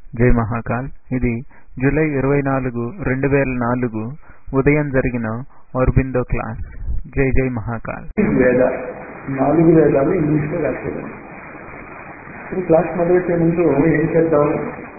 జై మహాకాల్ ఇది జూలై ఇరవై నాలుగు రెండు వేల నాలుగు ఉదయం జరిగిన ఆర్బిందో క్లాస్ జై జై మహాకాల్ వేద నాలుగు వేదాలు ఇంగ్లీష్లో రాశారు ఇప్పుడు క్లాస్ మొదలెట్టే ముందు ఏం చేద్దాం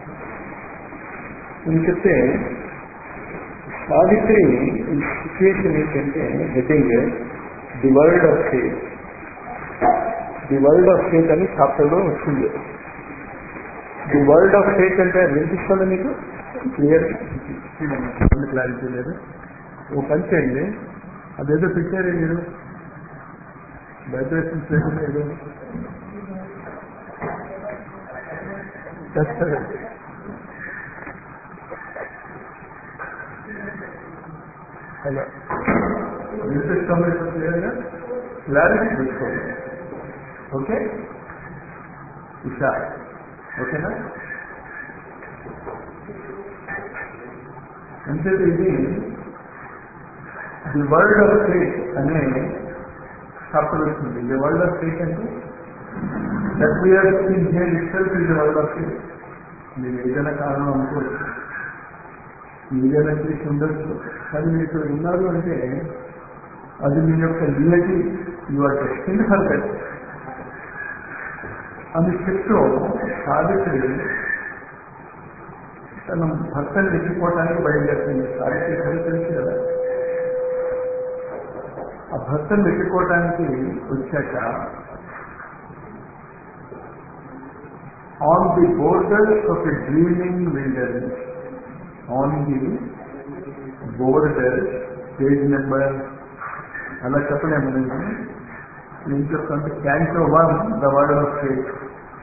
అని చెప్తే సావిత్రి సిచ్యువేషన్ ఏంటంటే heading the world of faith the world of faith అని చాప్టర్లో వచ్చింది ది వరల్డ్ ఆఫ్ ఫేత్ అంటే వినిపిస్తుంది మీకు క్లియర్ క్లారిటీ లేదు ఓ పని చేయండి అదేదో పెట్టారే మీరు వైబ్రేషన్ లేదు చేస్తారండి హలో వినిపిస్తుంది క్లియర్గా క్లారిటీ తీసుకోండి ఓకే ఉషా ఓకేనా అంటే ఇది ది వరల్డ్ ఆఫ్ ఫేట్ అనే చాప్టర్ వస్తుంది ది వరల్డ్ ఆఫ్ ఫేట్ అంటే that we are seen here itself is the world of fate మీరు ఏదైనా కారణం అనుకోవచ్చు మీరేనా చేసి ఉండొచ్చు కానీ మీరు ఇక్కడ ఉన్నారు అంటే అది మీ యొక్క reality you are destined for that అని చెప్తూ సావిత్రి తన భర్తను వెతుక్కోవటానికి బయలుదేరుతుంది సావిత్రి కథ తెలుసు కదా ఆ భర్తను వెతుక్కోవటానికి వచ్చాక on the borders of a dreaming wilderness on the borders page number అలా చెప్పలేము నేను నేను చెప్తాను canto one the word of fate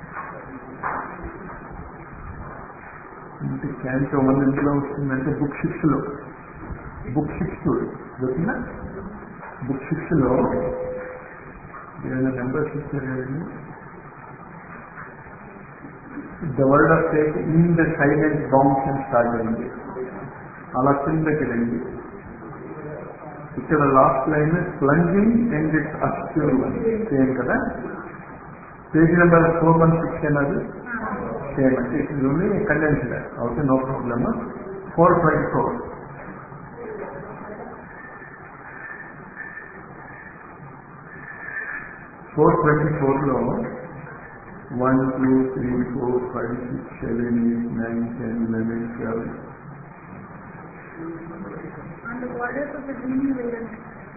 అంటే క్యాంటో వన్ ఎందులో వస్తుందంటే బుక్ సిక్స్ లో బుక్ సిక్స్ దొరికిందా బుక్ సిక్స్ లో ఏమైనా నెంబర్స్ ఇచ్చారండి the word of fate in the silent bounds and start అయింది అలా కిందకి వెళ్ళింది ఇక్కడ last line plunging and it's azure same కదా page number four one six అన్నది సేమ్ అంటే it is only condensed okay no problem four twenty four four twenty ఫోర్లో one two three four five six seven eight nine ten eleven twelve on the borders of the dreamy wilderness.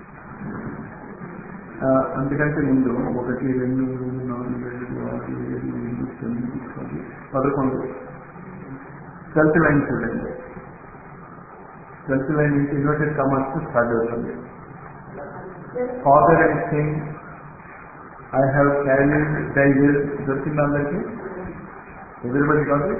అందుకంటే ముందు ఒకటి రెండు మూడు నాలుగు ఐదు ఆరు ఏడు ఎనిమిది తొమ్మిది పది పదకొండు ట్వెల్త్ లైన్ చూడండి ట్వెల్త్ లైన్ నుంచి ఇన్వర్టెడ్ కమర్స్ స్టార్ట్ అవుతుంది father and king I have carried desire దొరికింది అందరికి ఎదురుబడి కాదు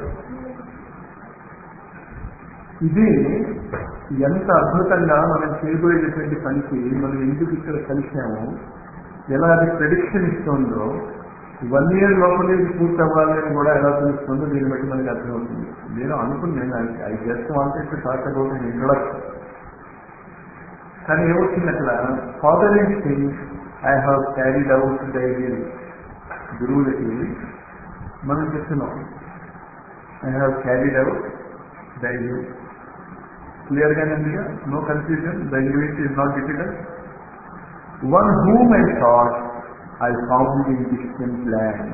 ఇది ఎంత అద్భుతంగా మనం చేయబోయేటటువంటి పనికి మనం ఎందుకు ఇక్కడ కలిసాము ఎలా అది ప్రెడిక్షన్ ఇస్తుందో వన్ ఇయర్ లోపలే ఇది పూర్తి అవ్వాలి అని కూడా ఎలా తెలుస్తుందో దీన్ని బట్టి మనకి అర్థమవుతుంది నేను అనుకున్నాను I just wanted to talk about in introduction కానీ ఏమొచ్చింది అక్కడ father and thing I have carried out diary గురువులకి మనం చెప్తున్నాం I have carried out diary clear గానే ఉందిగా no confusion the unit is not difficult one whom I thought I found in distant land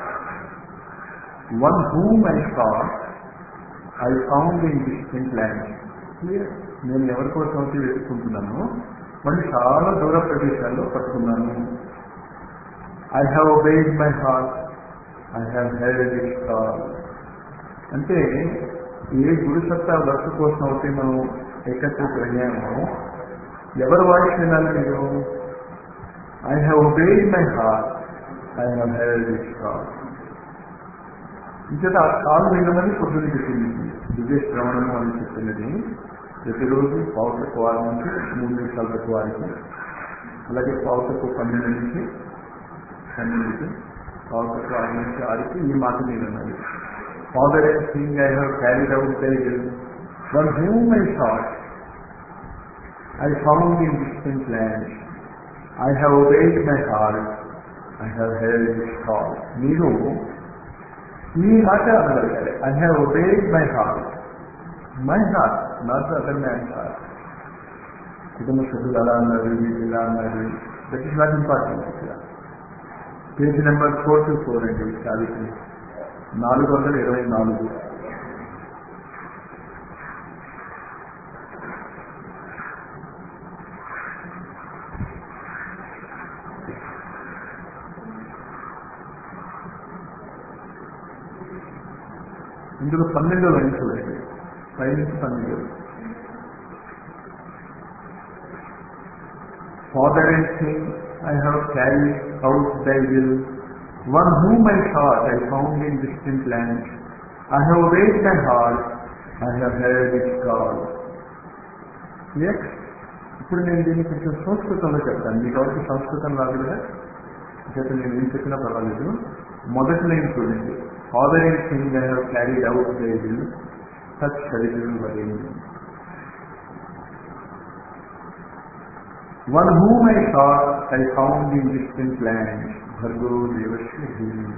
one whom I thought I found in distant land clear నేను ఎవరి కోసం అయితే వెతుక్కుంటున్నాను మళ్ళీ చాలా దూర ప్రదేశాల్లో పట్టుకున్నాను I have obeyed my heart I have held it call అంటే ఏ గురుసత్తా వర్క్ కోసం అయితే మనం ఏకత్రిత వెళ్ళామో ఎవరి వాయిస్ వినాలి మీరు I have obeyed my heart I have held it call ఇంకేత ఆ కాల్ వినమని పొద్దున్న చెప్పింది దివ్య శ్రవణం అని చెప్తున్నది ప్రతిరోజు పావు తక్కువ వారి నుంచి మూడు నిమిషాల తక్కువ వారికి అలాగే పావు తక్కువ పన్నెండు నుంచి పన్నెండుకి పావు తక్కువ ఆరు నుంచి ఆరుకి ఈ మాట మీద ఉన్నది Father and King, I have carried out the From whom I thought, I found in distant lands. I have obeyed my heart. I have held its call. మీరు ఈ మాట అనగలగాలి I have obeyed my heart my heart not other man heart కుటుంబ సభ్యులు అలా అన్నారు వీళ్ళు ఇలా అన్నారు దట్ ఈస్ నాట్ ఇంపార్టెంట్ ఇక్కడ page number four to four అండి సావిత్రి నాలుగు వందల ఇరవై నాలుగు ఇందులో పన్నెండు లైన్ చూడండి పై నుంచి పన్నెండు Father and King, I have carried out thy will. One whom I sought, I found in distant lands. I have obeyed thy heart, I have heard its call. Next, ఇప్పుడు నేను దీన్ని కొంచెం సంస్కృతంలో చెప్తాను మీకు ఎవరికి సంస్కృతం రాదు కదా చేత నేను ఏం చెప్పినా పర్వాలేదు మొదటి లైన్ చూడండి father and king I have carried out thy will such సరిగ్గా వరేంది One whom I sought, I found in distant lands, Bhargo Devasya Dhini.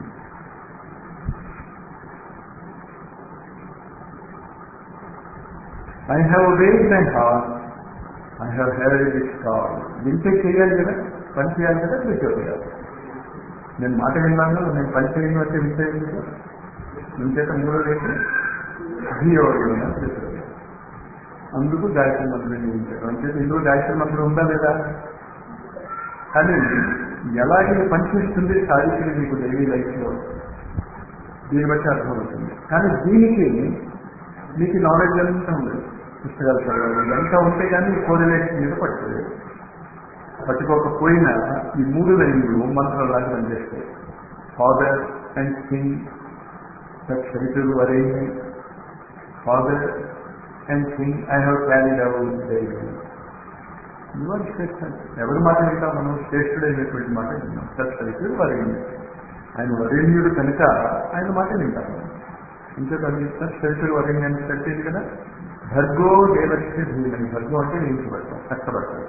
I have obeyed my heart, I have heard its call. వింటే చేయాలి కదా పని చేయాలి కదా వింటే చేయాలి నేను మాట విన్నాను నేను పని చేయను అంటే వింటే ఎందుకు వించేత మూడో లేదు ధీయోగం అందుకు గాయత్రి మంత్రం నియమించారు అంటే ఇందులో గాయత్రి మంత్రం ఉందా లేదా కానీ ఎలా ఇది పనిచేస్తుంది సాధించింది మీకు డైలీ లైఫ్లో దీన్ని బట్టి అర్థమవుతుంది కానీ దీనికి మీకు నాలెడ్జ్ అంతా ఉండదు పుస్తకాలు చదవాలి ఎంత ఉంటే కానీ కోరిలేషన్ మీద పట్టుకోలేదు పట్టుకోకపోయినా ఈ మూడు లైన్లు మంత్రాలాగా పనిచేస్తాయి ఫాదర్ అండ్ కింగ్ చరిత్రలు వరేంజ్ father and king I have carried out your శ్రేష్ఠ ఎవరి మాట వింటాం మనం శ్రేష్ఠుడైనటువంటి మాట వింటాం సత్సరితుడు వరేణ్యుడు ఆయన వరేణ్యుడు కనుక ఆయన మాట వింటాం ఇంకేతది సత్సరితుడు వరేణ్యాన్ని కట్టేది కదా భర్గో దేవస్య ధీమని భర్గో అంటే నిలిచిపడతాం కష్టపడతాం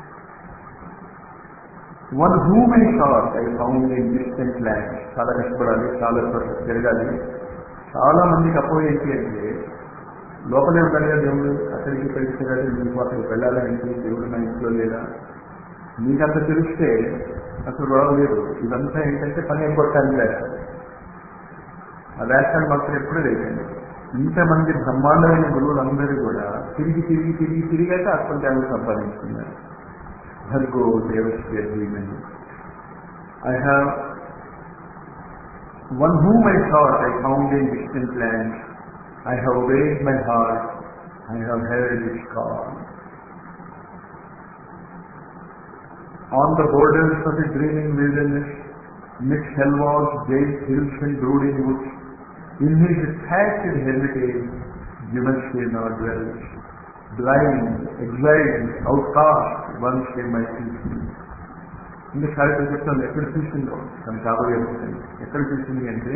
one whom I sought I found in distant land చాలా కష్టపడాలి చాలా తిరగాలి చాలా మందికి అపోహ ఏంటి అంటే లోపలే ఉంటాడు కదా దేవుడు అక్కడికి ఇక్కడికి తిరగాలి మీకు అక్కడికి వెళ్ళాలంటే దేవుడు నా ఇంట్లో లేదా మీకంత తెలిస్తే అసలు గొడవ లేదు ఇదంతా ఏంటంటే పని అయిపోతాను వేస్తాడు ఆ వేస్తాడు మాత్రం ఎప్పుడూ లేదండి ఇంతమంది బ్రహ్మాండమైన గురువులందరూ కూడా తిరిగి తిరిగి తిరిగి తిరిగాక ఆత్మజ్ఞానం సంపాదించుకున్నారు భర్గో దేవస్య ధీమని I have one whom I thought I found in distant land I have obeyed my heart, I have heard its call. On the borders of a dreaming wilderness, midst hellwalls, great hills and brooding woods, in his thatched hermitage, Vimarsena dwells. Blind, exiled, outcast, once they might see. ఇంకా సారి చెప్తాను ఎక్కడ చూసిందో తన కాబోయే ఎక్కడ చూసింది అంటే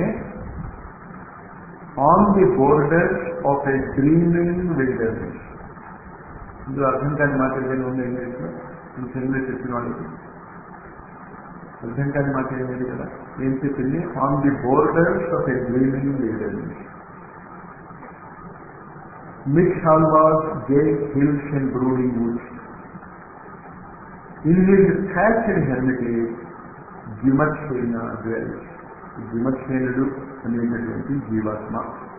on the borders of a dreaming wilderness ఇందులో అర్థం కాని మాట ఏదైనా ఉంది ఇంగ్లీష్లో నేను తెలుగులో చెప్పిన వాళ్ళకి అర్థం కాని మాట ఏమైంది కదా ఏం చెప్పింది on the borders of a dreaming wilderness మిక్స్ హాల్వాస్ గేట్ hills and brooding woods in his thatched hermitage విమర్శైన డ్వెల్స్ విమర్శనుడు అనేటటువంటి జీవాత్మ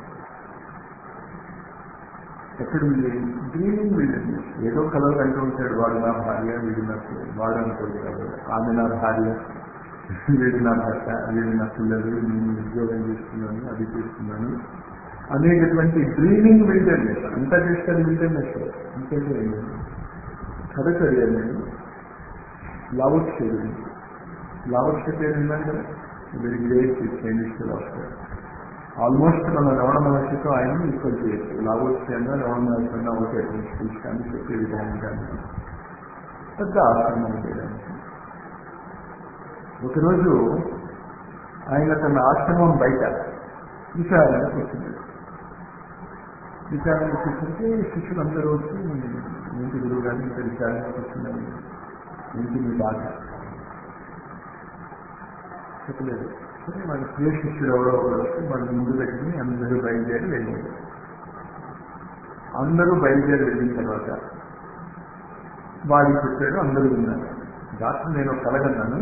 ఎక్కడుంది డ్రీమింగ్ విల్డర్నెస్ ఏదో కలర్ అంటూ ఉంటాడు వాడు నా భార్య వీడు నా వాడు అనుకుంటాడు ఆమె నా భార్య వీడు నా భర్త వీడు నా పిల్లలు నేను ఉద్యోగం చేస్తున్నాను అది చేస్తున్నాను అనేటటువంటి డ్రీమింగ్ విల్డర్నెస్ అంతా చేస్తారు విల్డర్నెస్ ఇంకేంటి కథ చదివాను నేను లావత్ చదివి లావత్ పేరు విన్నాను కదా very great Chinese philosopher almost మన రమణ మహర్షితో ఆయన ఈక్వల్ చేయొచ్చు లావోత్సయంగా రమణ మహర్షి అన్న ఒకటే ప్రిన్సిపల్స్ కానీ చెప్పే విధానం కానీ పెద్ద ఆశ్రమం చేయడానికి ఒకరోజు ఆయన తన ఆశ్రమం బయట విచారణ కూర్చున్నాడు విచారణ కూర్చుంటే శిష్యులందరూ వచ్చి ఏంటి గురువు గారు ఇంత విచారణ కూర్చున్నారు ఏంటి మీ బాధ చెప్పలేదు సరే మన ప్రియ శిష్యుడు ఎవరో ఒకరు వస్తే మన ముందు పెట్టుకుని అందరూ బయలుదేరి వెళ్ళారు అందరూ బయలుదేరి వెళ్ళిన తర్వాత వాడికి చెప్పాడు అందరూ విన్నారు డాక్టర్ నేను ఒక కలగన్నాను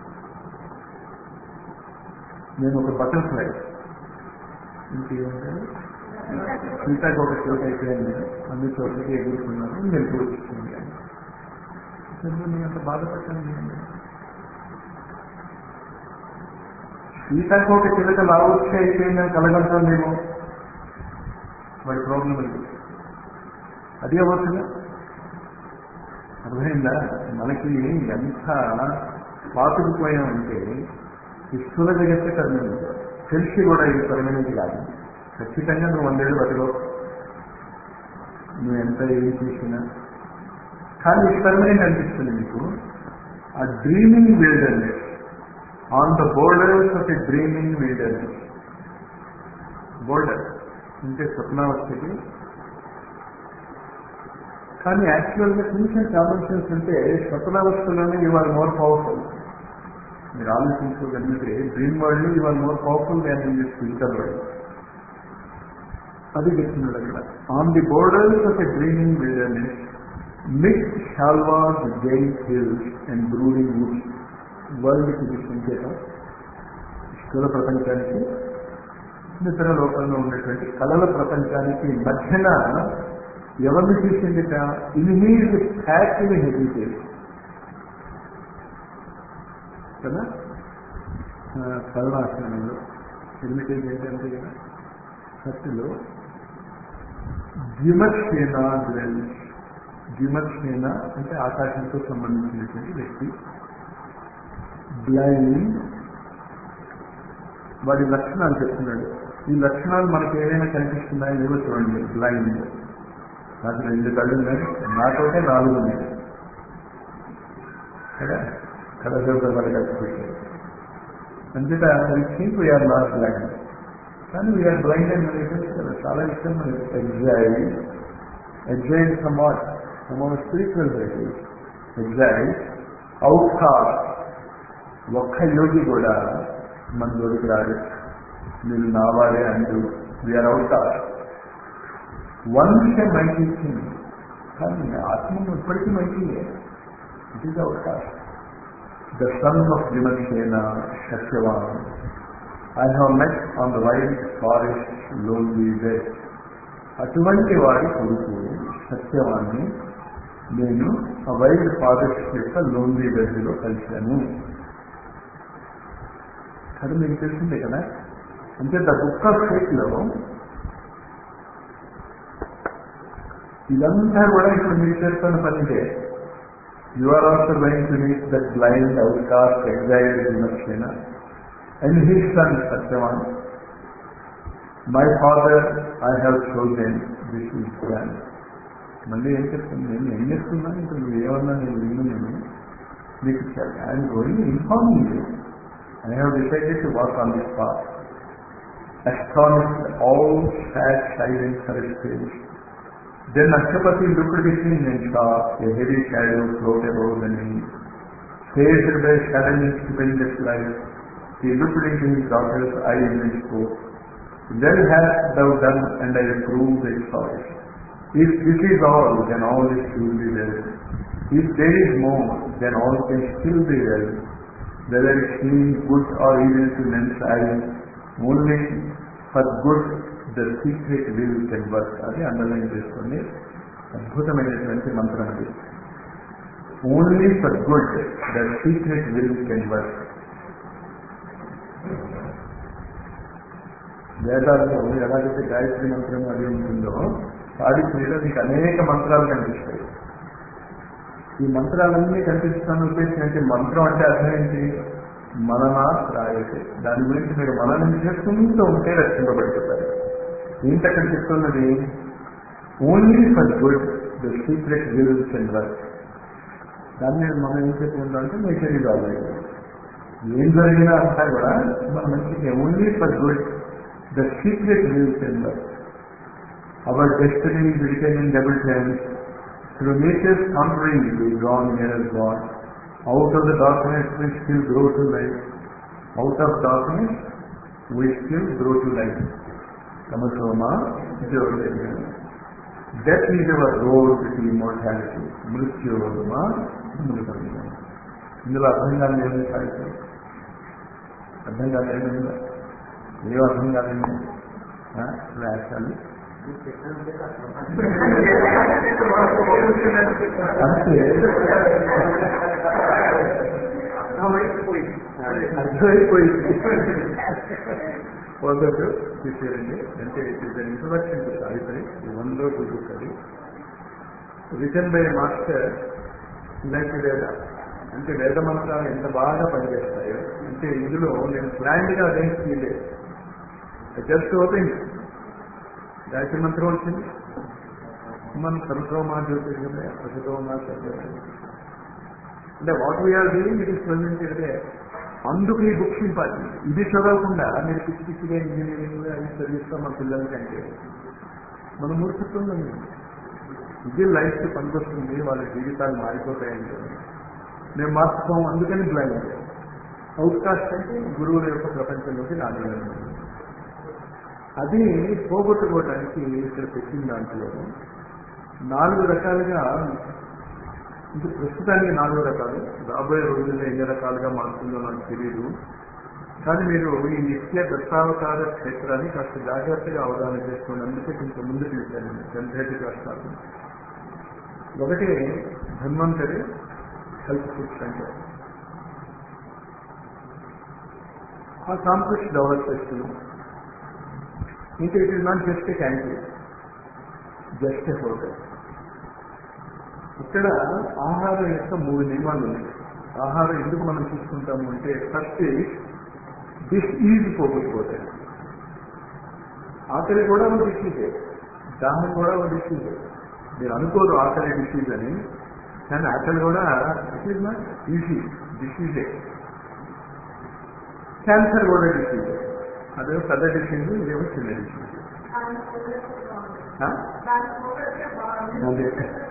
నేను ఒక బటర్ఫ్లై ఇంకేమంటారు సీతాకు ఒక చోట అయిపోయింది అన్ని చోట్లకి ఎగురుకున్నాను నేను చూపిస్తుంది అని నేను అంత బాధపడతాను సీతాకోట చిలక లావచ్చి అయిపోయిందని కలగంటాం మేము వాడి ప్రాబ్లం అది అది అవ్వచ్చుగా అర్థమైందా మనకి ఎంత పాతుకుపోయామంటే ఈ స్థూల జగత్తే పర్మనెంట్ తెలిసి కూడా ఇది పర్మనెంట్ కాదు ఖచ్చితంగా నువ్వు వందేళ్ళు బతిలో నువ్వు ఎంత ఏం చేసినా కానీ ఇది పర్మనెంట్ అనిపిస్తుంది మీకు ఆ dreaming wilderness on the borders of a dreaming wilderness border అంటే స్వప్నావస్థకి కానీ యాక్చువల్గా కొంచెం కామన్ సెన్స్ ఉంటే స్వప్నావస్థలోనే ఇవాళ మోర్ పవర్ఫుల్ మీరు ఆలోచించుకోగలిగితే డ్రీమ్ వరల్డ్ ఇవాళ more powerful than in this physical world అది చెప్తున్నాడు అక్కడ on the borders of a dreaming wilderness మిక్స్ షాల్వాస్ జైన్ హిల్స్ అండ్ బ్రూడింగ్ వుడ్స్ వరల్డ్కి ఇది సంకేతం స్థూల ప్రపంచానికి ఇతర లోకంలో ఉండేటువంటి కళల ప్రపంచానికి మధ్యన ఎవరిని చూసింది ఇన్హీజ్ హ్యాపీని హెజిటేట్ కదా కరుణాశ్రమంలో హెజిటేట్ ఏంటంటే కదా ఫస్ట్లో ద్విమక్షేణ డ్వెల్స్ ద్విమక్షేణ అంటే ఆకాశంతో సంబంధించినటువంటి వ్యక్తి బ్లైండ్ వాడి లక్షణాలు చెప్తున్నాడు ఈ లక్షణాలు మనకి ఏదైనా కనిపిస్తున్నాయి లేవో చూడండి బ్లైండ్ నాకు రెండు కళ్ళు ఉన్నాయి నాతోటే నాలుగు ఉన్నాయి కదా కళశోధ మనకి కలిసిపెట్టారు అంతేత I think we are not blind కానీ వీఆర్ బ్లైండ్ అని మనకి తెలుసు కదా చాలా ఇష్టం మనకి ఎగ్జైల్ ఎగ్జైల్ సమాట్ సమాన స్పిరిచువల్ ఎగ్జైల్ అవుట్ కాస్ట్ ఒక్క యోగి కూడా మన జోడికి రాడు మీరు నావాడే అంటూ వీఆర్ అవుట్ వన్స్ ఏ మైకి ఇచ్చింది కానీ ఆత్మ ఇప్పటికీ మైకియే it is outcast the son of విమర్శేన Satyavan I have met on the wild forest lonely way అటువంటి వాడి కొడుకు సత్యవాన్ని నేను ఆ వైల్డ్ ఫారెస్ట్ యొక్క లోన్లీ వెడ్లో కలిశాను అది మీకు తెలిసిందే కదా అంటే ద బుక్ ఆఫ్ ఫేట్ లో ఇదంతా కూడా ఇప్పుడు మీరు చేస్తున్న పనిదే you are also going to meet that blind outcast exile విమర్శన and he son Satyavan my father I have chosen this is plan మళ్ళీ ఏం చెప్తుంది నేను ఏం చేస్తున్నాను ఇప్పుడు నువ్వు ఏమన్నా నేను విను నేను మీకు I'm going informing you I have decided to walk on this path. Astonished, all sat silent for a space. Then Ashapati looked at him and saw a heavy shadow float above the knee. Faced by sudden stupendous light, he looked into his daughter's eyes and spoke. Well hast thou done, and I approve thy choice. If this is all, then all is truly well. If there is more, then all can still be well. whether it seems good or evil to men's eyes, only for good the secret will can work. అది underline చేసుకోండి అద్భుతమైనటువంటి మంత్రం అది only for good the secret will can work వేదాల్లో ఎలాగైతే గాయత్రి మంత్రం అది ఉంటుందో సావిత్రిలో మీకు అనేక మంత్రాలు కనిపిస్తాయి ఈ మంత్రాలన్నీ కనిపిస్తున్న ఉద్దేశం ఏంటి మంత్రం అంటే అర్థం ఏంటి మననా రాయతే దాని గురించి మీరు మననం చేసుకుంటూ ఉంటే రక్షింపబడిపోతారు ఏంటి అక్కడ చెప్తున్నది only for good the secret will can work దాన్ని మనం ఏం చెప్పుకుంటామంటే నేచర్ ఇది ఆల్రెడీ ఏం జరిగినా అంతా కూడా మన మంచికి only for good the secret will can work our destiny is written in double times through nature's conquering we draw near as God out of the darkness we still grow to light out of darkness we still grow to life తమసోమా జ్యోతిర్గమ death is our road to immortality మృత్యోమా మృతంగా ఇందులో అర్థం కాదు ఏమి సాధించాలి అర్థం కాలేదు ఏం అర్థం కాలేదు రాశాలి అంతే అర్థమైపోయింది పోగొట్టు తీసేయండి అంటే it is an introduction to Savitri one లో టూ బుక్ అది రిటర్న్ బై మాస్టర్ ఇలాంటి వేద అంటే వేద మంత్రాలు ఎంత బాగా పనిచేస్తాయో అంటే ఇందులో నేను ప్లాండ్ గా అదేం చేయలేదు జస్ట్ ఓపెన్ గాయత్రి మంత్రం వచ్చింది మన సర్వమా జ్యోతిర్గమే ప్రసతోమా అంటే what we are doing it is presented అందుకు ఈ బుక్స్ ఇంపార్టెంట్ ఇది చదవకుండా మీరు పిచ్చి పిచ్చిగా ఇంజనీరింగ్ అది చదివిస్తాం మన పిల్లలకంటే మన మూర్ఖత్వంలో ఇది లైఫ్కి పనికొస్తుంది వాళ్ళ జీవితాలు మారిపోతాయంటే మేము మార్చుకోం అందుకని బ్లైండ్ అవుట్కాస్ట్ అంటే గురువుల యొక్క ప్రపంచంలోకి రానివ్వండి అది పోగొట్టుకోవడానికి ఇక్కడ పెట్టిన దాంట్లో నాలుగు రకాలుగా ఇది ప్రస్తుతానికి నాలుగు రకాలు రాబోయే రోజుల్లో ఎన్ని రకాలుగా మారుతుందో నాకు తెలియదు కానీ మీరు ఈ నిత్య దశావతార క్షేత్రాన్ని కాస్త జాగ్రత్తగా అవగాహన చేసుకోండి అందుకే కొంచెం ముందు పిలిచాను జనరేటి కష్టాలు ఒకటి ధన్వంతరి హెల్త్ ఫుడ్ సెంటర్ ఆ కాంప్లెక్స్ డెవలప్ చేస్తున్నాం ఇంకా it is not just a canteen just a hotel ఇక్కడ ఆహారం యొక్క మూడు నియమాలు ఉన్నాయి ఆహారం ఎందుకు మనం తీసుకుంటాము అంటే ఫస్ట్ డిష్ ఈజ్ పోగొట్టుకోతాయి ఆకలి కూడా ఒక డిసీజే దాహం కూడా ఒక డిసీజే మీరు అనుకోరు ఆకలి డిసీజ్ అని కానీ ఆకలి కూడా ఇట్ ఈజ్ నాట్ ఈజీ డిసీజే క్యాన్సర్ కూడా డిసీజే అదే పెద్ద డిసీజ్ ఇదేమో చిన్న డిసీజ్ అదే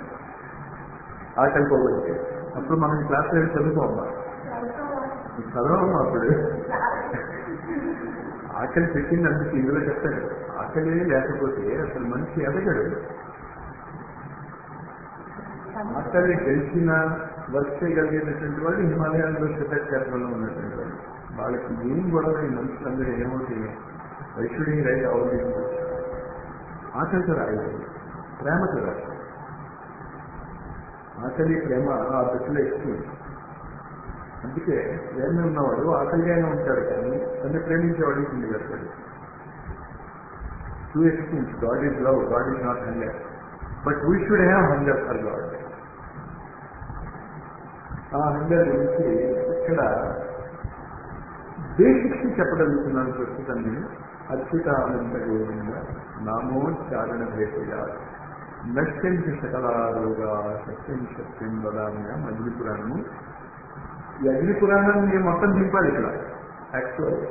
ఆకలి పోగొట్టే అప్పుడు మనం క్లాస్ వెళ్ళి చదువుకోమ్మా చదవమ్మా అప్పుడు ఆకలి పెట్టింది అందుకు ఇందులో చెప్తాడు ఆకలి లేకపోతే అసలు మనిషి ఎదగడు ఆకలి గెలిచిన వర్క్ చేయగలిగేటటువంటి వాళ్ళు హిమాలయాల్లో క్షేత్రంలో ఉన్నటువంటి వాళ్ళు వాళ్ళకి ఏం గొడవ ఈ మనుషులందరూ ఏమవుతాయి వైశ్యుడి రైట్ అవలంబించవచ్చు ఆకలితో రాయదు ప్రేమతో రాదు ఆకలి ప్రేమ ఆ దశలో ఎక్కువ అందుకే ప్రేమ ఉన్నవాడు ఆకలిగానే ఉంటాడు కానీ తను ప్రేమించేవాడు తిండి పెడతాడు two extremes God is love God is not hunger but we should have hunger for God ఆ హంగర్ గురించి ఇక్కడ బేసిక్స్ చెప్పగలుగుతున్నాను ప్రస్తుతం నేను అచ్యుతానంద గోవింద నామోచ్చారణ భేషయా నశ్యంతి సకలారోగా సత్యం సత్యం వదామిగా అగ్ని పురాణము ఈ అగ్ని పురాణాన్ని నేను మొత్తం దింపాలి ఇక్కడ యాక్చువల్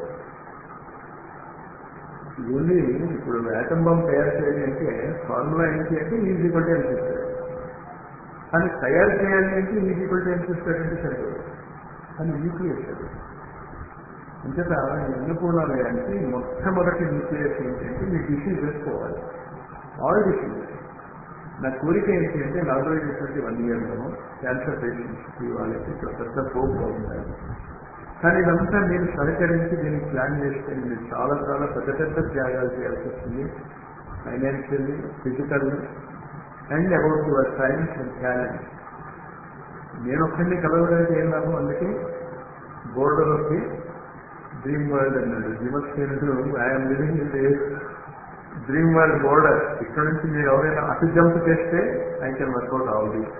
ఓన్లీ ఇప్పుడు యాటం బాంబ్ తయారు చేయాలి అంటే ఫార్ములా ఏంటి అంటే ఈజీ కొట్టే అనిపిస్తాడు కానీ తయారు చేయాలి అంటే ఈజీ కొట్టే అనిపిస్తాడంటే సరిపోదు అని న్యూక్లియస్ అది అంచేత అన్నపూర్ణాలయానికి మొట్టమొదటి న్యూక్లియస్ ఏంటంటే మీ డిసీజ్ వేసుకోవాలి ఆల్ డిసీజెస్ నా కోరిక ఏంటి అంటే రాబోయేటువంటి వన్ ఇయర్లో క్యాన్సర్ పేషెంట్స్కి వాళ్ళకి ఇక్కడ పెద్ద హోప్ బాగుండాలి కానీ ఇదంతా మీరు సహకరించి దీనికి ప్లాన్ చేస్తే మీరు చాలా చాలా పెద్ద పెద్ద త్యాగాలు చేయాల్సి వస్తుంది financially physical and about your science and talent నేను ఒక్కడిని కలవడానికి ఏం లాభం అందుకే border of the dream world అన్నాడు విమర్శనుడు I'm living in the dream world border ఇక్కడ నుంచి మీరు ఎవరైనా అటు జంప్ చేస్తే I can work out all these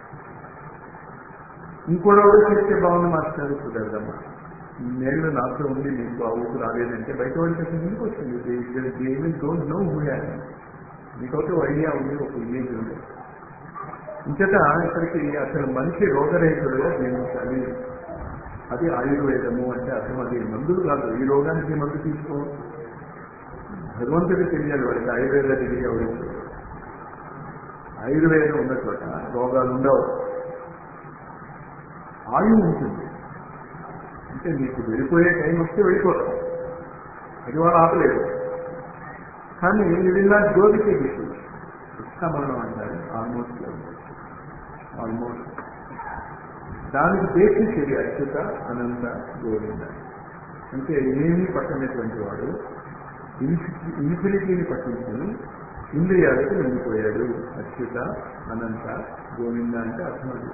ఇంకోటి చేస్తే బాగుంది మాస్టర్ కుదరదమ్మా నేను నాతో ఉండి మీకు ఆ ఊపు రాలేదంటే బయట వాళ్ళు చేసి ఎందుకు వచ్చింది డోంట్ నో హూ మీకు ఒక ఐడియా ఉంది ఒక ఇమేజ్ ఉంది ఇంచేత ఇక్కడికి అసలు మనిషి రోగరహితుడుగా జీవించాలి అది ఆయుర్వేదము అంటే అర్థం అది మందులు కాదు ఈ రోగానికి మందు తీసుకో భగవంతుడికి తెలియాలి వాడికి ఆయుర్వేద డిగ్రీ ఎవరు ఆయుర్వేదం ఉన్న చోట రోగాలు ఉండవు ఆయువు ఉంటుంది అంటే నీకు వెళ్ళిపోయే టైం వస్తే వెళ్ళిపోతాం అది వాళ్ళు ఆపలేదు కానీ ఇలా గోవితే విషయం మరణం అంటారు ఆల్మోస్ట్ ఆల్మోస్ట్ దానికి బేసిస్ ఇది అచ్యుత అనంత గోవింద అంటే ఏమీ పట్టనటువంటి వాడు ఇన్ఫినిటీని పట్టించుకుని ఇంద్రియాలకు వెళ్ళిపోయాడు అచ్యుత అనంత గోవింద అంటే అర్థం అది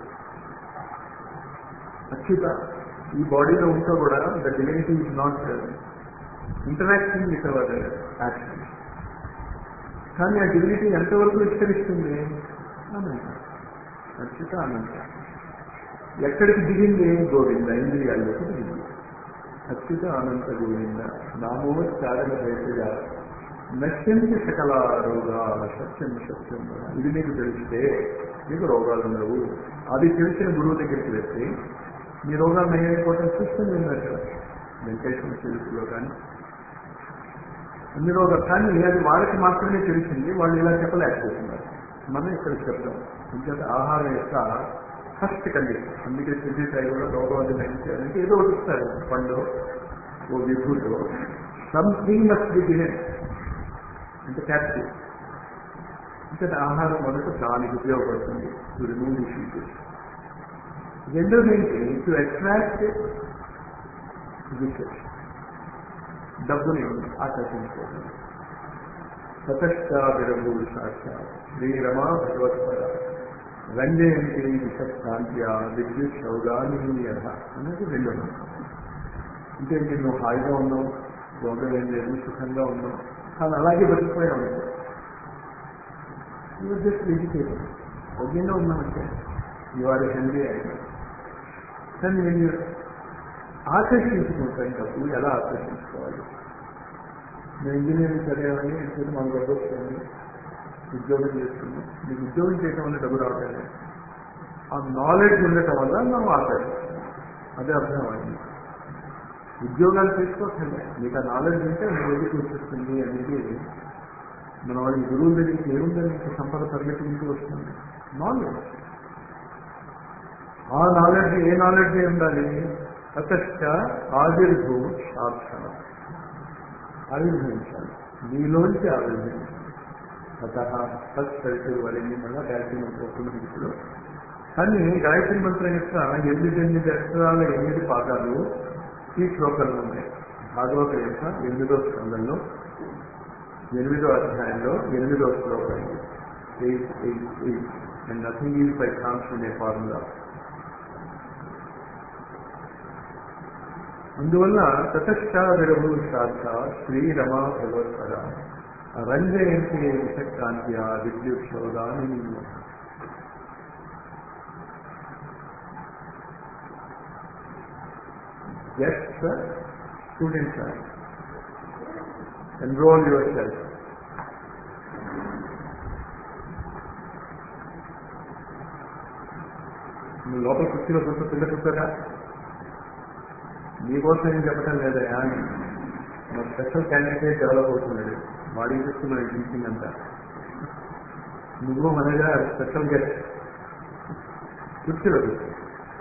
అచ్యుత ఈ బాడీలో ఉంటూ కూడా the divinity is not interacting with our action కానీ ఆ డివినిటీ ఎంతవరకు విస్తరిస్తుంది అనంత అచ్యుత అనంత ఎక్కడికి దిగింది గోవింద ఇంద్రియాల్లోకి దిగింది అచ్యుత అనంత గోవింద నామో చారణ భేటగా నశ్యంతి సకల రోగా సత్యం సత్యం ఇది నీకు తెలిస్తే నీకు రోగాలు ఉండవు అది తెలిసిన గురువు దగ్గరికి వెళ్తే మీ రోగాలు నయ్యకపోవటం చూస్తుంది ఉన్నారు కదా వెంకటేశ్వర చరిత్రలో కానీ అన్ని రోగాలు కానీ అది వాళ్ళకి మాత్రమే తెలిసింది వాళ్ళు ఇలా చెప్పలేకపోతున్నారు మనం ఇక్కడ చెప్తాం ఎందుకంటే ఆహారం యొక్క ఫస్ట్ కండిషన్ అందుకే సిద్ధిసాయి కూడా రోగాలు నయించారంటే ఏదో ఒకటి ఇస్తారు పండు ఓ విభూతో సంథింగ్ మస్ట్ బి గివెన్ అంటే క్యాప్టివ్ అంటే ఆహారం మొదట దానికి ఉపయోగపడుతుంది టు రిమూవ్ డిసీజెస్ రెండోది ఏంటి టు అట్రాక్ట్ విషెస్ డబ్బుని ఆకర్షించుకోవడం సతష్ట విరము సాక్షాత్ శ్రీరమా భగవత్పర రంజయంతి విషక్రాంత్య విద్యుత్ సౌగాని యథ అనేది రెండో అంటే నువ్వు హాయిగా ఉన్నావు రోగం ఏం లేదు సుఖంగా ఉన్నావు కానీ అలాగే బతికిపోయా ఉంటావు యువర్ జస్ట్ వెజిటేబుల్ ఓకేనా ఉన్నామంటే యు ఆర్ హెల్దీ అయితే కానీ నేను ఆకర్షించుకుంటాను డబ్బు ఎలా ఆకర్షించుకోవాలి నేను ఇంజనీరింగ్ చదివామని ఎందుకంటే మనకు డబ్బు వస్తుంది ఉద్యోగం చేస్తున్నాం మీకు ఉద్యోగం చేయడం వల్ల డబ్బు రావట్లేదు ఆ నాలెడ్జ్ ఉండటం వల్ల మనం ఆకర్షిస్తాం అదే అర్థం అయింది ఉద్యోగాలు చేసుకోవట్లేదు మీకు ఆ నాలెడ్జ్ ఉంటే మీరు ఏది కూర్చొస్తుంది అనేది మన వాళ్ళ గురువుల దగ్గరికి ఏముందని ఇంకా సంపద పరిగెత్తుకుంటూ వస్తుంది నాలెడ్జ్ ఆ నాలెడ్జ్ ఏ నాలెడ్జ్ ఉండాలి అతశ్చ ఆవిర్భూ సాక్షణ ఆవిర్భవించాలి మీలోంచి ఆవిర్భవించాలి అత తత్సరితులు వరిని మళ్ళా గాయత్రి మంత్రం ఉపయోగించడం కానీ గాయత్రి మంత్రం యొక్క ఎనిమిది ఎనిమిది అక్షరాల ఎనిమిది పాదాలు ఈ శ్లోకంలో ఉన్నాయి భాగవత యొక్క ఎనిమిదో స్కందంలో ఎనిమిదో అధ్యాయంలో ఎనిమిదో శ్లోకం eight eight eight and nothing is by cons అనే ఫార్ములా అందువల్ల తతశ్చ విరభూ శాఖ శ్రీరమ భగవత్పర రంజయంతి విషక్రాంత్య విద్యుత్ శోధాని Yes, sir. Students, sir. Enroll yourself. నువ్వు లోపల కుర్చీలో కూర్చో కింద కూర్చోగా నీకోసం ఏం చెప్పటం లేదయా మా స్పెషల్ క్యాండిడేట్ డెవలప్ అవుతున్నాడు వాడికి చెప్తున్నాడు టీచింగ్ అంతా నువ్వు మనగా స్పెషల్ గెస్ట్ కుర్చీలో కూర్చో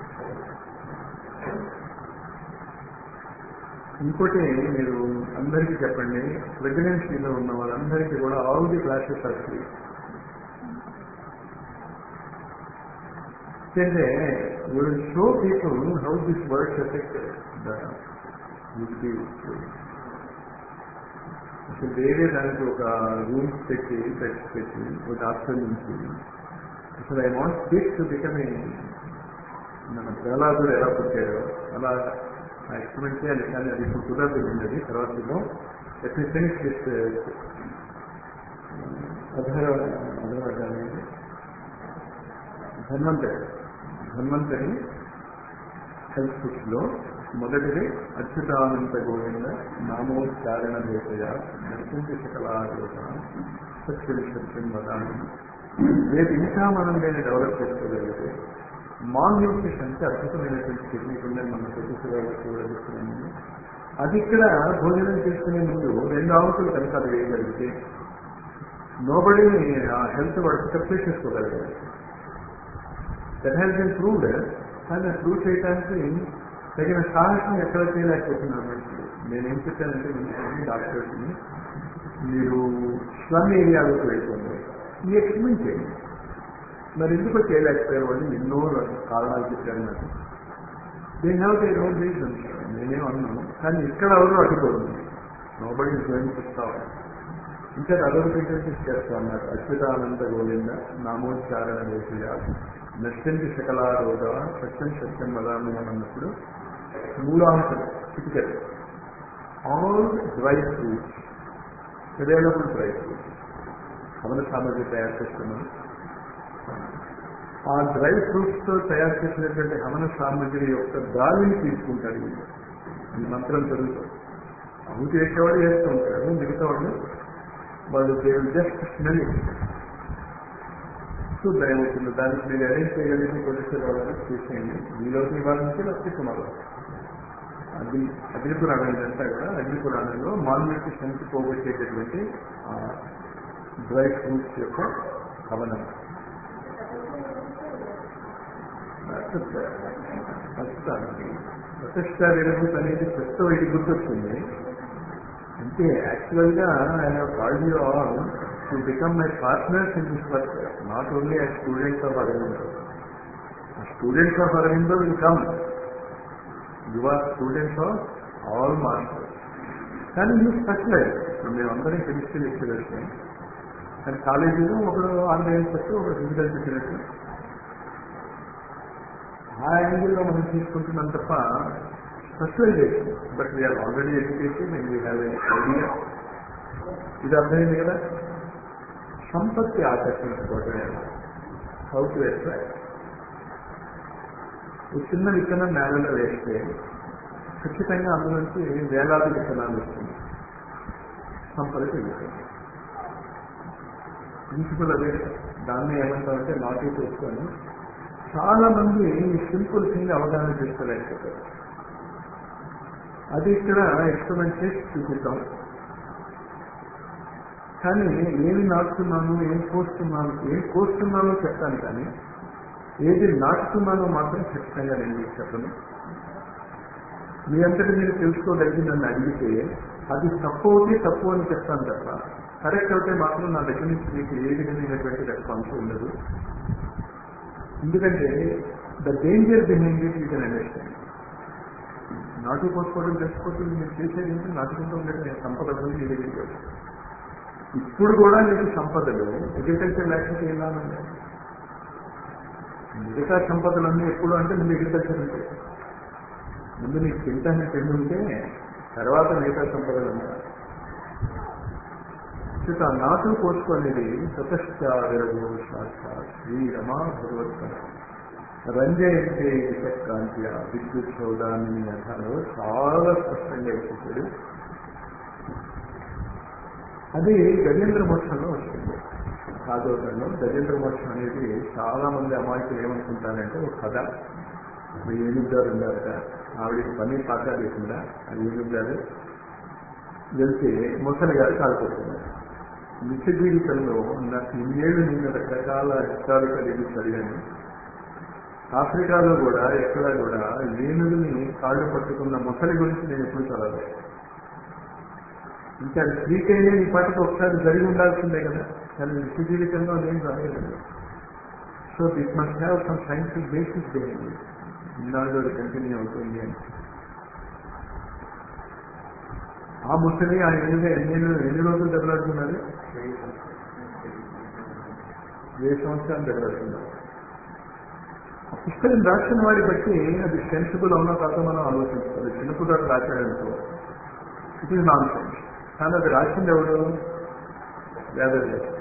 ఇంకోటి మీరు అందరికీ చెప్పండి ప్రెగ్నెన్సీలో ఉన్న వాళ్ళందరికీ కూడా all the classes are free అంటే will show people how this words effect the అసలు వేరే దానికి ఒక రూమ్స్ పెట్టి పెట్టి పెట్టి ఒక డాక్టర్ నుంచి అసలు I want this to become మన ప్రహ్లాదుడు ఎలా పుట్టాడో అలా ఆ ఎక్స్పెరిమెంట్ చేయాలి కానీ అది ఇప్పుడు కుదరదు ఉండేది తర్వాత ఫినిష్ విత్ అధర అధర అనేది ధన్వంతరి ధన్వంతరి హెల్త్ బుక్స్లో మొదటిది అచ్యుతానంత గోవింద నామోచ్చారణ భేతయ నరసింహ శకలాలోక సత్యం సత్యం వదాన్ని రేపు ఇంకా మనం దీన్ని డెవలప్ చేసుకోగలిగితే మాల్ న్యూట్రిషన్ అంటే అద్భుతమైనటువంటి టెక్నిక్ ఉందని మన ప్రొఫెసర్ చూడగలుగుతున్నాము అది ఇక్కడ భోజనం చేసుకునే ముందు రెండు ఆవుతులు కనుక అది వేయగలిగితే నోబడి ఆ హెల్త్ వాడు పికప్ చేసుకోగలగాలి దట్ హ్యాస్ బిన్ ప్రూవ్డ్ కానీ ప్రూవ్ చేయడానికి తగిన సాహసం ఎక్కడ చేయలేకపోతున్నారు మనుషులు నేనేం చెప్పానంటే మనుషులని డాక్టర్స్ని మీరు స్లమ్ ఏరియాలోకి వెళ్ళిపోండి ఈ ఎక్స్పెరిమెంట్ చేయండి మరి ఎందుకో చేయలేకపోయారు వాళ్ళు ఎన్నో కారణాలు చెప్పారు నాకు they have they own reason నేనేం అన్నాను కానీ ఇక్కడ ఎవరు అడ్డుకోరు నోబడి గోయింగ్ చెప్తావు ఇంకా అదొకటి చేస్తా ఉన్నారు అచ్యుతానంద గోవింద నామోచ్చారణ వేసియా నశ్యంతి శకలారోగ సత్యం సత్యం వదామి అని అన్నప్పుడు మూడాంశం చిటికెట్ all dry fruits available dry fruits హవన సామగ్రి తయారు చేస్తున్నాం ఆ డ్రై ఫ్రూట్స్ తో తయారు చేసినటువంటి హవన సామగ్రి యొక్క గాలిని తీసుకుంటారు వీళ్ళు ఈ మంత్రం జరుగుతుంది అవి చేసేవాడు చేస్తూ ఉంటాడు మిగతా వాళ్ళు వాళ్ళు జస్ట్ స్మెల్ చూద్దాం ఏమవుతుందో దానికి మీరు అరేంజ్ చేయగలిగిన ప్రొడ్యూసర్ వాళ్ళని చూసేయండి మీలోకి ఇవాళ నుంచి లేకపోతే టుమారో అగ్ని అగ్ని పురాణం ఇదంతా కూడా అగ్ని పురాణంలో మానవుడికి శక్తి పోగొట్టేటటువంటి డ్రై ఫ్రూట్స్ యొక్క కవనం ప్రతిష్ట విరభూత్ అనేది ప్రస్తుతం ఇది గుర్తొస్తుంది అంటే యాక్చువల్ గా I have called you all to become my partners in this work not only as students of Aurobindo students of Aurobindo will come you are students of all masters కానీ యూ స్పెషలైజ్ ఇప్పుడు మేమందరం కెమిస్ట్రీ లెక్చరర్స్ కానీ కాలేజీలో ఒకడు online చెప్తే ఒకడు physical చెప్పినట్టు ఆ యాంగిల్లో మనం తీసుకుంటున్నాం తప్ప specialisation but we are already educated and we have a idea ఇది అర్థమైంది కదా సంపత్తి ఆకర్షించుకోవటమే హౌ టు అట్రాక్ట్ ఈ చిన్న విత్తనం నేలలో వేస్తే ఖచ్చితంగా అందులోంచి వేలాది విత్తనాలు వస్తుంది సంపద పెరుగుతుంది ప్రిన్సిపల్ అదే దాన్ని ఏమంటామంటే నాటి చేసుకొని చాలా మంది ఈ సింపుల్ థింగ్ అవగాహన చేసుకోలేకపోతారు అది ఇక్కడ ఎక్స్పెరిమెంట్ చేసి చూపిద్దాం కానీ ఏమి నాటుతున్నాను ఏం కోస్తున్నాను ఏం కోస్తున్నానో చెప్తాను కానీ ఏది నాటుతున్నానో మాత్రం ఖచ్చితంగా నేను మీకు చెప్పను మీ అంతటి మీరు తెలుసుకోగలిగి నన్ను అడిగితే అది తప్పు అవుతే తప్పు అని చెప్తాను తప్ప కరెక్ట్ అయితే మాత్రం నా దగ్గర నుంచి మీకు ఏ విధమైనటువంటి రెస్పాన్స్ ఉండదు ఎందుకంటే the danger behind it you can understand నాటు పోసుకోవడం చేసుకోవడం మీరు చేసేది ఏంటి నాటుకుంటూ ఉండడం సంపద ఉంది మీ దగ్గరికి వచ్చి ఇప్పుడు కూడా మీకు సంపదలు అగ్రికల్చర్ లేకపోతే ఎలా ఉంది మిగతా సంపదలన్నీ ఎప్పుడు అంటే ముందు అగ్రికల్చర్ ఉంటాయి ముందు నీకు తింటానికి తిండి ఉంటే తర్వాత మిగతా సంపదలు ఉంటాయి చేత నాటు కోసుకునేది సతశ్చారవు సాక్షాత్ శ్రీ రమా భగవత్త రంజయంతే విషక్రాంతి విద్యుత్ సౌదాన్ని అర్థాలు చాలా స్పష్టంగా ఇచ్చేసాడు అది గజేంద్ర మోక్షంలో వస్తుంది కాదోటంలో గజేంద్ర మోక్షం అనేది చాలా మంది అమాయకులు ఏమనుకుంటారంటే ఒక కథ మీ ఏనుగుగారు ఉండారట ఆవిడకి పని పాక లేకుండా ఆ ఏనుగుగారు వెళ్తే ముసలి గారు కాలిపోతున్నారు నిత్య జీవితంలో నాకు ఇన్నేళ్ళు నేను రకరకాల హిస్టారికల్ ఇది చదివాను ఆఫ్రికాలో కూడా ఎక్కడ కూడా ఏనుగుని కాళ్ళు పట్టుకున్న ముసలి గురించి నేను ఎప్పుడు చదవలేదు ఇంకా స్త్రీకైనా ఈ పాటికి ఒకసారి జరిగి ఉండాల్సిందే కదా కానీ నిత్య జీవితంలో నేను రాయలేదు so this must have some scientific basis చేయండి ఇన్నాళ్ళు కంటిన్యూ అవుతుంది అని ఆ ముసలి ఆ ఎనిమిది ఎన్ని ఎన్ని రోజులు దెబ్బలాడుతున్నారు ఏ సంవత్సరాలు దెబ్బలాడుతున్నారు ఆ పుస్తకం రాసిన వాడి బట్టి అది సెన్సిబుల్ అవునా కాదో మనం ఆలోచించుకోవాలి చిన్నప్పుడు రాశాడనుకో ఇట్ ఈస్ నాన్ సెన్స్ కానీ అది రాసింది ఎవడు వేదవ్యాసం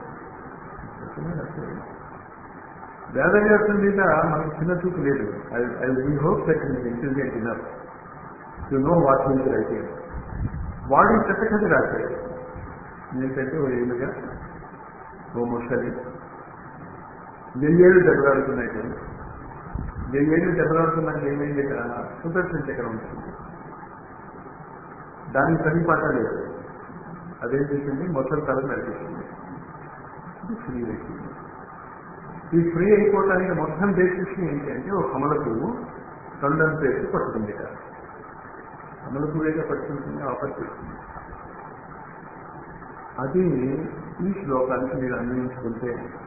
వేదవ్యాసం మీద మనకు చిన్న చూపు లేదు I we hope that is intelligent enough to know what means writing వాడు చెత్తకథ రాశాడు ఏంటంటే ఓ ఏలుగా ఓ ముసలి వెయ్యేళ్ళు దెబ్బలాడుతున్నాయి వెయ్యేళ్ళు దెబ్బలాడుతున్నాక ఏమైంది ఇక్కడ సుదర్శన చక్రం ఉంటుంది దానికి పని పాట లేదు అదేం చేసింది మొత్తం తల నడిపిస్తుంది ఇది ఫ్రీ అయిపోయింది ఈ ఫ్రీ అయిపోవటానికి మొత్తం బేసిస్ ఏంటి అంటే ఒక కమల పువ్వు తొండం పేసి పట్టుకుంది అమలు పూరేగా పట్టుకుంటుంది ఆపత్తిస్తుంది అది ఈ శ్లోకానికి మీరు అన్వయించుకుంటే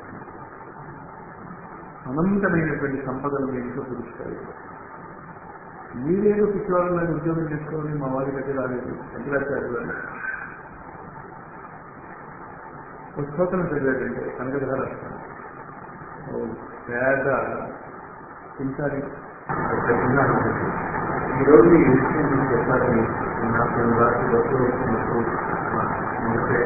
అనంతమైనటువంటి సంపదలు మీ ఇంట్లో పురుస్తాయి మీరేదో పిచ్చివాళ్ళని ఉద్యోగం చేసుకోవాలి మా వారి దగ్గర రాలేదు శంకరాచార్య గారు పుస్తకం చదివాడంటే కనకధార పేద చింతారి ఈరోజు ఈ విషయం మీకు చెప్పాలని నాకు రాత్రి బస్సు వచ్చినప్పుడు ముందే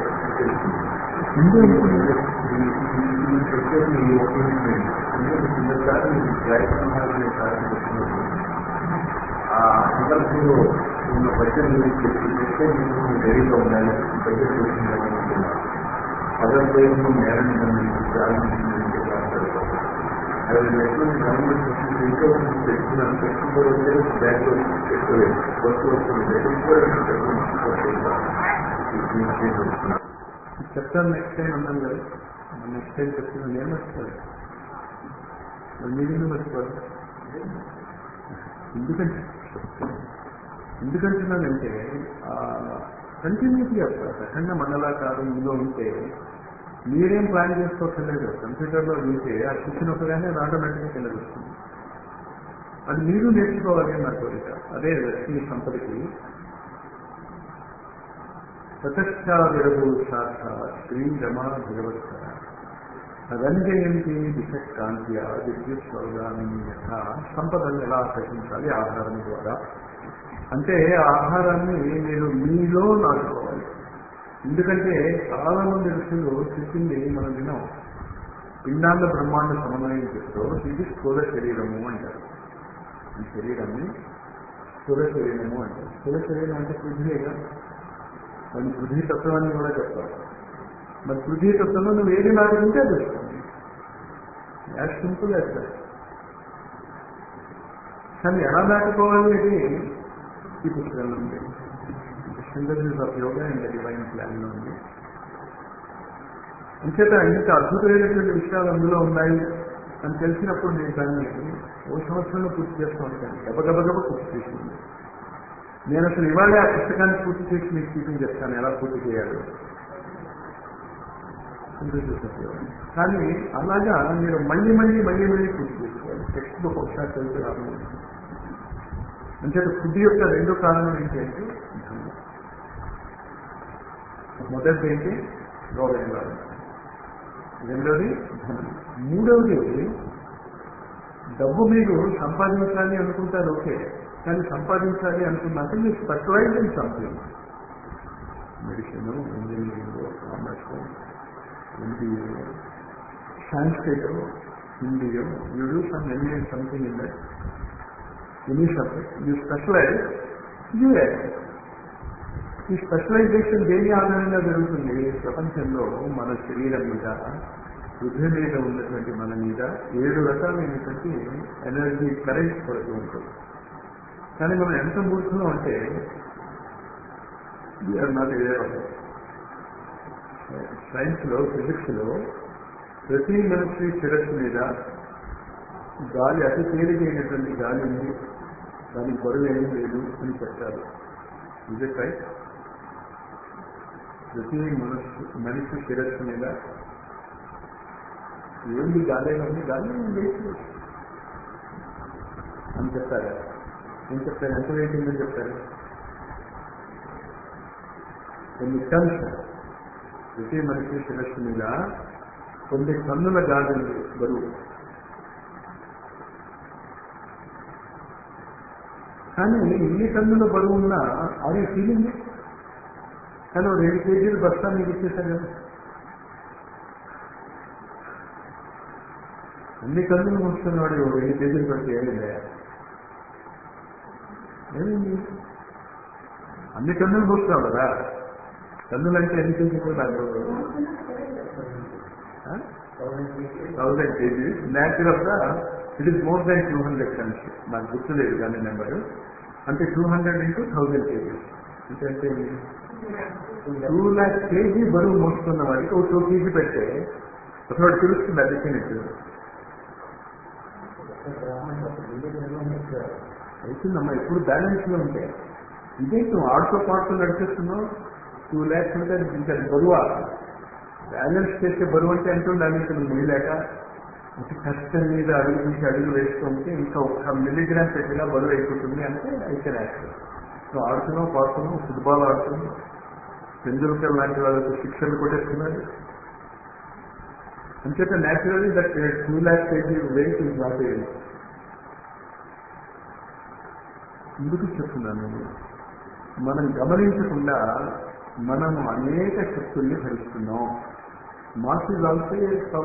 ఈ చెప్పేది ఈ ఒపీనియన్ ఎందుకంటే చిన్నసారి గాయత్రి సారి వచ్చినప్పుడు ఆ సందర్భంలో ఉన్న బడ్జెట్ గురించి చెప్పి చెప్తే నేను రెడీగా ఉండాలి బడ్జెట్ గురించి అనుకుంటున్నాను పదవి ప్రయోజనం నేరం ప్రారంభించిందని చెప్పి మాట్లాడతాను అది ఎటువంటి గవర్నమెంట్ ఇంట్లో పెట్టుకున్నాను పెట్టుకుంటూ వస్తే బ్యాంక్లో పెట్టుకోలేదు బస్సు వస్తుంది పెట్టుకోలేదు చెప్తాను నెక్స్ట్ టైం అన్నాను కదా నెక్స్ట్ టైం చెప్తున్నాను నేను మర్చిపోయాను మరి మీరు ఎందుకు మర్చిపోరు ఎందుకంటే ఎందుకంటున్నానంటే కంటిన్యూటీ వస్తారు అఖండ మండలాకారం ఇందులో ఉంటే మీరేం ప్లాన్ చేసుకోవట్లేదు కంప్యూటర్లో చూస్తే ఆ కూర్చుని ఒకగానే అది ఆటోమేటిక్గా కింద వస్తుంది అది మీరు నేర్చుకోవాలి అని నా కోరిక అదే లక్ష్మీ సంపదకి ప్రతక్షా విరభూ శాఖ శ్రీ రమా భగవత్కర రంజయంతి దిశకాంత్య విద్యుత్ స్వర్గాన్ని యథ సంపదను ఎలా ఆకర్షించాలి ఆహారం ద్వారా అంటే ఆహారాన్ని మీరు మీలో నాటుకోవాలి ఎందుకంటే చాలా మంది ఋషులు చెప్పింది మనం వినాం పిండాండ బ్రహ్మాండ సమన్వయం చెప్తూ ఇది స్థూల శరీరము అంటారు ఈ శరీరాన్ని స్థూల శరీరము అంటారు స్థూల శరీరం అంటే పృథ్వీగా దాని పృథ్వీ తత్వాన్ని కూడా చెప్తారు మరి పృథ్వీ తత్వంలో నువ్వు ఏది నాటుకుంటే అది వస్తుంది యాజ్ సింపుల్ యాజ్ దట్ కానీ ఎలా నాటుకోవాలి ఇది ఈ పుస్తకంలో ఉంది synthesis of yoga and divine plan లో ఉంది అంచేత ఇంత అద్భుతమైనటువంటి విషయాలు అందులో ఉన్నాయి అని తెలిసినప్పుడు నేను దాన్ని ఓ సంవత్సరంలో పూర్తి చేస్తూ ఉంటాను గబగబగబ పూర్తి చేసింది నేను అసలు ఇవాళ ఆ పుస్తకాన్ని పూర్తి చేసి మీకు చూపించేస్తాను ఎలా పూర్తి చేయాలి కానీ అలాగా మీరు మళ్ళీ మళ్ళీ మళ్ళీ మళ్ళీ పూర్తి చేసుకోవాలి టెక్స్ట్ బుక్ ఒకసారి చదివితే రాదు అంటే బుద్ధి యొక్క రెండో కారణం ఏంటంటే ధనం మొదటిది ఏంటి గౌరవం రెండోది ధనం మూడవది డబ్బు మీరు సంపాదించాలి అనుకుంటారు ఓకే కానీ సంపాదించాలి అనుకున్నాక మీరు specialise in something medicine engineering commerce MBA Sanskrit హిందీయో you do some MBA something in that any subject you specialise you ఈ స్పెషలైజేషన్ దేని ఆధారంగా జరుగుతుంది ప్రపంచంలో మన శరీరం మీద పృథ్వీ మీద ఉన్నటువంటి మన మీద ఏడు రకాలైనటువంటి ఎనర్జీ కరెంట్ పడుతూ ఉంటుంది కానీ మనం ఎంత మూర్ఖం అంటే నాట్ సైన్స్ లో ఫిజిక్స్ లో ప్రతి మనిషి శిరస్సు మీద గాలి అతి తేలికైనటువంటి గాలి ఉంది దానికి బరువు ఏమీ లేదు అని చెప్తారు ఇదే రైట్ ప్రతి మనిషి మనిషి శిరస్సు మీద ఏంది గాలి ఉంది గాలి లేదు అని చెప్తారా ఏం చెప్తారు ఎంత వెయిట్ ఉందని చెప్తారు కొన్ని టన్స్ ప్రతి మనిషి శిరస్సు మీద కొన్ని టన్నుల గాలి ఉంది బరువు కానీ ఎన్ని టన్నుల బరువు ఉన్నా అది ఫీలింగ్ కానీ ఓ రెండు కేజీలు బస్తా మీకు ఇచ్చేసారు కదా అన్ని టన్నులు మోస్తున్నవాడు ఓ రెండు కేజీలు పడితే ఏమైందా ఏమైంది అన్ని టన్నులు మోస్తున్నావు కదా టన్నులు అంటే ఎన్ని కేజీలు నాకు థౌసండ్ కేజీస్ న్యాచురల్ గా it is more than two hundred tons నాకు గుర్తులేదు కానీ నెంబర్ అంటే two hundred into thousand kgs అంటే అంటే టూ ల్యాక్ కేజీ బరువు మోస్తున్న వాడికి ఒక టూ కేజీ పెడితే ఒకటి తెలుస్తుంది అది డెఫినెట్ అవుతుందమ్మా ఎప్పుడు బ్యాలెన్స్లో ఉంటే ఇదే నువ్వు ఆడుతూ పాడుతూ నడిపిస్తున్నావు టూ ల్యాక్స్ ఉంటే అది ఇంకా బరువా బ్యాలెన్స్ చేసే బరువు అంటే ఎంత ఉండాలి ఇంకా నువ్వు మొయ్యలేక అతి కష్టం మీద అడుగు నుంచి అడుగు వేస్తుంటే ఇంకా ఒక మిల్లీగ్రామ్ పెట్టినా బరువు అయిపోతుంది అంటే అయితే యాక్చువల్ నువ్వు ఆడుతున్నావు పాడుతున్నావు ఫుట్బాల్ ఆడుతున్నావు టెండూల్కర్ లాంటి వాళ్ళకి శిక్షలు కొట్టేస్తున్నారు అంచేత naturally that two lakh kg weight is not ఎందుకు చెప్తున్నాను నేను మనం గమనించకుండా మనము అనేక శక్తుల్ని భరిస్తున్నాం మాస్ ఇస్ ఆల్సో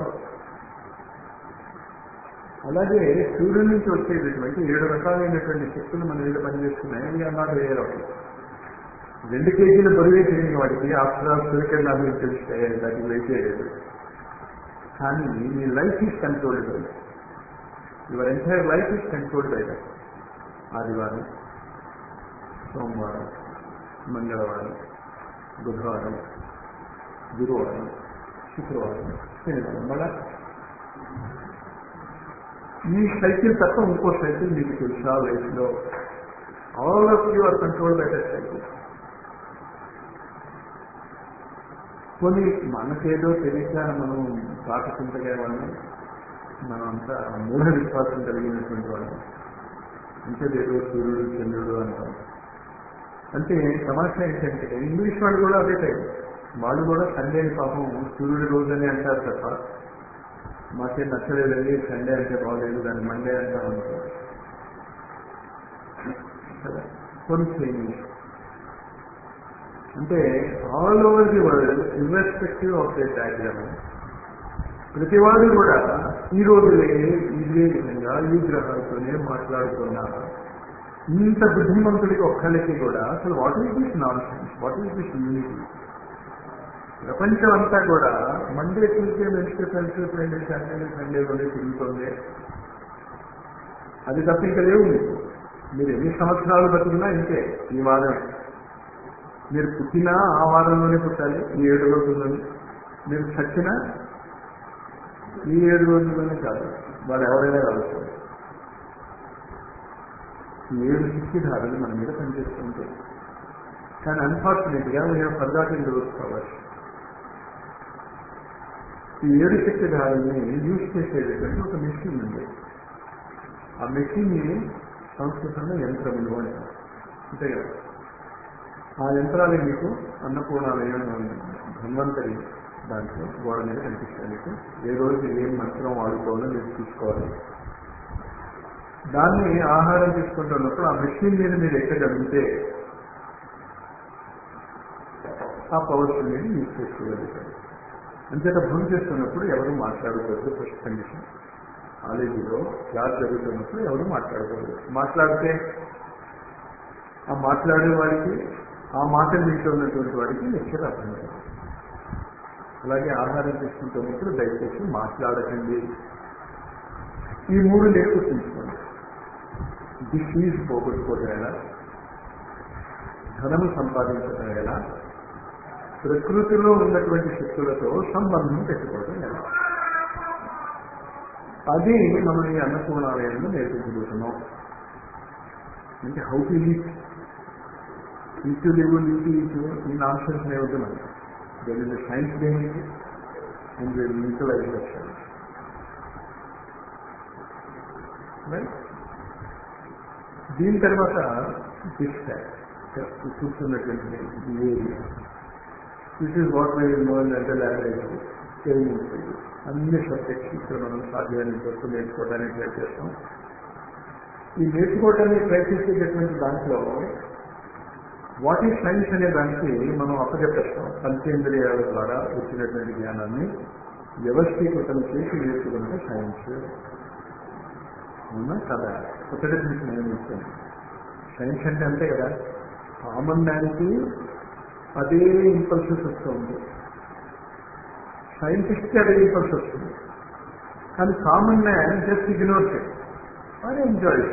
అలాగే సూర్యుడి నుంచి వచ్చేటటువంటి ఏడు రకాలైనటువంటి శక్తులు మన మీద పనిచేస్తున్నాయి అన్నారు వేరే రెండు కేజీల బరువే తెలియని వాడికి ఆఫ్టర్ ఆల్ సూర్యకిరణ అభివృద్ధి తెలిస్తే దానికి వెయిట్ చేయలేదు కానీ మీ life is controlled by your entire life is controlled by that ఆదివారం సోమవారం మంగళవారం బుధవారం గురువారం శుక్రవారం శనివారం మళ్ళా ఈ సైకిల్ తప్ప ఇంకో సైకిల్ మీకు తెలుసా లైఫ్లో all of you are control by that cycle కొన్ని మనకేదో తెలియక మనం పాఠకుంటగా వాళ్ళం మనం అంతా మూఢ విశ్వాసం కలిగినటువంటి వాళ్ళం అంటే ఏదో సూర్యుడు చంద్రుడు అంటాం అంటే తమాషా ఏంటంటే ఇంగ్లీష్ వాళ్ళు కూడా అదే టైం వాళ్ళు కూడా సండే పాపం సూర్యుడి రోజని అంటారు తప్ప మాకేం నచ్చలేదండి సండే అంటే బాగలేదు దాన్ని మండే అంటాం అనుకో కదా కొంచెం ఇంగ్లీష్ అంటే all over the world irrespective of the diagram ప్రతి వాళ్ళు కూడా ఈ రోజులే ఇదే విధంగా ఈ గ్రహాలతోనే మాట్లాడుతున్నా ఇంత బుద్ధిమంతుడికి ఒక్కరికి కూడా అసలు what is this nonsense what is this unity ప్రపంచం అంతా కూడా Monday Tuesday Wednesday Thursday Friday Saturday Sunday వల్లే తిరుగుతుంది అది తప్ప ఇంకా లేవు మీకు మీరు ఎన్ని సంవత్సరాలు బతికినా ఇంతే ఈ వారం మీరు పుట్టినా ఆ వారంలోనే పుట్టాలి ఈ ఏడు రోజుల్లోనే మీరు చచ్చినా ఈ ఏడు రోజుల్లోనే కాదు వాడు ఎవరైనా కావచ్చు ఈ ఏడు శక్తిధారులు మన మీద పనిచేస్తుంటాయి కానీ అన్ఫార్చునేట్ గా మేము ఫర్గాటిన్ రోజు కావచ్చు ఈ ఏడు శక్తిధారుల్ని యూజ్ చేసేటటువంటి ఒక మెషిన్ ఉంది ఆ మెషిన్ ని సంస్కృతంలో యంత్రములు అంటారు అంతే కదా ఆ యంత్రాలు మీకు అన్నపూర్ణాలయం ధన్వంతరి దాంట్లో గోడ మీద కనిపిస్తాయి మీకు ఏ రోజు ఏం మంత్రం వాడుకోవాలో మీరు చూసుకోవాలి దాన్ని ఆహారం తీసుకుంటున్నప్పుడు ఆ మెషిన్ మీద మీరు ఎక్కగలిగితే ఆ పవర్స్ అనేది యూజ్ చేసుకోగలుగుతారు అంతేత భూమి చేస్తున్నప్పుడు ఎవరు మాట్లాడకూడదు ఫస్ట్ కండిషన్ కాలేజీలో క్లాస్ జరుగుతున్నప్పుడు ఎవరు మాట్లాడకూడదు మాట్లాడితే ఆ మాట్లాడే వాడికి ఆ మాటలు వింటున్నటువంటి వాడికి లెక్చర్ అర్థం కాదు అలాగే ఆహారం తీసుకుంటున్నప్పుడు దయచేసి మాట్లాడకండి ఈ మూడు నేర్చుకుంటుకోండి డిసీజ్ పోగొట్టుకోవడం ఎలా ధనము సంపాదించడం ఎలా ప్రకృతిలో ఉన్నటువంటి శక్తులతో సంబంధం పెట్టుకోవడం ఎలా అది మనం ఈ అన్నపూర్ణాలయంలో నేర్పించబోతున్నాం అంటే హౌ టు లీవ్ ఇంటూ లేవు నీటి ఇటు ఈ నాన్సెన్స్ లేవద్దు మనకి దెర్ ఇస్ సైన్స్ దేనికి అండ్ యూటిలైజ్ చేస్తారు దీని తర్వాత డిస్టాక్ కూర్చున్నటువంటి area this is what why no అంటే లాంగ్వేజ్ తెలియదు అన్ని సబ్జెక్ట్స్ ఇక్కడ మనం సాధ్యమైనంత వరకు నేర్చుకోవడానికి ట్రై చేస్తాం ఈ నేర్చుకోవడానికి ట్రై చేసేటటువంటి దాంట్లో వాట్ ఈజ్ సైన్స్ అనే దానికి మనం అప్పచెప్పేస్తాం పంచేంద్రియాల ద్వారా వచ్చినటువంటి జ్ఞానాన్ని వ్యవస్థీకృతం చేసి నేర్చుకుంటే సైన్స్ అవునా కదా కొత్త డెఫినేషన్ ఏమి ఇస్తాను సైన్స్ అంటే అంతే కదా కామన్ మ్యాన్కి అదే ఇంపల్సెస్ వస్తూ ఉంది సైంటిస్ట్కి అదే ఇంపల్స్ వస్తుంది కానీ common man just ignores it or enjoy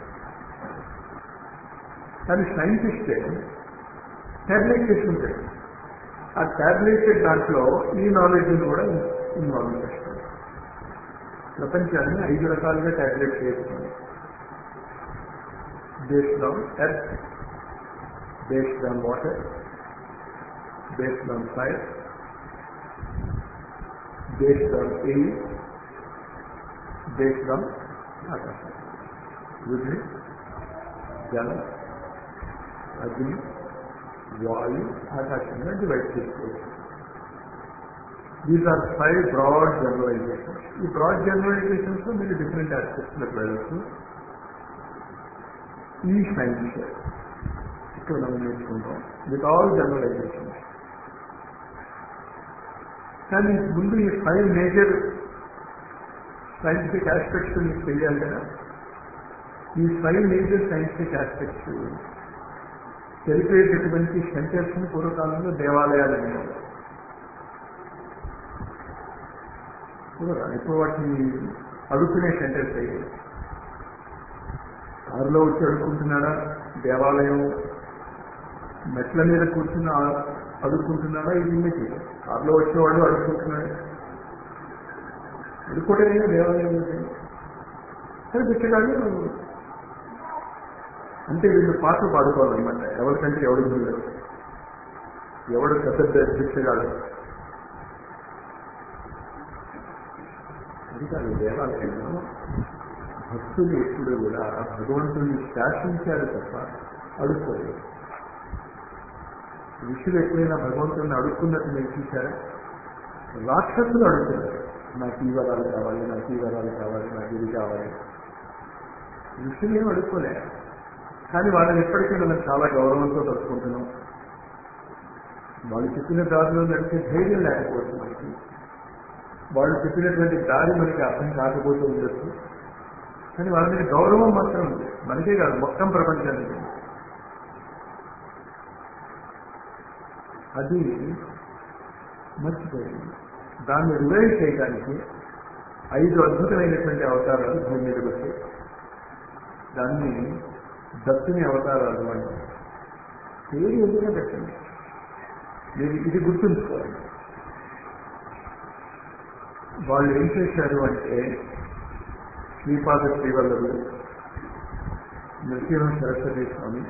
కానీ సైంటిస్ట్ ట్యాబ్లెట్ చేసుకుంటాడు ఆ ట్యాబ్లెట్ దాంట్లో ఈ నాలెడ్జ్ కూడా ఇన్వాల్వ్ చేస్తాడు ప్రపంచాన్ని ఐదు రకాలుగా ట్యాబ్లెట్ చేసుకోండి based on earth, based on water, based on fire, based on air, based on ఆకాశం పృథ్వీ జలం అగ్ని వాయు ఆకాశంగా డివైడ్ చేసుకోవచ్చు these are five broad generalisations ఈ బ్రాడ్ జనరలైజేషన్స్ లో మీరు డిఫరెంట్ ఆస్పెక్ట్స్లోకి వెళ్ళచ్చు ఈ సైన్స్ ఇక్కడ మనం నేర్చుకుంటాం విత్ ఆల్ జనరలైజేషన్స్ కానీ ముందు ఈ ఫైవ్ మేజర్ సైంటిఫిక్ ఆస్పెక్ట్స్ మీకు తెలియాలి కదా ఈ ఫైవ్ మేజర్ సైంటిఫిక్ ఆస్పెక్ట్స్ తెలిపేటటువంటి సెంటర్స్ ని పూర్వకాలంలో దేవాలయాలు అనేవారు పూర్వకాలం ఇప్పుడు వాటిని అడుక్కునే సెంటర్స్ అయ్యాయి కారులో వచ్చి అడుక్కుంటున్నాడా దేవాలయం మెట్ల మీద కూర్చుని ఆ- అడుక్కుంటున్నాడా ఇది ఇమ్మేది కారులో వచ్చేవాడు అడుక్కుంటున్నాడు అడుక్కోవడమే దేవాలయం అంటే. సరే బిచ్చగాళ్ళు అంటే వీళ్ళు పాటలు పాడుకోవాలన్నమాట ఎవరికంటే ఎవడు ముందు ఎవడు పెద్ద బిచ్చగాడు అది కాదు దేవాలయంలో భక్తులు ఎప్పుడు కూడా భగవంతుడిని శాసించారు తప్ప అడుక్కోలేదు ఋషులు ఎప్పుడైనా భగవంతుడిని అడుక్కున్నట్టు మీరు చూశారా రాక్షసులు అడుగుతున్నారు నాకు ఈ వరాలు కావాలి నాకు ఈ వరాలు కావాలి నాకు ఇది కావాలి ఋషులు ఏం అడుక్కోలే కానీ వాళ్ళని ఎప్పటికీ మనం చాలా గౌరవంతో తలుచుకుంటున్నాం వాళ్ళు చెప్పిన దారిలో నడిచే ధైర్యం లేకపోవచ్చు మనకి వాళ్ళు చెప్పినటువంటి దారి మనకి అర్థం కాకపోతూ ఉండొచ్చు కానీ వాళ్ళ మీద గౌరవం మాత్రం ఉంది మనకే కాదు మొత్తం ప్రపంచానికి అది మర్చిపోయింది దాన్ని రివైవ్ చేయడానికి ఐదు అద్భుతమైనటువంటి అవతారాలు భూమి మీదకి వచ్చాయి దాన్ని దత్తుని అవతారాలు అంటారు పేరు ఎందుకు పెట్టండి మీరు ఇది గుర్తుంచుకోవాలి వాళ్ళు ఏం చేశారు అంటే శ్రీపాద శ్రీవల్లభుడు నరసింహ సరస్వతి స్వామి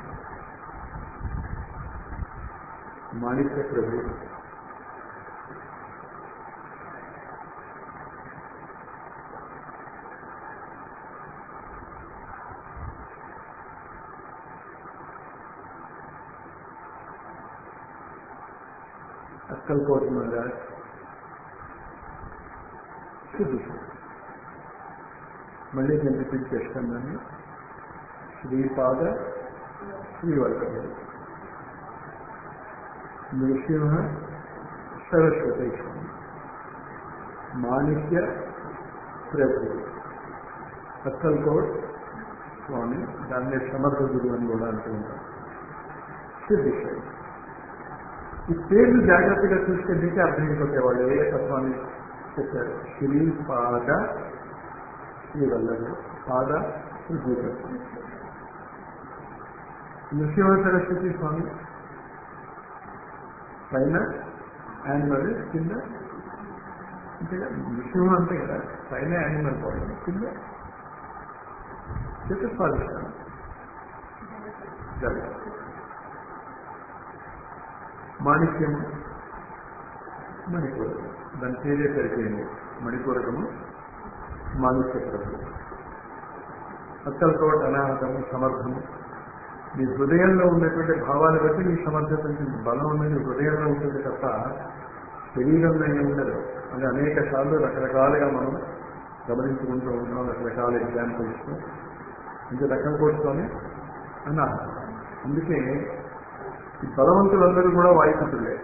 మాణిక్య ప్రభు అక్కల్కోట మహారాజ్ సిద్ధేశ్వర మళ్ళీ నేను రిపీట్ చేస్తాను దాన్ని శ్రీపాద శ్రీవర్గముడు నృసింహ సరస్వతి స్వామి మాణిక్య ప్రభు అక్కల్కోట్ స్వామి దాన్ని సమర్థుడు అని కూడా అంటూ ఉంటాం సిద్ధేశ్వరి ఈ పేర్లు జాగ్రత్తగా చూస్తే మీకే అర్థమైపోతే వాళ్ళు ఏ తత్వాన్ని చెప్పారు శ్రీ పాద శ్రీ వల్లభు పాద శ్రీ భూపతి నృసింహ సరస్వతి స్వామి పైన యానిమల్ కింద అంతే కదా నృసింహం అంతే కదా పైన యానిమల్ పోవడం కింద చతుస్పాదిస్తాను జరగదు మాణిక్యము మణిపూరకము దాని పేరే సరిపోయింది మణిపూరకము మాణిక్య ప్రభు అక్కలతోట అనాహతము సమర్థము మీ హృదయంలో ఉన్నటువంటి భావాన్ని బట్టి మీ సమర్థత ఉంటుంది బలం ఉన్నది హృదయంలో ఉంటుంది తప్ప శరీరంలో ఏమి ఉండదు అది అనేక సార్లు రకరకాలుగా మనం గమనించుకుంటూ ఉంటాం రకరకాల ఎగ్జాంపుల్స్ ఇంకా రకం కోసుకొని అనాహతం అందుకే ఈ బలవంతులందరూ కూడా వాయుపుత్రులే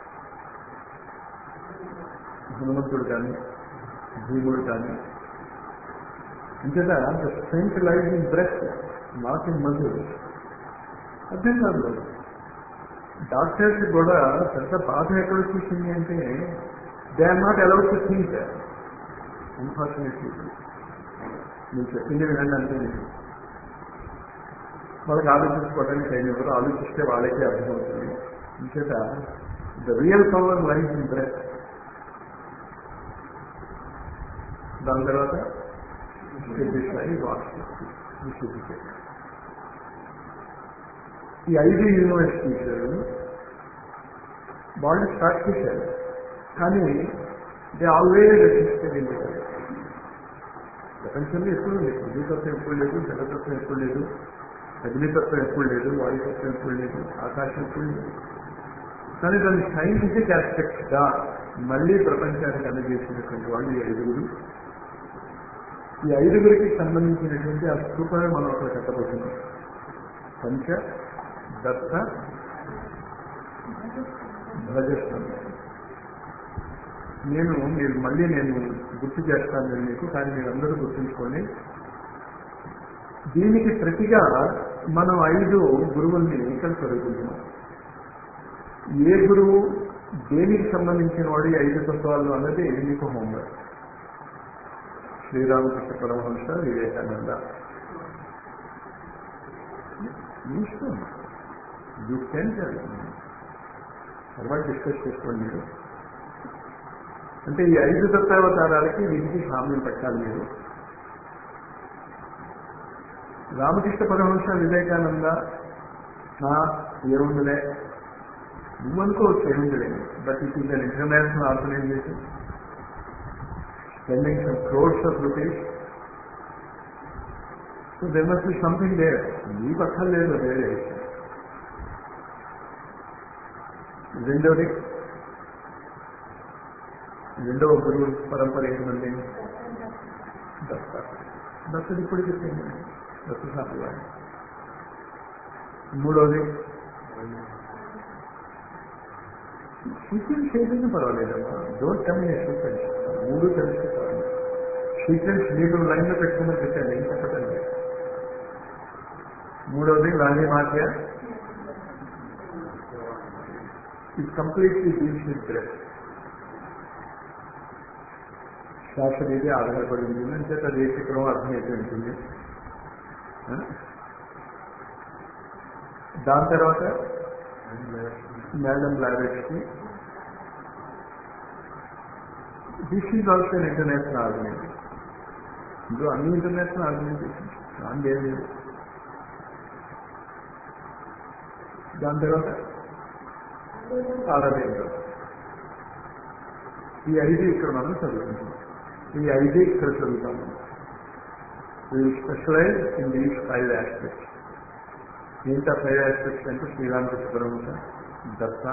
హనుమంతుడు కానీ భీముడు కానీ అంతేదా the strength life in breast not in మధుర్ అర్థం కాదు డాక్టర్స్ కూడా పెద్ద బాధ ఎక్కడ వచ్చేసింది అంటే they are not allowed to think unfortunately మీరు చెప్పింది వినండి అంటే మీకు వాళ్ళకి ఆలోచించుకోవడానికి టైం ఎవరు ఆలోచిస్తే వాళ్ళకే అర్థమవుతుంది ఇంచేత the real power life in breath దాని తర్వాత విశుద్ధి వాక్శక్తి విశుద్ధి ఈ ఐదు యూనివర్సిటీస్ వాళ్ళు స్టార్ట్ చేశారు కానీ దే ఆల్వేజ్ రెసిస్టెడ్ ఇన్ ప్రపంచంలో ఎప్పుడు లేదు భూతత్వం ఎప్పుడు లేదు జలతత్వం ఎప్పుడు లేదు అగ్నితత్వం ఎప్పుడు లేదు వాయుతత్వం ఎప్పుడు లేదు ఆకాశం ఎప్పుడు లేదు కానీ దాని సైంటిఫిక్ ఆస్పెక్ట్స్ గా మళ్ళీ ప్రపంచానికి అందజేసినటువంటి వాళ్ళు ఈ ఐదుగురు ఈ ఐదుగురికి సంబంధించినటువంటి ఆ స్థూపమే మనం అక్కడ కట్టబోతున్నాం పంచ దత్త ధ్వజస్తంభం నేను మీరు మళ్ళీ నేను గుర్తు చేస్తాను నేను మీకు కానీ మీరు అందరూ గుర్తుంచుకోండి దీనికి ప్రతిగా మనం ఐదు గురువుల్ని ఇక్కడ చదువుకుంటున్నాం ఏ గురువు దేనికి సంబంధించిన వాడు ఈ ఐదు తత్వాలు అన్నది మీకు హోంవర్క్ శ్రీరామకృష్ణ పరమహంస వివేకానంద మీ ఇష్టం యూ కెన్ తర్వాత డిస్కస్ చేసుకోండి మీరు అంటే ఈ ఐదు తత్వావతారాలకి వీటికి సామ్యం పెట్టాలి మీరు రామకృష్ణ పరమహంస వివేకానంద నా ఏముందిలే నువ్వు అనుకోవచ్చు ఏముందిలే but it is an international organisation spending some crores of rupees. So there must be something there. నీకు అక్కర్లేదు వేరే విషయం రెండవది రెండవ గురువు పరంపర ఏంటంటే దత్త దత్తది ఇప్పుడు చెప్పింది దత్త సాంప్రదాయం మూడవది సీక్వెన్స్ ఏదైనా పర్వాలేదమ్మా డోంట్ కమ్ ఇన్ సీక్వెన్స్ మూడు కలిసి చాలు సీక్వెన్స్ మీరు లైన్లో పెట్టుకుని పెట్టండి ఏం చెప్పటం లేదు మూడవది లాహీ మాధ్య ఇది కంప్లీట్లీ డీల్స్ విత్ బ్రెత్ శ్వాస మీద ఆధారపడి ఉంటుంది అంచేత అది ఏ చక్రం అర్థమైతే ఉంటుంది దాని తర్వాత మేడం లారెట్స్కి this is also an international organisation ఇందులో అన్ని ఇంటర్నేషనల్ ఆర్గనైజేషన్ దాని ఏం లేదు దాని తర్వాత ఆరవేంద్ర ఈ ఐదు ఇక్కడ మనం చదువుకుంటాం ఈ ఐదు ఇక్కడ చదువుతాం మనం specialise in these five aspects ఏంటా ఫైవ్ ఆస్పెక్ట్స్ అంటే శ్రీరామకృష్ణ పరమహంస దత్త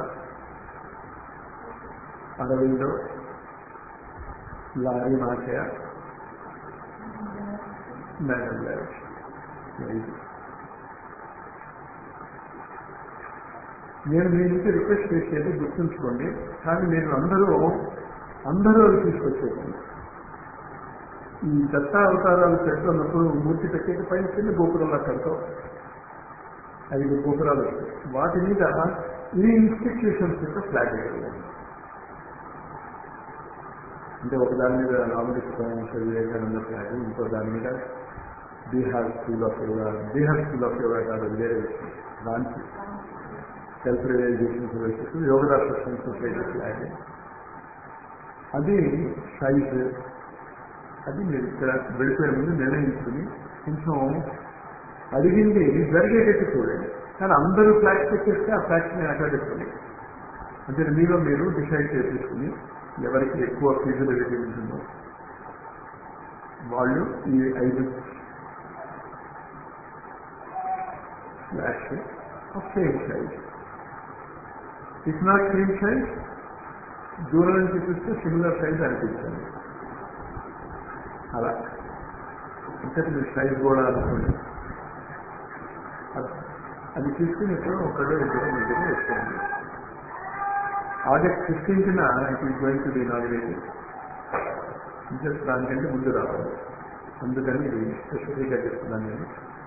అరవిందో లారీ మాచయ మేడం లారీ ఐదు నేను మీ నుంచి రిక్వెస్ట్ చేసేది గుర్తుంచుకోండి కానీ మీరు అందరూ అందరూ అవి తీసుకొచ్చేయండి ఈ దత్త అవతారాలు పెడుతున్నప్పుడు మూర్తి పెట్టేక పైన చిన్న గోపురంలా కడతాం ఐదు గోపురాలు వస్తాయి వాటి మీద ఈ ఇన్స్టిట్యూషన్స్ యొక్క ఫ్లాగ్ వేయాలి అంటే ఒక దాని మీద రామకృష్ణ పరమహంస వివేకానంద ఫ్లాగ్ ఇంకో దాని మీద Bihar school of Yoga Bihar school of Yoga కాదు వేరే విషయం దానికి self realization society Yogoda society flag అది సైజ్ అది మీరు ఇక్కడ వెళ్ళిపోయే ముందు నిర్ణయించుకుని కొంచెం అడిగింది జరిగేటట్టు చూడండి కానీ అందరూ ఫ్లాగ్స్ పెట్టేస్తే ఆ ఫ్లాగ్స్ నేను అక్కడ పెట్టుకుని అంటే మీలో మీరు డిసైడ్ చేసేసుకుని ఎవరికి ఎక్కువ ఫీజిబిలిటీ ఉంటుందో వాళ్ళు ఈ ఐదు flags of same size if not same size దూరం నుంచి చూస్తే సిమిలర్ సైజ్ అనిపించాలి అలా అంటే మీరు సైజ్ కూడా అనుకోండి అది తీసుకుని ఎప్పుడో ఒకళ్ళు ఇద్దరు ఇద్దరు వస్తుంది ఆగస్ట్ ఫిఫ్టీన్త్న it is going to be inaugurated just దానికంటే ముందు రావాలి అందుకని ఇది స్పెసిఫిక్గా చెప్తున్నాను నేను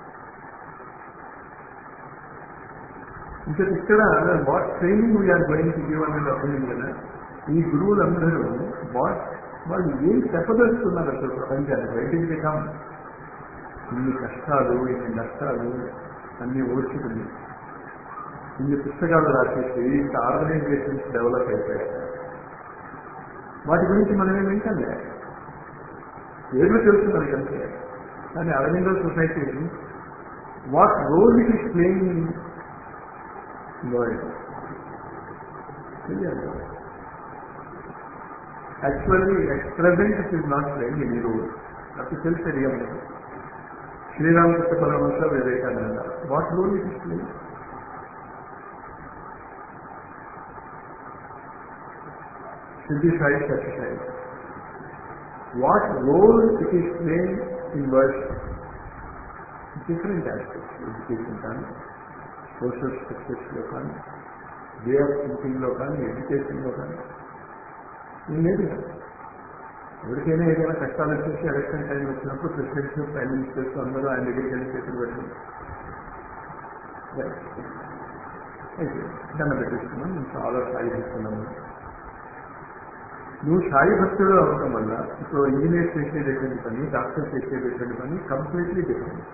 ఇంకా ఇక్కడ what training we are going to give అనేది అర్థమైంది కదా ఈ గురువులందరూ వాట్ వాళ్ళు ఏం చెప్పదలుచుకున్నారు అసలు ప్రపంచానికి బయటికి దిగాం ఇన్ని కష్టాలు ఇన్ని నష్టాలు అన్ని ఓర్చుకుని ఇన్ని పుస్తకాలు రాసేసి ఇంత ఆర్గనైజేషన్స్ డెవలప్ అయిపోయాయి వాటి గురించి మనమే వింటలే ఏదో తెలుసు మనకంతే కానీ Aurobindo society what role it is playing world తెలియాలి actually at present it is not playing any role నాకు తెలిసి తెలియదు Sri Ramakrishna Paramahamsa Vivekananda what role it is playing Siddhi Sai Sachi Sai. What role it is playing in worship? Different aspects. Education కానీ social స్ట్రక్చర్స్లో కానీ way of థింకింగ్లో కానీ ఎడ్యుకేషన్లో కానీ ఏం లేదు కదా ఎవరికైనా ఏదైనా కష్టాలు వచ్చేసి ఎలక్షన్ టైం వచ్చినప్పుడు ప్రెసిడెంట్స్ ప్రైమ్ మినిస్టర్స్ అందరూ ఆయన దగ్గరికి వెళ్ళి చేతులు పెట్టండి అయితే దండ పెట్టిస్తున్నాం మేము చాలా సాయి ఇస్తున్నాము నువ్వు సాయి భక్తుడు అవటం వల్ల ఇప్పుడు ఇంజనీర్ చేసేటటువంటి పని డాక్టర్ చేసేటటువంటి పని కంప్లీట్లీ డిఫరెంట్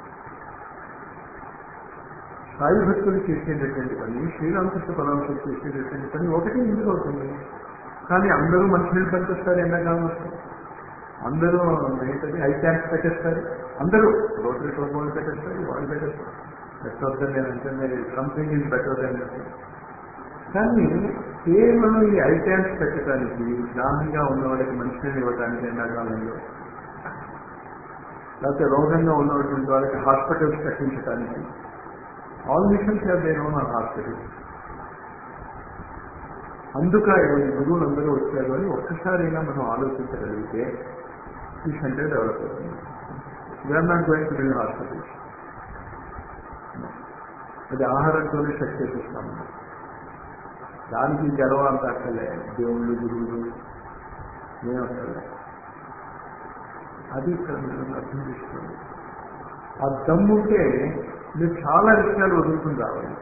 సాయి భక్తులు చేసేటటువంటి పని శ్రీరామకృష్ణ పరమశులు చేసేటటువంటి పని ఒకటి ఎందుకు అవుతుంది కానీ అందరూ మనుషులు పనికొస్తారు ఎండాకాలం వస్తారు అందరూ ఏంటది ఐ ట్యాంక్స్ పెట్టేస్తారు అందరూ రోటరీ టోర్బోల్ పెట్టేస్తారు వాళ్ళు పెట్టేస్తారు బెటర్ దెన్ నేను అంటే సంథింగ్ ఈజ్ బెటర్ దెన్ కానీ కేవలం ఈ ఐ ట్యాంక్స్ పెట్టడానికి దాహంగా ఉన్న వాళ్ళకి మంచినీళ్ళు ఇవ్వడానికి ఎండాకాలంలో లేకపోతే రోగంగా ఉన్నటువంటి వాళ్ళకి హాస్పిటల్స్ కట్టించడానికి all missions have their own hospitals అందుక ఈ గురువులు అందరూ వచ్చారు అని ఒక్కసారైనా మనం ఆలోచించగలిగితే ఈ సెంటర్ డెవలప్ అవుతుంది we are not going to build hospitals అది ఆహారంతోనే సెట్ చేపిస్తాము దానికి గర్వం అంత అక్కలే దేవుళ్ళు గురువులు నేను అక్కలే అది ఇక్కడ మీరు అర్థం చేసుకోండి ఆ దమ్ముంటే మీరు చాలా విషయాలు వదులుకుని రావాలి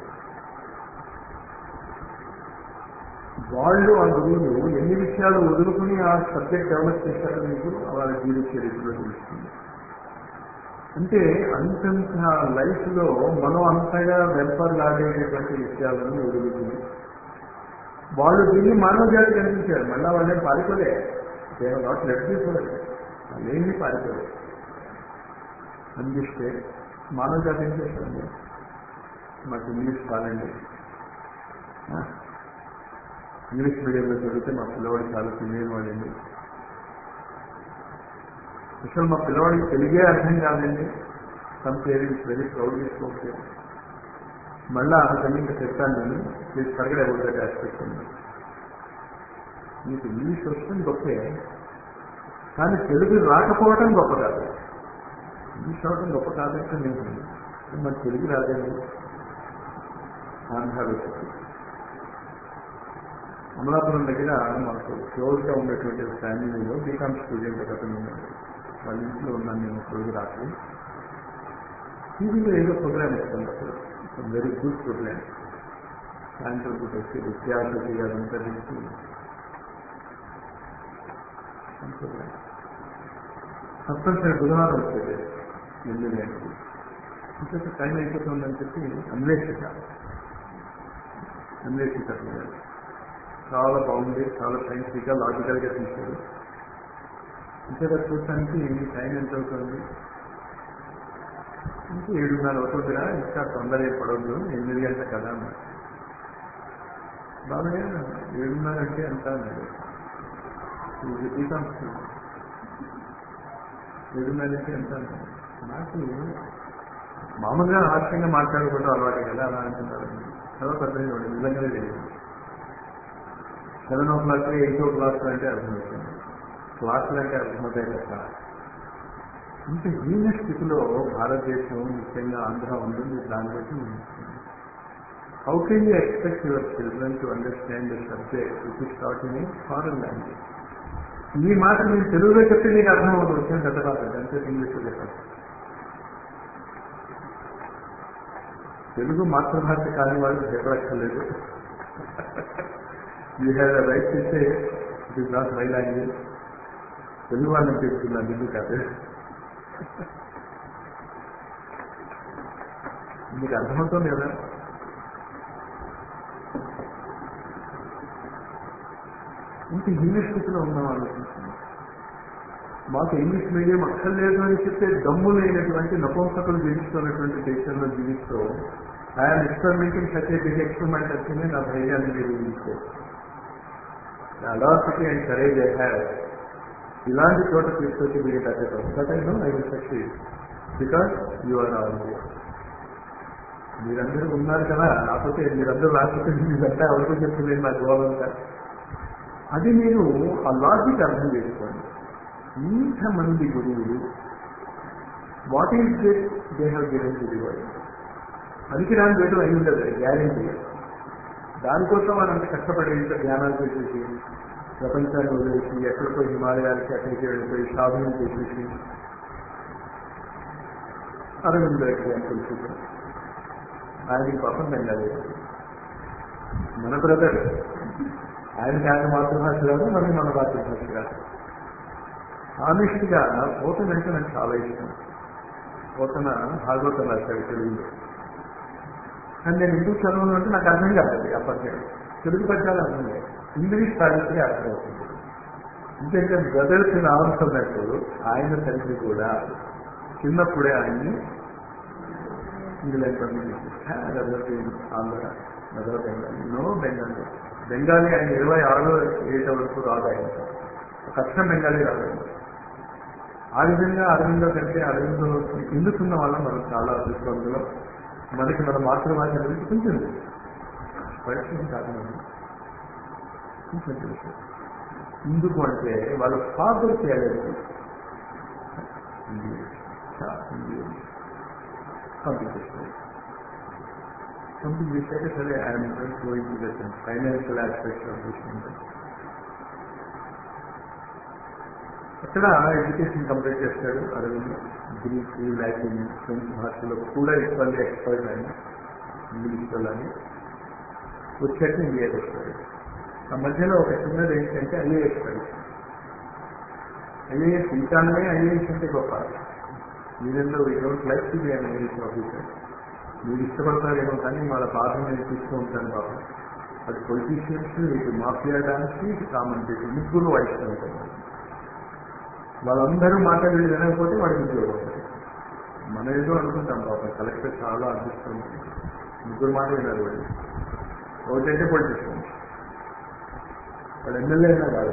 వాళ్ళు ఆ గురువులు ఎన్ని విషయాలు వదులుకుని ఆ సబ్జెక్ట్ డెవలప్ చేశారో మీకు వాళ్ళ జీవిత చరిత్రలో తెలుస్తుంది అంటే అంతంత లైఫ్ లో మనం అంతగా వెంపర్లాడేటటువంటి విషయాలను వదులుకుని వాళ్ళు దీన్ని మానవ జాతి కనిపించారు మళ్ళా వాళ్ళేం పారిపోలే దేవ నాట్ లెట్ తీసుకోలేదు వాళ్ళు ఏమీ పారిపోలేదు అందిస్తే మానవ జాతి ఏం చేస్తారండి మాకు ఇంగ్లీష్ కాదండి ఇంగ్లీష్ మీడియంలో చదివితే మా పిల్లవాడు చాలా తెలియని వాడండి అసలు మా పిల్లవాడికి తెలుగే అర్థం కాదండి some parents very proudly spoke మళ్ళా అందుకని ఇంకా చెప్తాను నేను please forget about that aspect అండి మీకు ఇంగ్లీష్ వస్తుంది గొప్పే కానీ తెలుగు రాకపోవడం గొప్ప కాదు ఇంగ్లీష్ అవడం గొప్ప కాదంటే నేను మరి తెలుగు రాదండి ఆంధ్ర వ్యక్తి అమలాపురం దగ్గర మాకు క్లోజ్గా ఉండేటువంటి ఫ్యామిలీలో బీకామ్ స్టూడెంట్ ఒక అతను ఉన్నాడు వాళ్ళ ఇంట్లో ఉన్నాను నేను క్లోజ్ రాత్రి టీవీలో ఏదో ప్రోగ్రామ్ ఇస్తాను అప్పుడు వెరీ గుడ్ ప్రోగ్రామ్ సాయంత్రం పూట వచ్చి విద్యార్థి అదంతా తెలిసి ప్రోగ్రామ్ తప్పనిసరి బుధవారం వచ్చేది ఎనిమిది గంటలు ఇంకొక టైం అయిపోతుందని చెప్పి అన్వేషిక అన్వేషిక ప్రోగ్రామ్ చాలా బాగుంది చాలా సైంటిఫిక్గా లాజికల్గా తీశారు ఇంకా చూడటానికి టైం ఎంత అవుతుంది ఇంకా ఏడున్నర అవుతుందిరా ఇంకా తొందర ఏం పడవద్దు ఎనిమిది గంటల కదా అన్నారు బాగా ఏడున్నర అంటే ఎంత అన్నాడు బీకామ్ ఏడున్నర అంటే ఎంత అన్నాడు నాకు మామూలుగా హాస్యంగా మాట్లాడుకుంటూ అలవాటు కదా అలా అంటున్నారు తర్వాత అర్థం కాదు నిజంగానే తెలియదు seven o'clock eight o'clock అంటే అర్థమవుతుంది క్లాసులు అంటే అర్థమవుతాయి కదా ఇంత హీన స్థితిలో భారతదేశం ముఖ్యంగా ఆంధ్ర ఉంటుంది దాన్ని బట్టి how can you expect your children to understand the subject which is taught in a foreign language ఈ మాట నేను తెలుగులో చెప్తే నీకు అర్థం అవుతుంది వచ్చిన పెద్ద కాదు అంతే ఇంగ్లీష్లో చెప్పాలి తెలుగు మాతృభాష కాని వాళ్ళు చెప్పక్కర్లేదు you have the right to say it is not my language Telugu వాళ్ళని చెప్తున్నాను ఎందుకు కాదు మీకు అర్థమవుతుంది కదా ఇంత హీన స్థితిలో ఉన్నాం ఆలోచించింది మాకు ఇంగ్లీష్ మీడియం అక్కర్లేదు అని చెప్తే దమ్ము లేనటువంటి నపుంసకులు జీవిస్తున్నటువంటి దేశంలో జీవిస్తూ I'm experimenting such a big experiment వచ్చింది నా ధైర్యాన్ని మీరు ఊహించుకో audacity and courage I have ఇలాంటి చోట తీసుకొచ్చి మీరు తగ్గటం but I know I will succeed because you are all మీరందరూ ఉన్నారు కదా లేకపోతే మీరందరూ రాకపోతే మీరంతా ఎవరికో చెప్తుంది నా గోలంతా అది మీరు ఆ లాజిక్ అర్థం చేసుకోండి ఇంతమంది గురువులు what is this they have given to the world పనికి రాని వేయడం అయి ఉండదు గ్యారెంటీ దానికోసం వాళ్ళు అంత కష్టపడి ఇంత ధ్యానాలు చేసేసి ప్రపంచాన్ని వదిలేసి ఎక్కడికో హిమాలయాలకి అక్కడికి వెళ్ళిపోయి షాపింగ్ చేసేసి అరవింద్ ఎగ్జాంపుల్ చూద్దాం ఆయన పాపం బెంగాలీ మన బ్రదర్ ఆయనకి ఆయన మాతృభాష రాదు మనకి మన మాతృభాష రాదు ఆనెస్ట్గా పోతన అంటే నాకు చాలా ఇష్టం పోతన భాగవతం రాశాడు తెలుగులో కానీ నేను ఎందుకు చదవను అంటే నాకు అర్థం కాలేదు ఆ పద్యం తెలుగు పద్యాలు అర్థం లేదు ఇంగ్లీష్ సాధిస్తే అర్థం అవుతుంది ఎందుకంటే బ్రదర్స్ ఆవస్తున్నట్టు ఆయన తండ్రి కూడా చిన్నప్పుడే ఆయన్ని ఇంగ్లాండ్ పంపించేసి ఆంధ్ర మదర్ బెంగాలీ నో బెంగాలీ బెంగాలీ ఆయన ఇరవై ఆరో ఏట వరకు రాదు ఆయన కష్టం బెంగాలీ రాదు ఆ విధంగా అరవిందో కంటే అరవిందో ఎందుకున్న వల్ల మనం చాలా అదృష్టవంతులం మనకి మన మాతృభాష గురించి కొంచెం తెలుసు. పరిస్థితి కాదు మనం కొంచెం తెలుసు ఎందుకు అంటే వాళ్ళ ఫాదర్ చేయాలి కంప్లీట్ చేస్తారు కంప్లీట్ చేశాక సరే I'm going to the financial aspects of this అక్కడ ఎడ్యుకేషన్ కంప్లీట్ చేస్తాడు అరవింద్ గ్రీక్ లాటిన్ ఫ్రెంచ్ భాషలో కూడా ఈక్వల్లీ ఎక్స్పర్ట్ ఆయన ఇంగ్లీష్లో అని వచ్చాక ఇండియా వస్తాడు ఆ మధ్యలో ఒక చిన్నది ఏంటంటే ఐఏఎస్ పరీక్ష ఐఏఎస్ ఇంకానే ఐఏఎస్ అంటే గొప్ప మీరెందో we don't like to be an IAS officer మీరు ఇష్టపడతారేమో కానీ వాళ్ళ బాధను నేను చూస్తూ ఉంటాను పాపం అది పొలిటీషియన్స్ ఇటు మాఫియా డాన్స్ ఇటు కామన్ పీపుల్ ముగ్గురు వాయిస్తూ ఉంటారు వాళ్ళందరూ మాట్లాడి వినకపోతే వాడికి ఉద్యోగం వస్తుంది మనం ఏదో అనుకుంటాం పాపం కలెక్టర్ చాలా అదృష్టం ముగ్గురు మాట విన్నారు వాడు ఒకటంటే పొలిటీషియన్ వాడు ఎమ్మెల్యే అయినా కాదు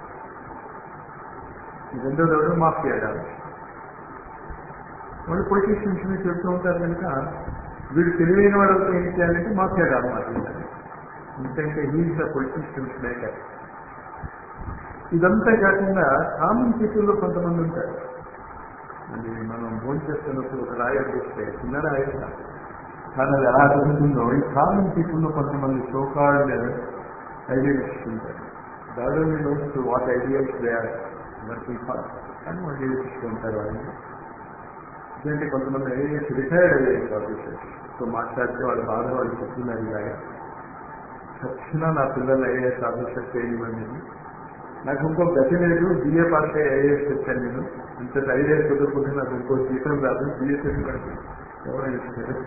రెండో రోజు మాఫియా డాన్స్ వాళ్ళు పొలిటీషియన్స్ ని చెప్తూ ఉంటారు కనుక వీడు తెలివైన వాడు ఏం చేయాలంటే మాఫియా డాన్స్ మాట్లాడాలి ఎందుకంటే హీఈస్ ద పొలిటీషియన్స్ మేకర్ ఇదంతా కాకుండా కామన్ పీపుల్లో కొంతమంది ఉంటారు అది మనం భోజనం చేస్తున్నప్పుడు ఒక రాయి అడ్డిస్తే చిన్న రాయి కానీ అది ఎలా జరుగుతుందో ఈ కామన్ పీపుల్లో కొంతమంది సోకాల్డ్ ఐడియలిస్ట్ ఉంటారు దాదాపు notes what ideals they are working for కానీ వాళ్ళు ఐడియలిస్ట్ ఉంటారు వాళ్ళని ఎందుకంటే కొంతమంది ఐఏఎస్ రిటైర్డ్ ఐఏఎస్ ఆఫీసర్స్ తో మాట్లాడితే వాళ్ళ బాధ వాళ్ళు చెప్తున్నారు ఇలాగా చచ్చిన నా పిల్లలు ఐఏఎస్ ఆఫీసర్ చేయనివ్వండి నాకు ఇంకో గతి లేదు బిఏ పాస్ అయ్యి ఐఏఎస్ వచ్చాను నేను ఇంత ఐఏఎస్ చదువుకుంటే నాకు ఇంకో జీతం రాదు బిఎస్ఎస్ ఎవరైనా ఇస్తారు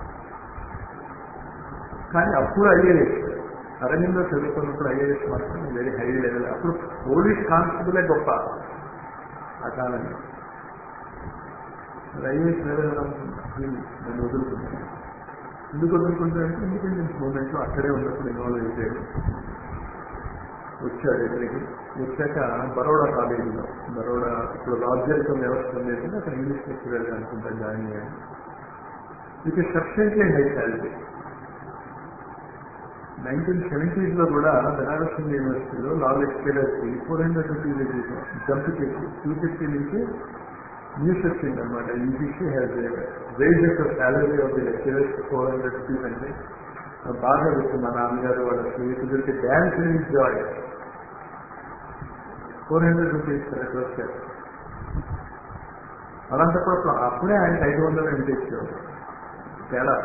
కానీ అప్పుడు ఐఏఎస్ అరవిందో చదువుకున్నప్పుడు ఐఏఎస్ మాత్రం వెరీ హై లెవెల్ అప్పుడు పోలీస్ కానిస్టేబులే గొప్ప ఆ కాలంలో ఐఏఎస్ లెవెల్ నన్ను వదులుకున్నాను ఎందుకు వదులుకుంటానంటే ఇండిపెండెన్స్ మూమెంట్లో అక్కడే ఉన్నప్పుడు ఇన్వాల్వ్ అయిపోయాడు వచ్చాడు ఇక్కడికి వచ్చాక బరోడా కాలేజీలో బరోడా ఇప్పుడు రాజ్యాంగం వ్యవస్థ ఉండేది అక్కడ ఇంగ్లీష్ లెక్చరర్ అనుకుంటా జాయిన్ అయ్యాను it is sufficiently high salary nineteen సెవెంటీస్లో కూడా బెనారస్ హిందూ యూనివర్సిటీలో లా లెక్చరర్కి ఫోర్ హండ్రెడ్ రూపీస్ జంప్ చేసి టూ ఫిఫ్టీ నుంచి న్యూస్ వచ్చింది అనమాట UGC has raises of salary of the lecturers four hundred rupees అంటే బాగా వచ్చింది మా నాన్నగారు వాళ్ళ స్నేహితులకి dance in joy four hundred rupees correct వచ్చారు అలాంటప్పుడు అప్పుడే ఆయనకి ఐదు వందలు ఎంత ఇచ్చేవారు తేడా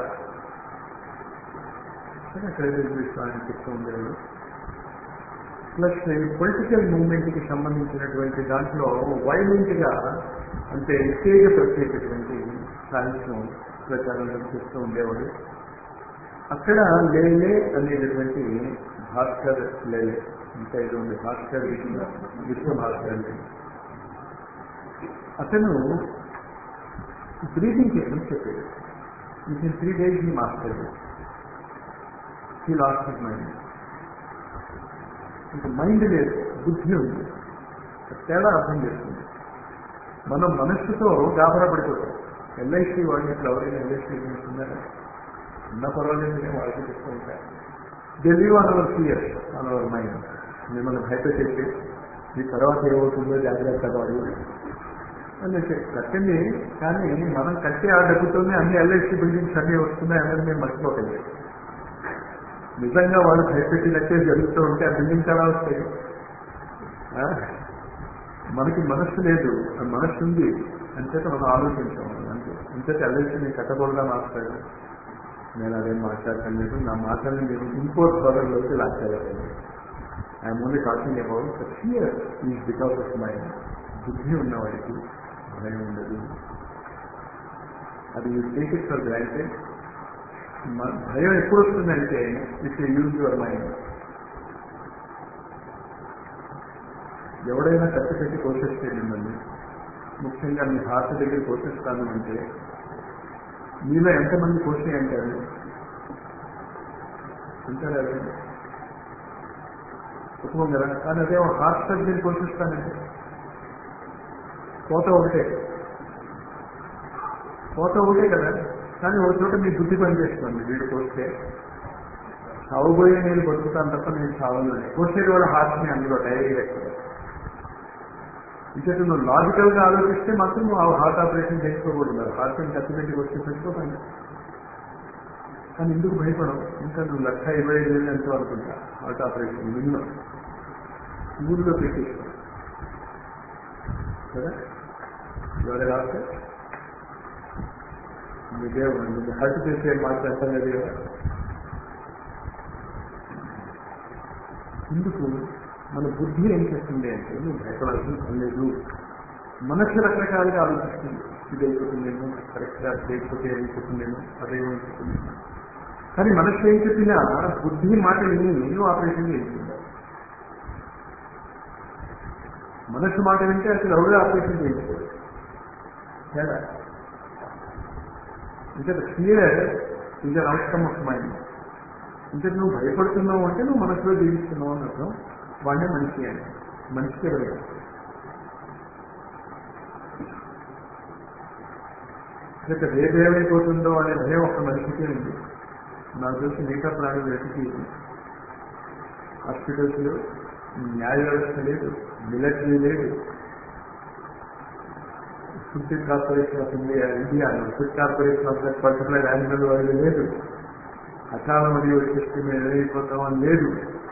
అక్కడ ఆయన చెప్తూ ఉండేవాడు ప్లస్ ఈ పొలిటికల్ మూవ్మెంట్కి సంబంధించినటువంటి దాంట్లో వైలెంట్గా అంటే ఉత్తేజపరిచేటటువంటి సాహిత్యం ప్రచారం చేస్తూ ఉండేవాడు అక్కడ లేలే అనేటటువంటి భాస్కర్ లేలే ఇంకా ఇది ఉంది భాస్కర్ విష్ణు విష్ణు భాస్కర్ అంటే అతను బ్రీతింగ్ టెక్నిక్ చెప్పాడు within three days he master he lost his mind ఇంకా మైండ్ లేదు బుద్ధి ఉంది తేడా అర్థం చేస్తుంది మనం మనస్సుతో గాబరా పడిపోతాం ఎల్ఐసి వాళ్ళు ఇప్పుడు ఎవరైనా ఎల్ఐసి ఉన్నారా ఉన్న పర్వాలేదు నేను వాళ్ళకి చెప్తూ ఉంటాను they live on our fear on our mind మిమ్మల్ని భయపెట్టేసి మీ తర్వాత ఏమవుతుందో జాగ్రత్త వాడు అనేసి కట్టండి కానీ మనం కట్టి ఆ డబ్బుతోనే అన్ని ఎల్ఐసి బిల్డింగ్స్ అన్ని వస్తున్నాయి అనేది మేము మర్చిపోకండి నిజంగా వాళ్ళు భయపెట్టినట్టే జరుగుతూ ఉంటే ఆ బిల్డింగ్స్ ఎలా వస్తాయి ఆ? మనకి మనస్సు లేదు ఆ మనస్సు ఉంది అంచేత మనం ఆలోచించాం అంతే అంచేత ఎల్ఐసి నేను కట్టకూడదా మాట్లాడు నేను అదేం మాట్లాడటం లేదు నా మాటలను నేను ఇంపోర్ట్ పవర్లోకి లాక్కెళ్ళలేదు I'm only talking about the fear is because of my బుద్ధి ఉన్నవాడికి భయం ఉండదు అది you take it for granted భయం ఎప్పుడు వస్తుందంటే if you use your mind ఎవడైనా కత్తి పెట్టి కోసేస్తే మిమ్మల్ని ముఖ్యంగా మీ హార్ట్ దగ్గర కోసేస్తాను అంటే మీలో ఎంతమంది కోసి అంటారు అంటారా అదే ఒప్పుకోం కదా కానీ అదే హార్ట్ సర్జరీ కోసిస్తానంటే కోత ఒకటే కోత ఒకటే కదా కానీ ఒక చోట మీ బుద్ధి పనిచేస్తుంది వీడు కోస్తే సాగుబోయే నేను బతుకుతాను తప్ప నేను సావను కోసేది కూడా హార్ట్ని అందులో డైరెక్ట్ ఇంకేత నువ్వు లాజికల్ గా ఆలోచిస్తే మాత్రం నువ్వు ఆ హార్ట్ ఆపరేషన్ చేసుకోకూడదు హార్ట్ కత్తి పెట్టి వచ్చి పెట్టుకోకండి కానీ ఎందుకు భయపడవు ఇంకా నువ్వు లక్ష ఇరవై ఐదు వేలు ఎంతో అనుకుంటా హార్ట్ ఆపరేషన్ మినిమం ఊరిలో పెట్టేస్తావు కదా ఎవరు రాస్తే మీదే మీకు హర్ట్ చేసే మాట్లాడటం లేదు కదా ఎందుకు మన బుద్ధి ఏం చేస్తుంది అంటే నువ్వు భయపడాల్సిన పని లేదు మనస్సు రకరకాలుగా ఆలోచిస్తుంది ఇది అయిపోతుందేమో కరెక్ట్గా లేకపోతే ఏమైపోతుందేమో అదేమైపోతుందేమో కానీ మనస్సు ఏం చెప్పినా బుద్ధి మాట విని నువ్వు ఆపరేషన్ చేయించుకుంటావు మనస్సు మాట వింటే అసలు ఎవరు ఆపరేషన్ చేయించుకోరు తేడా ఇంకా clear is an outcome of mind ఇంకా నువ్వు భయపడుతున్నావు అంటే నువ్వు మనసులో జీవిస్తున్నావు అని అర్థం వాడినే మనిషి అని మనిషికే భయం ఇక రేపేమైపోతుందో అనే భయం ఒక మనిషికే ఉంది నాకు తెలిసి మిగతా ప్రాణులు వెతికి హాస్పిటల్స్ లేవు న్యాయ వ్యవస్థ లేదు మిలిటరీ లేదు food corporation of India India food corporation of that particular animal వాళ్ళు లేదు అకాలం అది వచ్చేస్తే మేము ఏమైపోతామని లేదు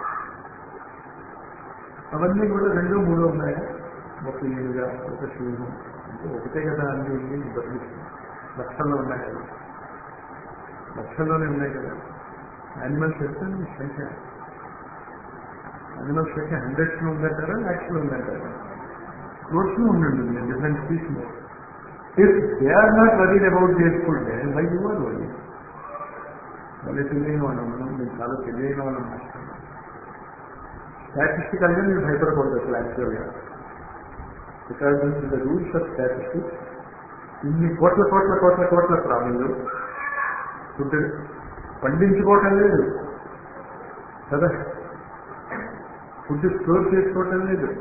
అవన్నీ కూడా రెండు మూడు ఉన్నాయా ఒక ఏనుగా ఒక సింహం అంటే ఒకటే కదా అన్ని ఉంది బతికిస్తుంది లక్షల్లో ఉన్నాయి కదా లక్షల్లోనే ఉన్నాయి కదా యానిమల్స్ ఎంత సంఖ్య యానిమల్స్ సంఖ్య హండ్రెడ్స్ లో ఉందంటారా ల్యాక్స్ లో ఉందంటారా క్రోర్స్ లో ఉండండి different species if they are not worried about their food why you are worry వాళ్ళు తెలియని వాళ్ళం మనం మేము చాలా తెలియని వాళ్ళం స్టాటిస్టికల్ గా మీరు భయపడకూడదు అసలు యాక్చువల్గా according to the rules of statistics ఇన్ని కోట్ల కోట్ల కోట్ల కోట్ల ప్రాణులు ఫుడ్ పండించుకోవటం లేదు కదా ఫుడ్ స్టోర్ చేసుకోవటం లేదు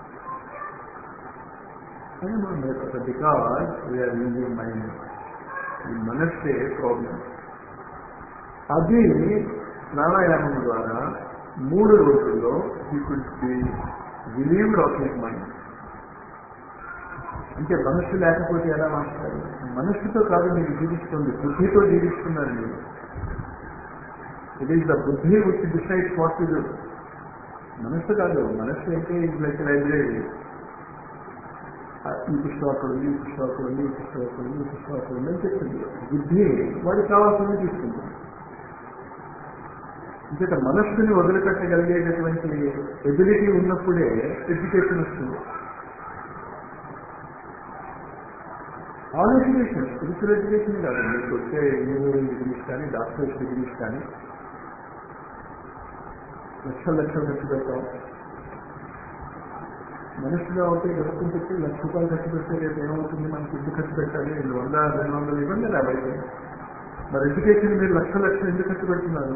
అని మనం భయపడతాం బికాజ్ వీఆర్ యూజింగ్ మైండ్ ఈ మనస్సే ప్రాబ్లం అది ప్రాణాయామం ద్వారా మూడు రోజుల్లో ఈ could be relieved of his mind అంటే మనస్సు లేకపోతే ఎలా మాట్లాడాలి మనస్సుతో కాదు మీకు జీవిస్తుంది బుద్ధితో జీవిస్తున్నారు మీరు it is the buddhi which decides what to do మనస్సు కాదు మనస్సు అయితే ఇట్ లైక్ లైబ్రరీ ఈ పుస్తకం ఉంది ఈ పుస్తకం ఉంది ఈ పుస్తకం ఉంది ఈ పుస్తకం ఉంది అని చెప్తుంది బుద్ధి వాడికి కావాల్సింది తీసుకుంటుంది ఇంకేత మనస్సుని వదిలిపెట్టగలిగేటటువంటి ఎబిలిటీ ఉన్నప్పుడే ఎడ్యుకేషన్ వస్తుంది ఆల్ ఎడ్యుకేషన్ స్పిరిచువల్ ఎడ్యుకేషన్ కాదు మీకు వచ్చే ఇంజనీరింగ్ డిగ్రీస్ కానీ డాక్టర్స్ డిగ్రీస్ కానీ లక్షల లక్షలు ఖర్చు పెడతాం మనసులో ఉంటే గడుపుని పెట్టి లక్ష రూపాయలు ఖర్చు పెడితే రేపు ఏమవుతుంది మనకి ఇంటి ఖర్చు పెట్టాలి రెండు వందల రెండు వందలు ఇవ్వండి యాభై మరి ఎడ్యుకేషన్ మీరు లక్ష లక్షలు ఎందుకు ఖర్చు పెడుతున్నారు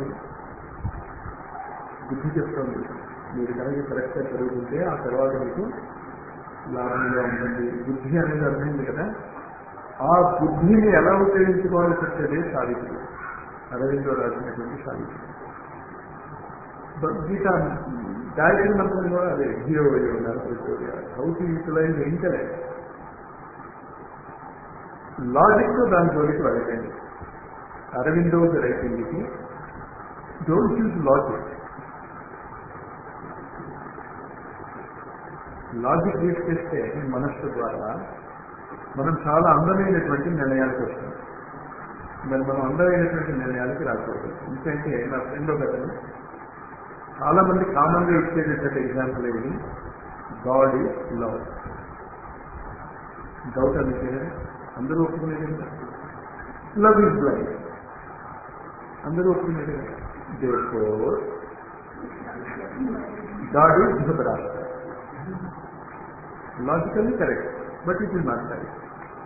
బుద్ధి చెప్తుంది మీరు కనుక కరెక్ట్గా చదువుకుంటే ఆ తర్వాత మీకు లాభంగా ఉంటుంది బుద్ధి అనేది అర్థమైంది కదా ఆ బుద్ధిని ఎలా ఉపయోగించుకోవాల్సి వచ్చేదే సావిత్రి అరవిందో రాసినటువంటి సావిత్రి భగవద్గీత గాయత్రి మంత్రం కూడా అదే జియో how to utilise intellect logic దాని జోలికి వెళ్ళకండి అరవిందో రైటింగ్కి don't use logic logic use చేస్తే మనస్సు ద్వారా మనం చాలా అందమైనటువంటి నిర్ణయాలకు వస్తాం మరి మనం అందమైనటువంటి నిర్ణయాలకి రాకూడదు ఎందుకంటే నా ఫ్రెండ్ ఒక అతను చాలా మంది కామన్ గా ఇచ్చేటటువంటి ఎగ్జాంపుల్ ఏంటి గాడ్ ఈజ్ లవ్ డౌట్ అందుకే అందరూ ఒప్పుకునేది లవ్ ఈజ్ బ్లైండ్ అందరూ ఒప్పుకునేది there God is Dhritarashtra logically correct but it is not correct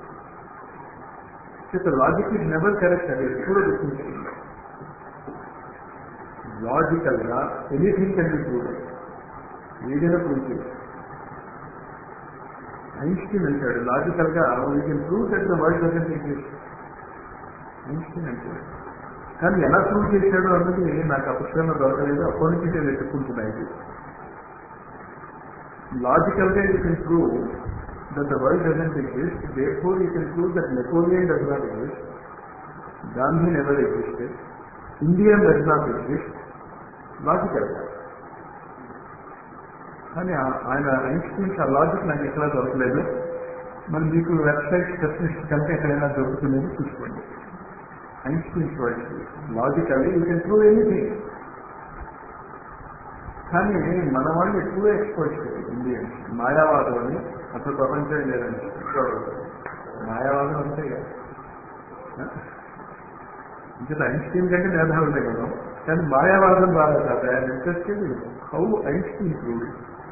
logic is never correct అది ఎప్పుడూ గుర్తుంచుకుంది లాజికల్ గా ఎనీథింగ్ కెన్ బి ప్రూవ్ ఏదైనా ప్రూవ్ చేయొచ్చు ఐన్స్టీన్ అంటాడు లాజికల్ గా we can prove that the world doesn't exist Einstein అంటాడు కానీ ఎలా ప్రూవ్ చేశాడు అన్నది నాకు ఆ పుస్తకంలో దొరకలేదు అప్పటి నుంచి నేను వెతుక్కుంటున్నాయి లాజికల్ గా you can prove that the world doesn't exist therefore you can prove that Napoleon does not exist Gandhi never existed Indian does not exist logical గా కానీ ఆయన ఐన్స్టీన్స్ ఆ లాజిక్ నాకు ఎక్కడా దొరకలేదు మరి మీకు వెబ్సైట్ స్పెషలిస్ట్ కంటే ఎక్కడైనా దొరుకుతుందని చూసుకోండి Einstein's words logical you can prove anything కానీ మన వాళ్ళు ఎక్కువ ఎక్స్పోర్ట్స్ ఇండియన్స్ మాయావాదం అని అసలు ప్రపంచం లేదండి మాయావాదం అంతే కదా ఇంకా ఐన్స్టీన్ కంటే మేధావులే కదా కానీ మాయావాదం బాగా కాదు ఆయన ఇంట్రెస్టెడ్ హౌ ఐన్స్టీన్ ప్రూవ్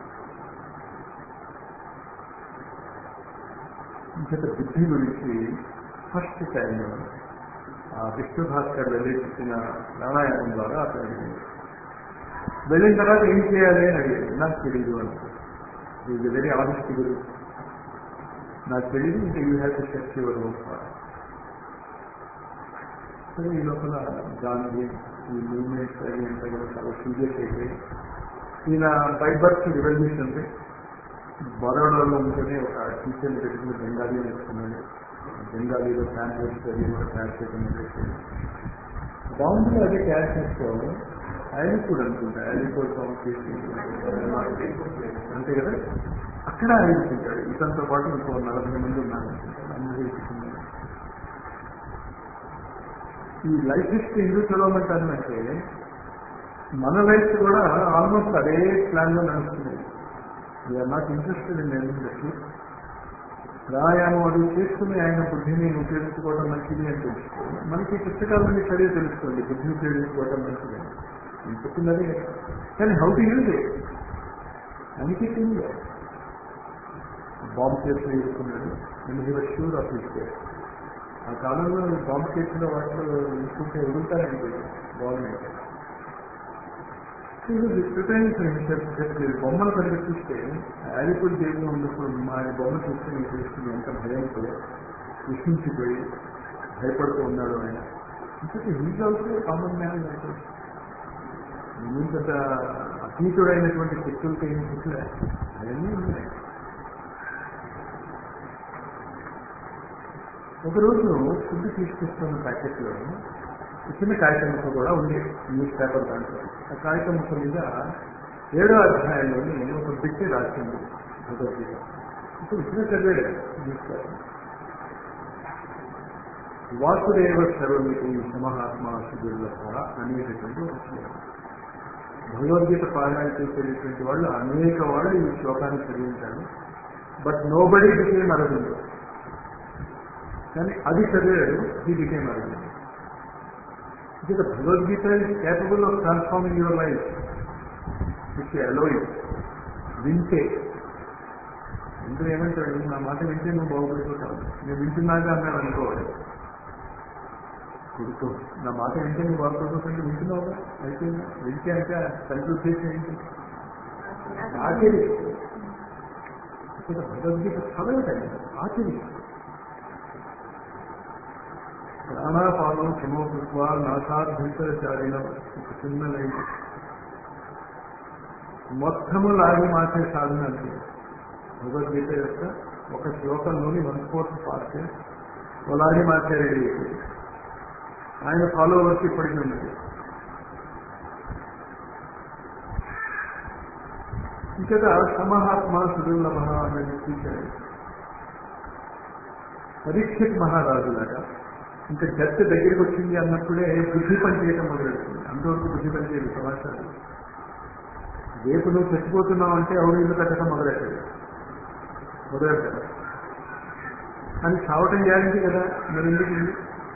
ఇంకా బుద్ధి గురించి ఫస్ట్ టైం ఆ విష్ణు భాస్కర్ వెళ్ళి చెప్పిన ప్రాణాయామం ద్వారా అతను అడిగింది వెళ్ళిన తర్వాత ఏం చేయాలి అని అడిగాడు నాకు తెలియదు అని ఈజ్ వెరీ ఆనెస్ట్ గురు నాకు తెలియదు ఇంకా you have to set your own సరే ఈ లోపల గాంధీ ఈ మూవ్మెంట్స్ అవి అంతా కూడా చాలా సీరియస్ అయిపోయి ఈయన బై బర్త్ రివల్యూషన్ బరోడాలో ఉంటేనే ఒక టీచర్ని పెట్టుకుని బెంగాలీ నేర్చుకున్నాడు బెంగాలీలో ట్రాన్స్లేట్ చదివి కూడా తయారు చేయడం మొదలెట్టాడు బాగుంది అదే తయారు చేసుకోవాలి ఆయన కూడా అనుకుంటా అలీపూర్ అంతే కదా అక్కడ ఆయనకుంటాడు ఇతనితో పాటు ఇంకో నలభై మంది ఉన్నారు అందరూ ఇచ్చుకున్నారు ఈ లైఫ్ హిస్టరీ ఎందుకు చదవమంటాను అంటే మన లైఫ్ కూడా ఆల్మోస్ట్ అదే ప్లాన్ లో నడుస్తుంది we are not interested in learning the truth ప్రాయాణం అది చేసుకుని ఆయన బుద్ధిని ఉపయోగించుకోవడం మంచిది అని తెలుసుకోవాలి మనకి పుస్తకాలన్నీ చదివి తెలుసుకోండి బుద్ధిని ఉపయోగించుకోవడం మంచిది నేను చెప్తున్నదే కానీ హౌ టు యూజ్ ఇట్ అందుకే తెలియదు బాంబు కేసులో ఇరుక్కున్నాడు and he was sure of his case ఆ కాలంలో బాంబు కేసులో వాటిలో ఇరుక్కుంటే వదులుతారండి గవర్నమెంట్ బొమ్మలు కనుక చూస్తే యాడిపూడి జైల్లో ఉన్నప్పుడు మా బొమ్మ చూస్తే నేను తెలుస్తుంది ఎంత భయంతో విష్ణించిపోయి భయపడుతూ ఉన్నాడు ఆయన ఇంకొక హీజ్ ఆల్సో కామన్ మ్యాన్ అంటే ఇంత అతీతుడైనటువంటి శక్తులతో ఏం చెప్పలే అవన్నీ ఉన్నాయి ఒకరోజు ఫుడ్ తీసుకొస్తున్న ప్యాకెట్లో చిన్న కాగితం ముక్క కూడా ఉంది న్యూస్ పేపర్ దాంట్లో ఆ కాగితం ముక్క మీద ఏడో అధ్యాయంలోని ఒక బిట్టి రాసింది భగవద్గీత ఇప్పుడు ఇచ్చిన చదివాడు న్యూస్ పేపర్ వాసుదేవ సర్వమితి సమహాత్మ సుదుర్లభ అనేటటువంటి ఒక శ్లోకం భగవద్గీత పారాయణ చేసేటటువంటి వాళ్ళు అనేక వాళ్ళు ఈ శ్లోకాన్ని చదివించారు but nobody became Aurobindo కానీ అది చదివాడు he became Aurobindo Because the Bhagavad Gita is capable of transforming your life. If you allow it. వింటే ఇంట్లో ఏమంటాడు నా మాట వింటే నువ్వు బాగుపడిపోతావు నేను వింటున్నాగా అన్నాడు అనుకోవాలి కొడుకు నా మాట ఏంటంటే వాళ్ళు కొడుకుంటే వింటున్నావుగా అయిపోయిందా వింటే అంటే సెంట్రల్ ఉద్దేశం ఏంటి ఆచరిస్తూ ఇక్కడ భగవద్గీత చదవటండి ఆచరిస్తూ ప్రాణాపానం సమోకృత్వ నాసాభ్యంతరచారిన ఒక చిన్న లైన్ మొత్తము లాగి మార్చే సాధన అంటే భగవద్గీత యొక్క ఒక శ్లోకంలోని వన్ ఫోర్త్ పార్ట్ లాగి మార్చే రెడీ అయిపోయింది ఆయన ఫాలోవర్స్ ఇప్పటికీ ఉన్నది ఇంకట సమహాత్మ సుదుర్లభ అనేది చూశాడు పరీక్షిత్ మహారాజులాగా ఇంకా డెత్ దగ్గరికి వచ్చింది అన్నప్పుడే బుద్ధి పనిచేయటం మొదలెడుతుంది అంతవరకు బుద్ధి పనిచేయదు సమాచారం రేపు నువ్వు చచ్చిపోతున్నావు అంటే అవును ఇల్లు కట్టడం మొదలెట్టాడు మొదలెట్టాడు కానీ చావటం గ్యారంటీ కదా మరి ఎందుకు ఇల్లు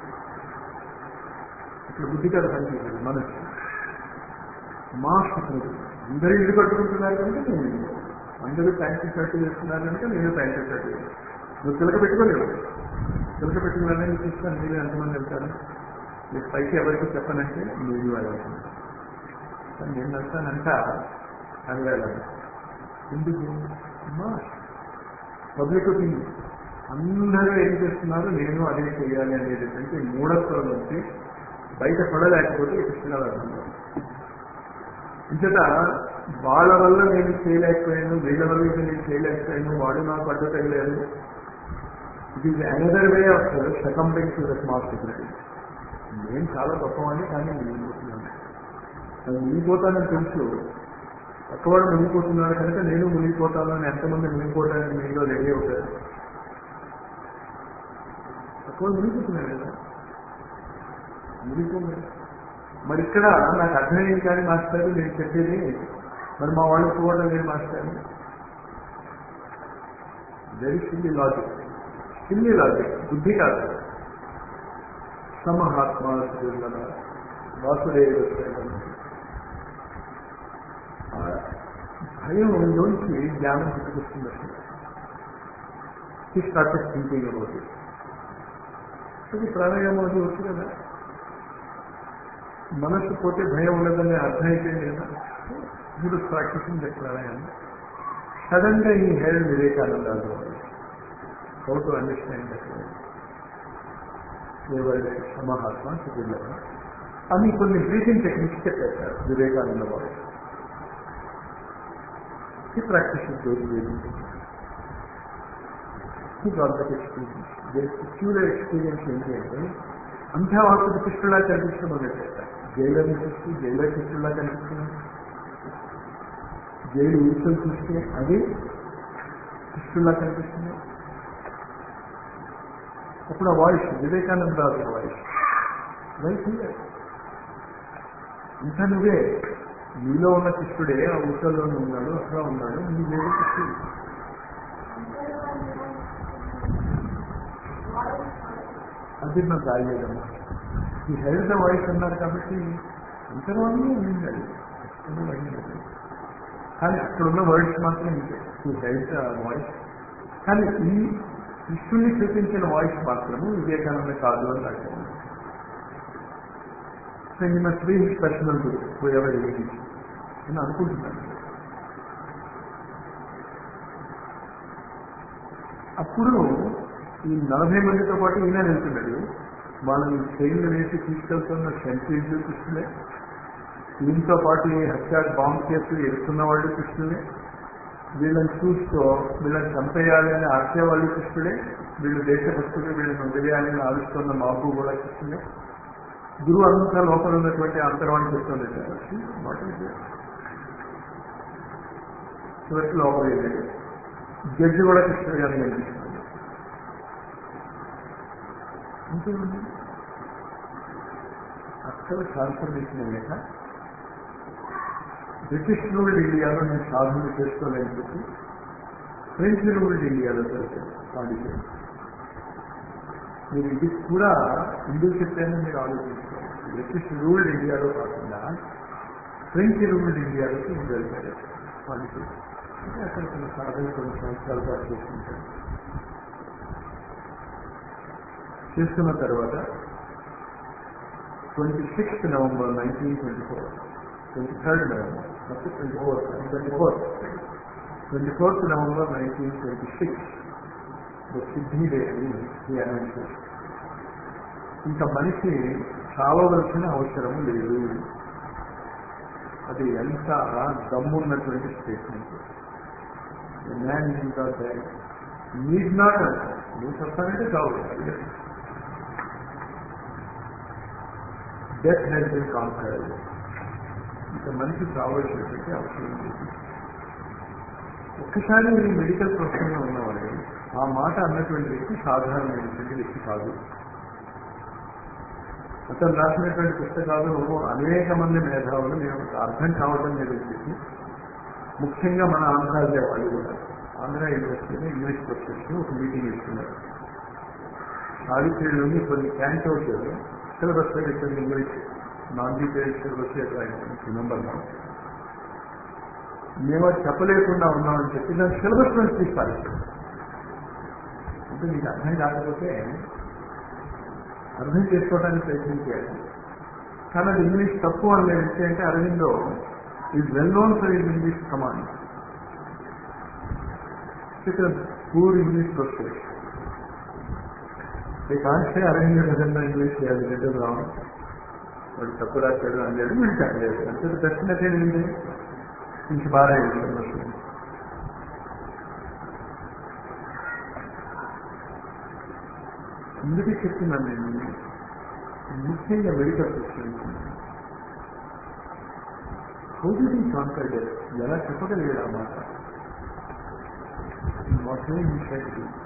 ఇక్కడ బుద్ధి కదా పనిచేయదు మనసు మాస్ అందరూ ఇల్లు కట్టుకుంటున్నారు కనుక నేను ఇల్లు అందరూ ప్యాంటు షర్ట్ వేస్తున్నారు కనుక నేను ప్యాంటు షర్ట్ నువ్వు చిలక పెట్టుకోలేవు చిలక పెట్టుకున్నానే నీకు ఇస్తాను మీరు ఎంతమంది వెళ్తారు మీకు పైకి ఎవరికి చెప్పనంటే మీరు వెళ్ళాలి కానీ నేను వెళ్తానంట అని వెళ్ళాలి ఎందుకు అమ్మా పబ్లిక్ ఒపీనియన్ అందరూ ఏం చేస్తున్నారు నేను అదే చేయాలి అనేటటువంటి మూఢత్వం నుంచి బయట పడలేకపోతే కృష్ణాలు అర్థం ఇంతట వాళ్ళ వల్ల నేను చేయలేకపోయాను వీళ్ళ వల్ల ఇది నేను చేయలేకపోయాను వాడు నాకు అడ్డు తగ్గలేదు it is another way of succumbing to the smart security నేను చాలా గొప్పవాడిని కానీ మునిగిపోతున్నాను అది మునిగిపోతానని తెలుసు పక్కవాడు మునిగిపోతున్నాడు కనుక నేను మునిగిపోతాను అని ఎంతమంది మునిగిపోవడానికి మీలో రెడీ అవుతారు పక్కవాడు మునిగిపోతున్నాడు కదా మునిగిపోలేదు మరి ఇక్కడ నాకు అర్థమైంది కానీ మాస్టర్ నేను చెప్పేది మరి మా వాళ్ళు చూడడం లేదు master very silly logic silly logic బుద్ధి కాదు సమహాత్మ వాసుదేవ భయంలోంచి జ్ఞానం పుట్టుకొస్తుంది అసలు ఈ స్టార్టెడ్ థింకింగ్ అబౌట్ అది ప్రాణాయామం అది వచ్చు కదా మనసు పోతే భయం ఉండదని అర్థం అయిపోయింది కదా మీరు ప్రాక్టీసింగ్ దట్ ప్రాణాయామం సడన్ గా ఈ హెయిర్ వివేకానందాలు హౌ టు అండర్స్టాండ్ దట్ సమహాత్మ సుఖిల్లవ అని కొన్ని బ్రీతింగ్ టెక్నిక్స్ చెప్పేస్తారు వివేకానంద వారు ఈ ప్రాక్టీస్ ఈ గవర్నమెంట్ ఎక్స్పీరియన్స్ పెక్యులర్ ఎక్స్పీరియన్స్ ఏంటి అంటే అంతా వాసుడు కృష్ణులా కనిపించడం మొదలెట్టారు జైలు చూస్తే జైలు కృష్ణులా కనిపిస్తున్నాడు జైలు ఈశ్వరు చూస్తే అది కృష్ణులా కనిపిస్తుంది అప్పుడు ఆ వాయిస్ వివేకానంద రాజు వాయిస్ రైట్ ఇంకా నువ్వే నీలో ఉన్న కృష్ణుడే ఆ ఊసల్లోనే ఉన్నాడు అక్కడ ఉన్నాడు నీ వేరే కృష్ణుడు అది నాకు రాయలేదమ్మా ఈ హెల్త్ ద వాయిస్ అన్నారు కాబట్టి అంతలోనే ఉండింది అది ఎక్కడో అడిగింది కానీ అక్కడ ఉన్న వర్డ్స్ మాత్రం ఇంతే ఈ హెల్త్ వాయిస్ కానీ ఈ కృష్ణుని చూపించిన వాయిస్ మాత్రము వివేకానంద కాదు అని రాశాను సో ఈ must be his personal guru ఎవరు అని అనుకుంటున్నాను అప్పుడు ఈ నలభై మందితో పాటు ఈయన వెళ్తున్నాడు వాళ్ళని ట్రైన్లు వేసి తీసుకెళ్తున్న సెంట్రీలు కృష్ణులే దీంతో పాటు ఈ హత్య బాంబు కేసులు ఎడుతున్న వాళ్ళు కృష్ణులే వీళ్ళని చూస్తూ వీళ్ళని చంపేయాలి అని ఆశేవాళ్ళు కృష్ణుడే వీళ్ళు దేశభక్తులు వీళ్ళని వదిలేయాలని ఆలోచిస్తున్న మాకు కూడా కృష్ణుడే గురువు అంతా లోపల ఉన్నటువంటి అంతర్వాణి చెప్తుంది చివరికి లోపల వెళ్ళాడు జడ్జి కూడా కృష్ణుడు గారిని కనిపిస్తుంది ఇంకేముంది అక్కడ ట్రాన్స్ఫర్మేషన్ అయ్యాక బ్రిటిష్ రూల్డ్ ఇండియాలో నేను సాధన చేసుకోలేని చెప్పి ఫ్రెంచ్ రూల్డ్ ఇండియాలో చేశాను పాండిచేరి మీరు ఇది కూడా ఎందుకు చెప్పానో మీరు ఆలోచించుకోవాలి బ్రిటిష్ రూల్డ్ ఇండియాలో కాకుండా ఫ్రెంచ్ రూల్డ్ ఇండియాలోకి నేను వెళ్తాను పాండిచేరి అంటే అక్కడ కొన్ని సాధన కొన్ని సంవత్సరాల పాటు చేసుకుంటాను చేసుకున్న తర్వాత twenty sixth November nineteen twenty four twenty third November twenty fourth twenty fourth twenty fourth November nineteen twenty six Siddhi day అని ఈ అనౌన్స్ ఇంకా మనిషి చావవలసిన అవసరం లేదు అది ఎంత దమ్మున్నటువంటి స్టేట్మెంట్ మ్యాన్ ఇంకా నీడ్ నాట్ నువ్వు చెప్తానంటే చావు డెత్ హెస్ బిన్ కాన్కర్డ్ ఇంకా మనిషి చావలసినటువంటి అవసరం లేదు ఒక్కసారి మీరు మెడికల్ ప్రొఫెషన్లో ఉన్నవాళ్ళు ఆ మాట అన్నటువంటి వ్యక్తి సాధారణమైనటువంటి వ్యక్తి కాదు అతను రాసినటువంటి పుస్తకాలు అనేక మంది మేధావులు మేము అర్థం కావడం లేదు చెప్పి ముఖ్యంగా మన ఆంధ్రాజ్య వాళ్ళు కూడా ఆంధ్ర యూనివర్సిటీలో ఇంగ్లీష్ ప్రొఫెసర్స్ ఒక మీటింగ్ ఇస్తున్నారు సావిత్రిలోని కొన్ని క్యాంటోస్ సిలబస్ ఇక్కడ English non detail syllabus remember మేము అది చెప్పలేకుండా ఉన్నామని చెప్పి దాని సిలబస్ నుంచి తీస్తారు అంటే మీకు అర్థం కాకపోతే అర్థం చేసుకోవడానికి ప్రయత్నించాలి కానీ అది ఇంగ్లీష్ తప్పు అని నేను అంటే Aurobindo is well known for his English command poor English professor ఈ కాన్సే అరవింద విధంగా ఇంగ్లీష్ చేయాలి రెండు రావు వాడు తప్పు రాశాడు అనేది వీళ్ళు చెప్పలేదు అంటే ప్రశ్న ఏంటి ఇంక బాగా సమస్య ఎందుకు చెప్తున్నాను నేను ముఖ్యంగా మెడికల్ క్వశ్చన్ హౌజీ కాన్సల్ట్ ఎలా చెప్పగలిగాడు ఆ మాట మొత్తం ఇన్సైట్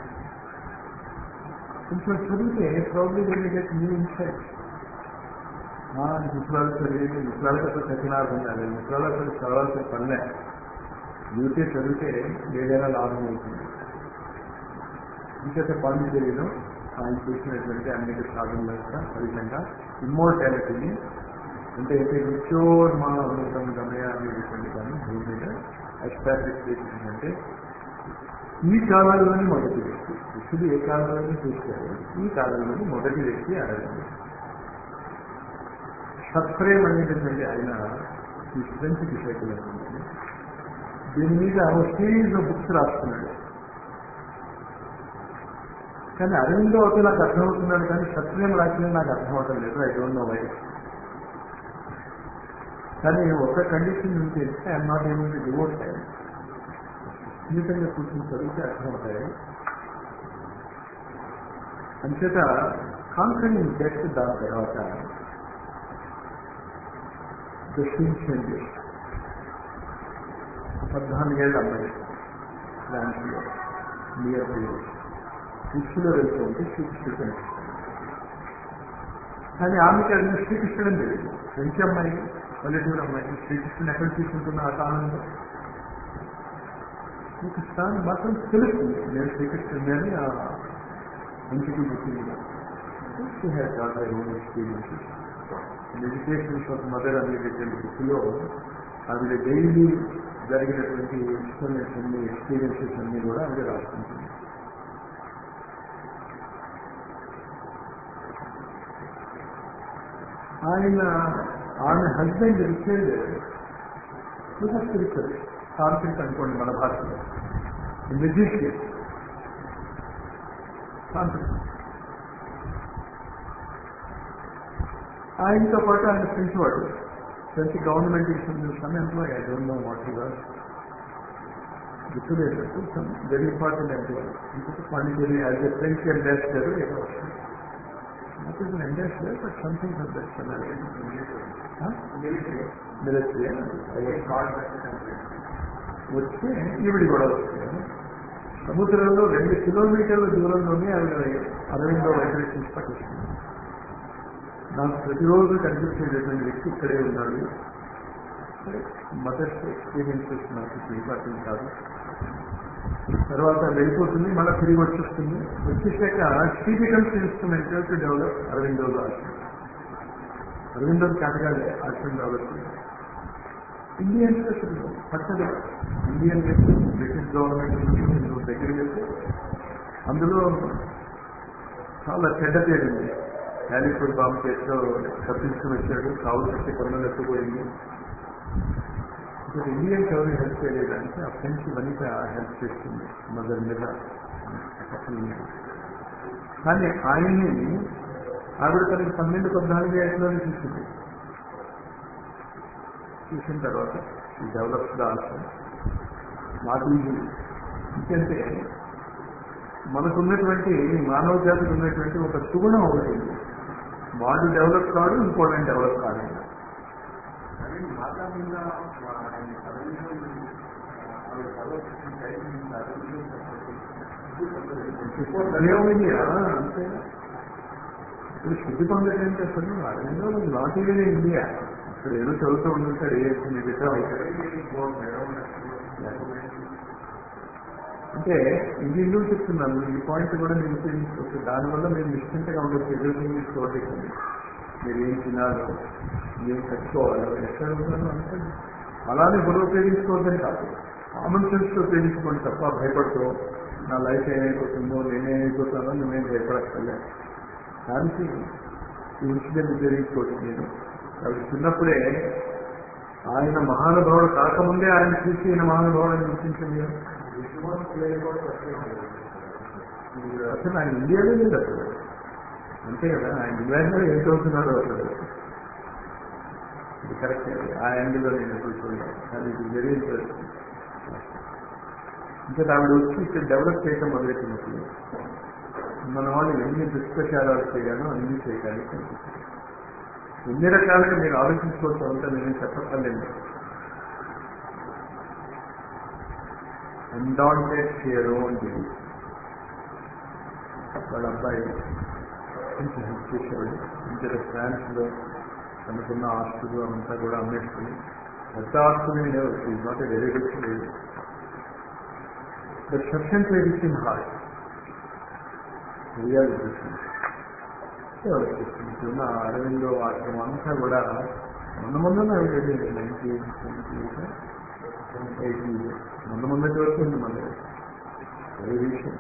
కొంచెం చదివితే ప్రాబ్లం గెట్ న్యూ ఇన్సైట్ ముసలాలు చదివి ముసలాలతో సత్యనార్థం కాదు ముసలాలతో చదవాల్సిన పనిలే యూటే చదివితే ఏదైనా లాభం అవుతుంది ఇంకైతే పాండిచేరిలో ఆయన చేసినటువంటి అనేక సాధనల యొక్క ఫలితంగా ఇమ్మోర్టాలిటీని అంటే అయితే రిచోర్ మా ఉన్నతం గమయ అనేటువంటి కానీ భూమి మీద ఎస్టాబ్లిష్ చేసిందంటే ఈ కాలంలోని మొదటి వ్యక్తి ఋషులు ఏ కాలంలోనే చూస్తారు ఈ కాలంలోని మొదటి వ్యక్తి అడగండి సత్ప్రేమ్ అనేటటువంటి ఆయన ఈ ఫ్రెంచ్ డిసైకిల్ అనుకుంటుంది దీని మీద ఒక సిరీస్ లో బుక్స్ రాస్తున్నాడు కానీ అరవిందో అయితే నాకు అర్థమవుతున్నాడు కానీ సత్ప్రేమ రాసిన నాకు అర్థమవటం లేదు ఐ డోంట్ నో వై కానీ ఒక కండిషన్ నుంచి వెళ్తే I'm not able to devote time జీవితంగా కూర్చొని చదివితే అర్థమవుతాయి అంచేత కాన్ఫిడెన్స్ టెస్ట్ దాని తర్వాత దర్శించండి పద్నాలుగేళ్ళ అమ్మాయి ఫ్రాన్స్లో నియర్ కృష్ణుడు వెళ్తూ ఉంటే శ్రీకృష్ణుడు కనిపిస్తాడు కానీ ఆమెకి అది శ్రీకృష్ణుడు అని తెలియదు ఫ్రెంచ్ అమ్మాయి పల్లెటూరు అమ్మాయి శ్రీకృష్ణుడు ఎక్కడ తీసుకుంటున్న ఆ కాలంలో శ్రీకృష్ణాన్ని మాత్రం తెలుస్తుంది నేను శ్రీకృష్ణుడిని అని ఆ ఇంటికి పుట్టింది she has got their own experiences meditations of mother అనేటటువంటి బుక్లో ఆవిడ డైలీ జరిగినటువంటి ఎక్స్పీరియన్స్ అన్ని ఎక్స్పీరియన్సెస్ అన్ని కూడా ఆవిడ రాసుకుంటుంది ఆయన ఆమె హస్బెండ్ రిచర్డ్ రిచర్డ్ తాంత్రిక అనుకోండి మన భాషలో మెజిషియన్ తాంత్రిక ఆయనతో పాటు ఆయన ఫ్రెంచ్ వాడు French government some employee I don't know what was గుర్తులేదు సమ్ వెరీ ఇంపార్టెంట్ ఎంప్లాయ్ ఇంకొక Pondicherry as a French ambassador ఏదో వస్తుంది not is ambassador but something of that military వచ్చి ఈవిడి కూడా వస్తుంది సముద్రంలో రెండు కిలోమీటర్ల దూరంలోనే ఆవిడ అరవిందో వైబ్రేషన్స్ పట్టిస్తుంది నాకు ప్రతిరోజు కనిపించేటటువంటి వ్యక్తి ఇక్కడే ఉన్నాడు మదర్స్ ఎక్స్పీరియన్సెస్ నాకు ఇంపార్టెంట్ కాదు తర్వాత వెళ్ళిపోతుంది మళ్ళీ తిరిగి వచ్చేస్తుంది వచ్చేసాక she becomes instrument to develop అరవిందోలో ఆశ్రమం అరవిందో కాటగాలే ఆశ్రమం డెవలప్ ఇండియన్స్ అసలు పట్టదు ఇండియన్ బ్రిటిష్ గవర్నమెంట్ దగ్గర వెళ్తే అందులో చాలా చెడ్డ పేరు ఉంది హ్యాలీవుడ్ బాంబు కేసులో తప్పించుకుని వచ్చాడు కావు చచ్చి కొండలు ఎత్తుపోయింది ఇప్పుడు ఇండియన్స్ ఎవరు హెల్ప్ చేయలేదంటే ఆ ఫ్రెంచ్ వనిత హెల్ప్ చేస్తుంది మదర్ మీద కానీ ఆయన్ని ఆవిడ తనకి పన్నెండు పద్నాలుగు ఏళ్ళలోనే చూసింది చూసిన తర్వాత ఈ డెవలప్ ఆల్సో నాట్ ఈజీ ఎందుకంటే మనకున్నటువంటి మానవ జాతికి ఉన్నటువంటి ఒక సుగుణం ఒకటి ఉంది వాడు డెవలప్ కాడు ఇంకోటి డెవలప్ కాదు కానీ మాతా మీద ఆయన పదవిలో ఆవిడ పదవి అదేమైంది అంతే ఇప్పుడు శుద్ధి పొందడం అంటే అసలు అదేందో నాట్ ఈవెన్ ఇండియా అక్కడ ఏదో చదువుతూ ఉంటుంటాడు ఏ మిగతా అంటే ఇది ఎందుకు చెప్తున్నాను ఈ పాయింట్ కూడా నేను ఉపయోగించుకోవచ్చు దానివల్ల మేము నిశ్చింతగా ఉండొచ్చు ఎదుర్కొని చూడకండి మీరు ఏం తినాలో ఏం కట్టుకోవాలో ఎక్కడ ఉన్నాలో అంటే అలానే బుర్ర ఉపయోగించుకోవద్దని కాదు కామన్ సెన్స్ ఉపయోగించుకోండి తప్ప భయపడుతూ నా లైఫ్ ఏమైపోతుందో నేనే అయిపోతానో నువ్వేం భయపడక్కర్లే దానికి ఈ ఇన్సిడెంట్ ఉపయోగించుకోవచ్చు నేను కాబట్టి చిన్నప్పుడే ఆయన మహానుభావుడు కాకముందే ఆయన చూసి ఈయన మహానుభావుడిని గుర్తించింది అసలు ఆయన ఇండియాలో లేదు అసలు అంతే కదా ఆయన ఇంగ్లాండ్లో ఏం చదువుతున్నాడో అసలు ఇది కరెక్ట్ అది ఆ యాంగిల్లో నేను ఎప్పుడు చూడలేదు అది ఇది వెరీ ఇంట్రెస్టింగ్ ఇంకా ఆవిడ వచ్చి ఇక్కడ డెవలప్ చేయటం మొదలెట్టినప్పుడు మన వాళ్ళు ఎన్ని దుష్ప్రచారాలు చేయాలో అన్ని చేయడానికి కనిపిస్తుంది ఎన్ని రకాలుగా మీరు ఆలోచించుకోవచ్చు అంతా నేను చెప్పక్కర్లేదు అన్డాంటెడ్ షియర్ ఓన్ డిగ్రీ వాళ్ళ అబ్బాయి కొంచెం హెల్ప్ చేసేవాడు ఇంకా ఫ్రాన్స్లో తనకున్న ఆస్తులు అంతా కూడా అమ్మేసుకుని పెద్ద ఆస్తులు లేవు is not a very rich లేదు but substance rich in heart real ఇప్పుడున్న అరవిందో ఆశ్రమం అంతా కూడా మొన్న మొన్న వెళ్ళింది నైన్టీన్ ఎయిటీ మొన్న మొన్నటి వరకు ఉంది మన వెరీ రీసెంట్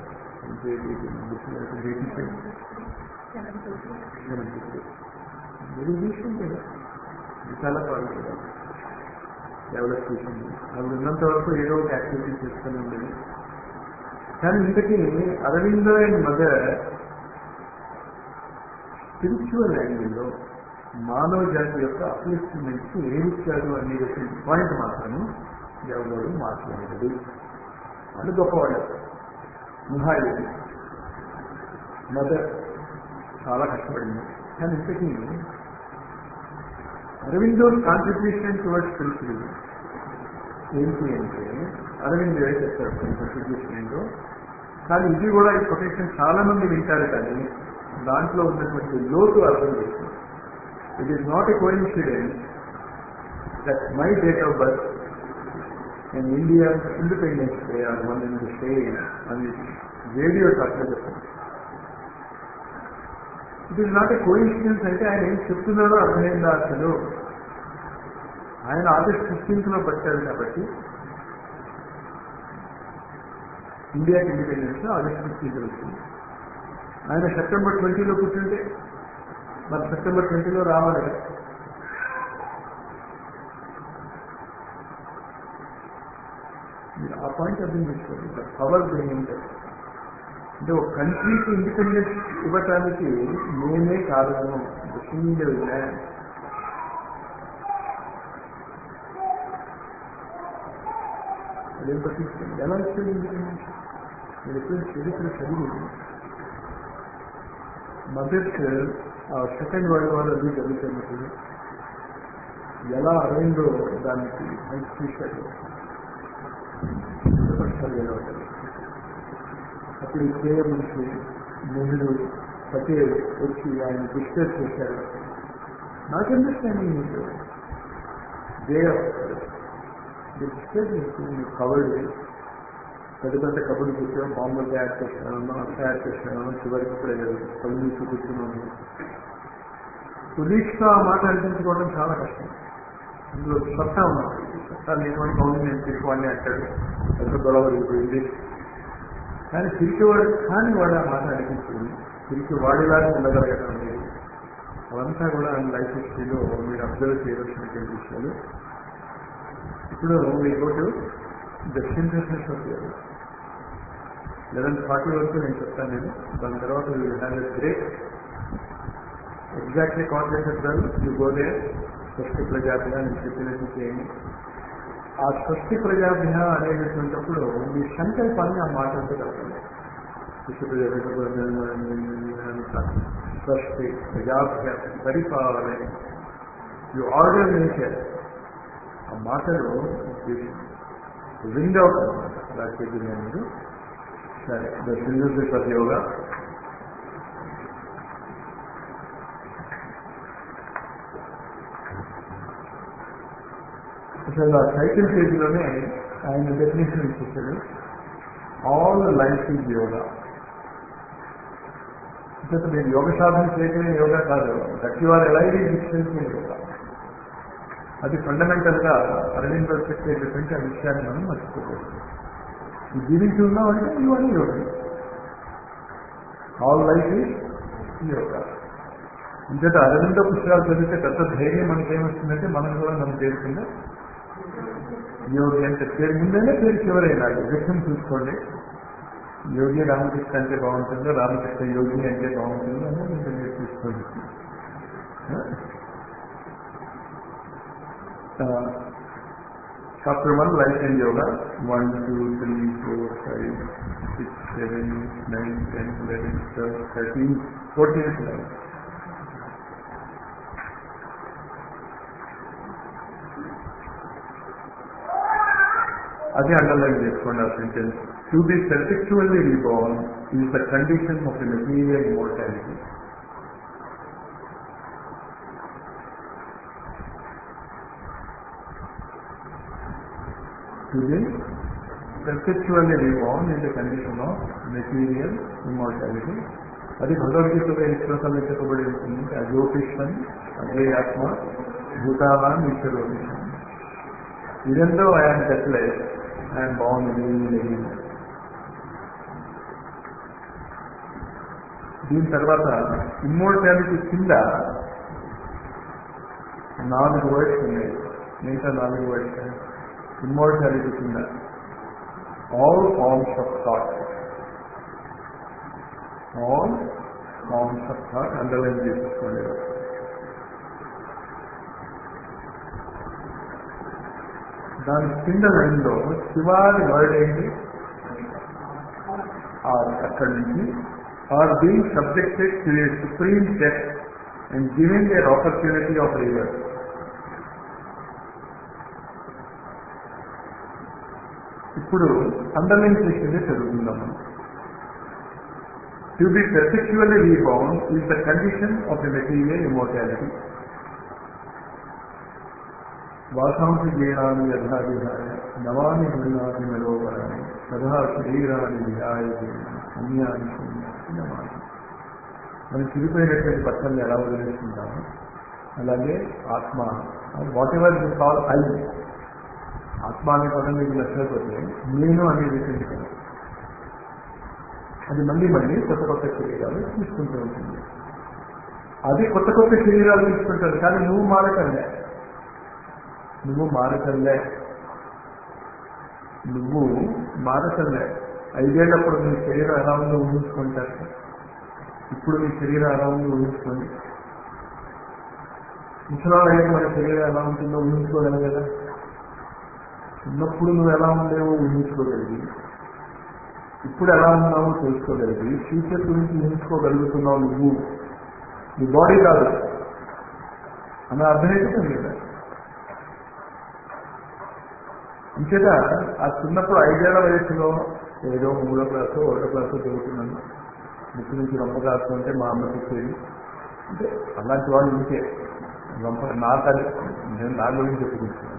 వెరీ రీసెంట్ చాలా బాగుంటుంది డెవలప్ చేసింది అవి ఉన్నంత వరకు ఏదో ఒక యాక్టివిటీ చేస్తూనే ఉండేది కానీ ఇంతకీ అరవిందో అండ్ మదర్ స్పిరిచువల్ యాంగిల్లో మానవ జాతి యొక్క అప్లిస్ట్మెంట్ కి ఏమిచ్చారు అనేటువంటి పాయింట్ మాత్రము ఎవరు మాట్లాడదు వాళ్ళు గొప్పవాళ్ళు ముహాయి మదర్ చాలా కష్టపడింది కానీ ఇంతకీ అరవిందో కాంట్రిబ్యూషన్ టువర్డ్స్ స్పిరిచువల్ ఏంటి అంటే అరవింద్ ఏం చెప్తారు కాంట్రిబ్యూషన్ ఏంటో కానీ ఇది కూడా ఈ కొటేషన్ చాలా మంది వింటారు కానీ దాంట్లో ఉన్నటువంటి లోటు అర్థం చేస్తుంది it is not a coincidence that my date of birth and India independence day are one in the same అని రేడియో అట్లా చెప్తాను it is not a coincidence అంటే ఆయన ఏం చెప్తున్నాడో అర్థమైందా అసలు ఆయన ఆగస్ట్ ఫిఫ్టీన్త్ లో పట్టారు కాబట్టి ఇండియాకి ఇండిపెండెన్స్ ఆగస్ట్ ఫిఫ్టీన్త్ వచ్చింది ఆయన సెప్టెంబర్ ట్వంటీలో కూర్చుంటే మరి సెప్టెంబర్ ట్వంటీలో రావాలి కదా మీరు ఆ పాయింట్ అర్థం చేసుకోండి పవర్ ఏంటంటే అంటే ఒక కంట్రీకి ఇండిపెండెన్స్ ఇవ్వటానికి నేనే కారణం సింగిల్ మ్యాన్ అదేం పట్టించుకోండి ఎలా ఇచ్చేది ఇండిపెండెన్స్ నేను ఎప్పుడు చరిత్ర చదివి మదర్స్ ఆ సెకండ్ వరల్డ్ వార్ అది జరుగుతున్నప్పుడు ఎలా అరవిందో దానికి హెల్ప్ చేశాడు అప్పుడు కేయ మనిషి నెహ్రూ పటేల్ వచ్చి ఆయన డిస్కస్ చేశారు నాకు అండర్స్టాండింగ్ మీకు డే డిస్కస్ కవర్డ్ పెద్ద పెద్ద కబుర్లు చెప్పాం బాంబులు తయారు చేస్తానన్నా తయారు చేస్తానన్నా చివరికి ఇప్పుడే కళ్ళు చూపిస్తున్నాను పోలీస్తో ఆ మాట అనిపించుకోవడం చాలా కష్టం అందులో సత్తా ఉన్నది సత్తా లేనివాడు గవర్నమెంట్ తిరిగివాడిని అంటాడు పెద్ద గొడవ అయిపోయింది కానీ తిరిగివాడు కానీ వాడు ఆ మాట అనిపించుకుంది తిరిగి వాడిలాగా ఉండగలగడం అనేది అవంతా కూడా లైఫ్ హిస్టరీలో మీరు అబ్జర్వ్ చేయవలసినటువంటి విషయాలు ఇప్పుడు మీ గోటు దక్షిణ బిజినెస్ అవుతుంది లెవెన్ ఫార్టీ వరకు నేను చెప్తాను నేను దాని తర్వాత have a break exactly concept well you go they స్వస్తి ప్రజాభ్య నేను చెప్పినట్టు చేయండి ఆ స్వస్తి ప్రజాభ్య అనేటటువంటిప్పుడు మీ సంకల్పాన్ని ఆ మాట అంతా చెప్పండి స్వస్తి ప్రజాభ్య పరిపాలన యు ఆర్డర్ నేచర్ ఆ మాటలు విండ్ అవుట్ అనమాట అలా చెప్పింది మీరు సరే ద సింధుస్ ఆఫ్ యోగా అసలు ఆ సైకిల్ పేజీలోనే ఆయన డెఫినేషన్ ఇచ్చేసాడు ఆల్ లైఫ్ ఈజ్ యోగా అంటే మీరు యోగ సాధన చేయటమే యోగా కాదు that you are alive is distance yoga అది ఫండమెంటల్ గా అరవింద్ చెప్పేటటువంటి ఆ విషయాన్ని మనం మర్చిపోకూడదు ఈ జీవించి ఉన్నాం అంటే యు అని యోగి ఆల్ లైఫ్ ఈజ్ యోగా ఇంకట అరవింద పుస్తకాలు చదివితే పెద్ద ధైర్యం మనకి ఏమొస్తుందంటే మనం కూడా మనం చేరుకుందా యోగి అంటే పేరు ముందైనా పేరు చివరైనా విషయం చూసుకోండి యోగి రామకృష్ణ అంటే బాగుంటుందో రామకృష్ణ యోగి అంటే బాగుంటుందో అని ఇంకా మీరు చూసుకోండి chapter one life and yoga one two three four five six seven nine ten eleven twelve thirteen fourteen eleven అది అండర్లైన్ చేసుకోండి ఆ sentence to be perpetually reborn is the condition of the material mortality to be perpetually reborn in the condition of material immortality. అది భగవద్గీతలో ఏ శ్లోకంలో చెప్పబడి ఉంటుంది అజోపిష్మన్ అజేయాత్మ భూతావాన్ ఈశ్వరోపిష్మన్ ఇదంతో ఆయన deathless ఆయన బాగుంది దీని తర్వాత ఇమ్మోర్టాలిటీ కింద నాలుగు వర్డ్స్ ఉన్నాయి మిగతా నాలుగు వర్డ్స్ ఇమ్మోర్టాలిటీ కింద all forms of thought all forms of thought underline చేసుకోండి దాని కింద లైన్లో చివరి వర్డ్ ఏంటి అక్కడి నుంచి are being subjected to a supreme test and giving her opportunity of river ఇప్పుడు అండర్లైన్ చేసేదే చదువుకుందాం మనం to be perpetually rebound is the condition of the material immortality వాసాంసి జీర్ణాన్ని యథావిధాయ నవాని గుణాన్ని నిరోపరాన్ని సదా శరీరాన్ని విహాయ అన్యాన్ని నమాని మనం చిరిపోయినటువంటి బట్టల్ని ఎలా వదిలేస్తుంటామో అలాగే ఆత్మ whatever they call I ఆత్మ అనే పదం మీకు నచ్చకపోతే నేను అనేది కదా అది మళ్ళీ మళ్ళీ కొత్త కొత్త శరీరాలు తీసుకుంటూ ఉంటుంది అది కొత్త కొత్త శరీరాలు తీసుకుంటుంది కానీ నువ్వు మారటంలే నువ్వు మారటంలే నువ్వు మారటంలే ఐదేళ్లప్పుడు నీ శరీరం ఎలా ఉందో ఊహించుకుంటారు ఇప్పుడు నీ శరీరం ఎలా ఉందో ఊహించుకోండి ముసలాళ్ళకి మన శరీరం ఎలా ఉంటుందో ఊహించుకోగలం కదా చిన్నప్పుడు నువ్వు ఎలా ఉండేవో ఊహించుకోగలిగి ఇప్పుడు ఎలా ఉన్నావో తెలుసుకోగలిగి ఫ్యూచర్ గురించి ఊహించుకోగలుగుతున్నావు నువ్వు నీ బాడీ కాదు అని అర్థమైతే కదా ఇంకేదా ఆ చిన్నప్పుడు ఐదేళ్ల వయసులో ఏదో మూడో క్లాసు ఒకటో క్లాసు చదువుతున్నాను ముక్కు నుంచి రొంప కాస్తుంటే మా అమ్మ చెప్పేది అంటే అలాంటి వాళ్ళు ఇంకే రొంప నా తల్లి నేను నా గురించి చెప్పుకుంటున్నాను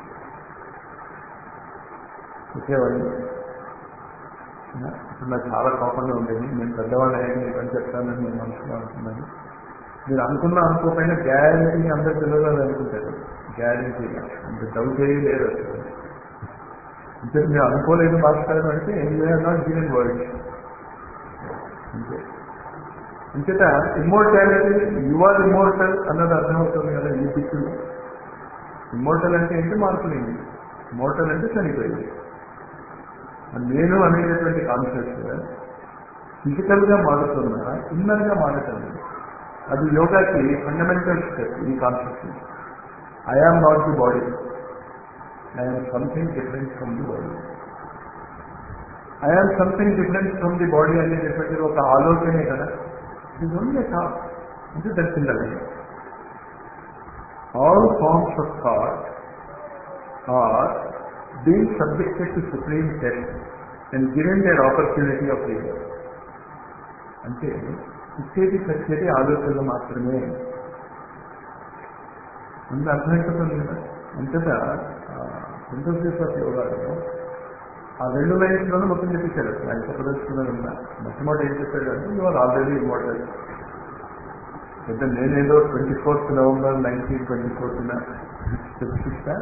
చెప్పేవాళ్ళు ఇప్పుడు నాకు చాలా కోపంగా ఉండేది నేను పెద్దవాళ్ళు అయ్యాక నేను పని చెప్తానని నేను మనసులో అనుకున్నాను మీరు అనుకున్నా అనుకోకపోయినా గ్యారంటీ అందరి పిల్లలు అది అనుకుంటారు గ్యారంటీగా అంత డౌట్ ఏ లేదు అసలు అంటే మీరు అనుకోలేదు మాస్టర్ అంటే ఏం లేదు నాట్ గివెన్ వర్డ్ అంతే అంచేత ఇమ్మోర్టాలిటీ యువర్ ఇమ్మోర్టల్ అన్నది అర్థమవుతుంది కదా ఈ పిక్చర్లో ఇమ్మోర్టల్ అంటే ఏంటి మార్పులేండి ఇమ్మోర్టల్ అంటే చనిపోయింది నేను అనేటటువంటి కాన్సెప్ట్ ఫిజికల్ గా మారుతున్నా ఇన్నర్ గా మారటం లేదు. అది యోగాకి ఫండమెంటల్ స్టెప్ ఈ concept I am not the body I am something different from the body I am something different from the body అనేటటువంటి ఒక ఆలోచనే కదా ఇది ఓన్లీ థాట్ అంటే తెలిసిందండి all forms of thought are being subjected to supreme test and given their opportunity of leader అంటే ఇచ్చేది చచ్చేది ఆలోచనలు మాత్రమే ముందు అర్థమైపోతుంది కదా అంతటా సింథసిస్ ఆఫ్ యోగాలో ఆ రెండు లైన్స్లోనూ మొత్తం చెప్పించారు ఆయన చెప్పదలుచుకున్నది ఉన్నా మొట్టమొదటి ఏం చెప్పాడు అంటే యు ఆర్ ఆల్రెడీ ఇమ్మోటల్ పెద్ద నేనేదో twenty fourth November nineteen twenty ఫోర్త్న సిక్స్తా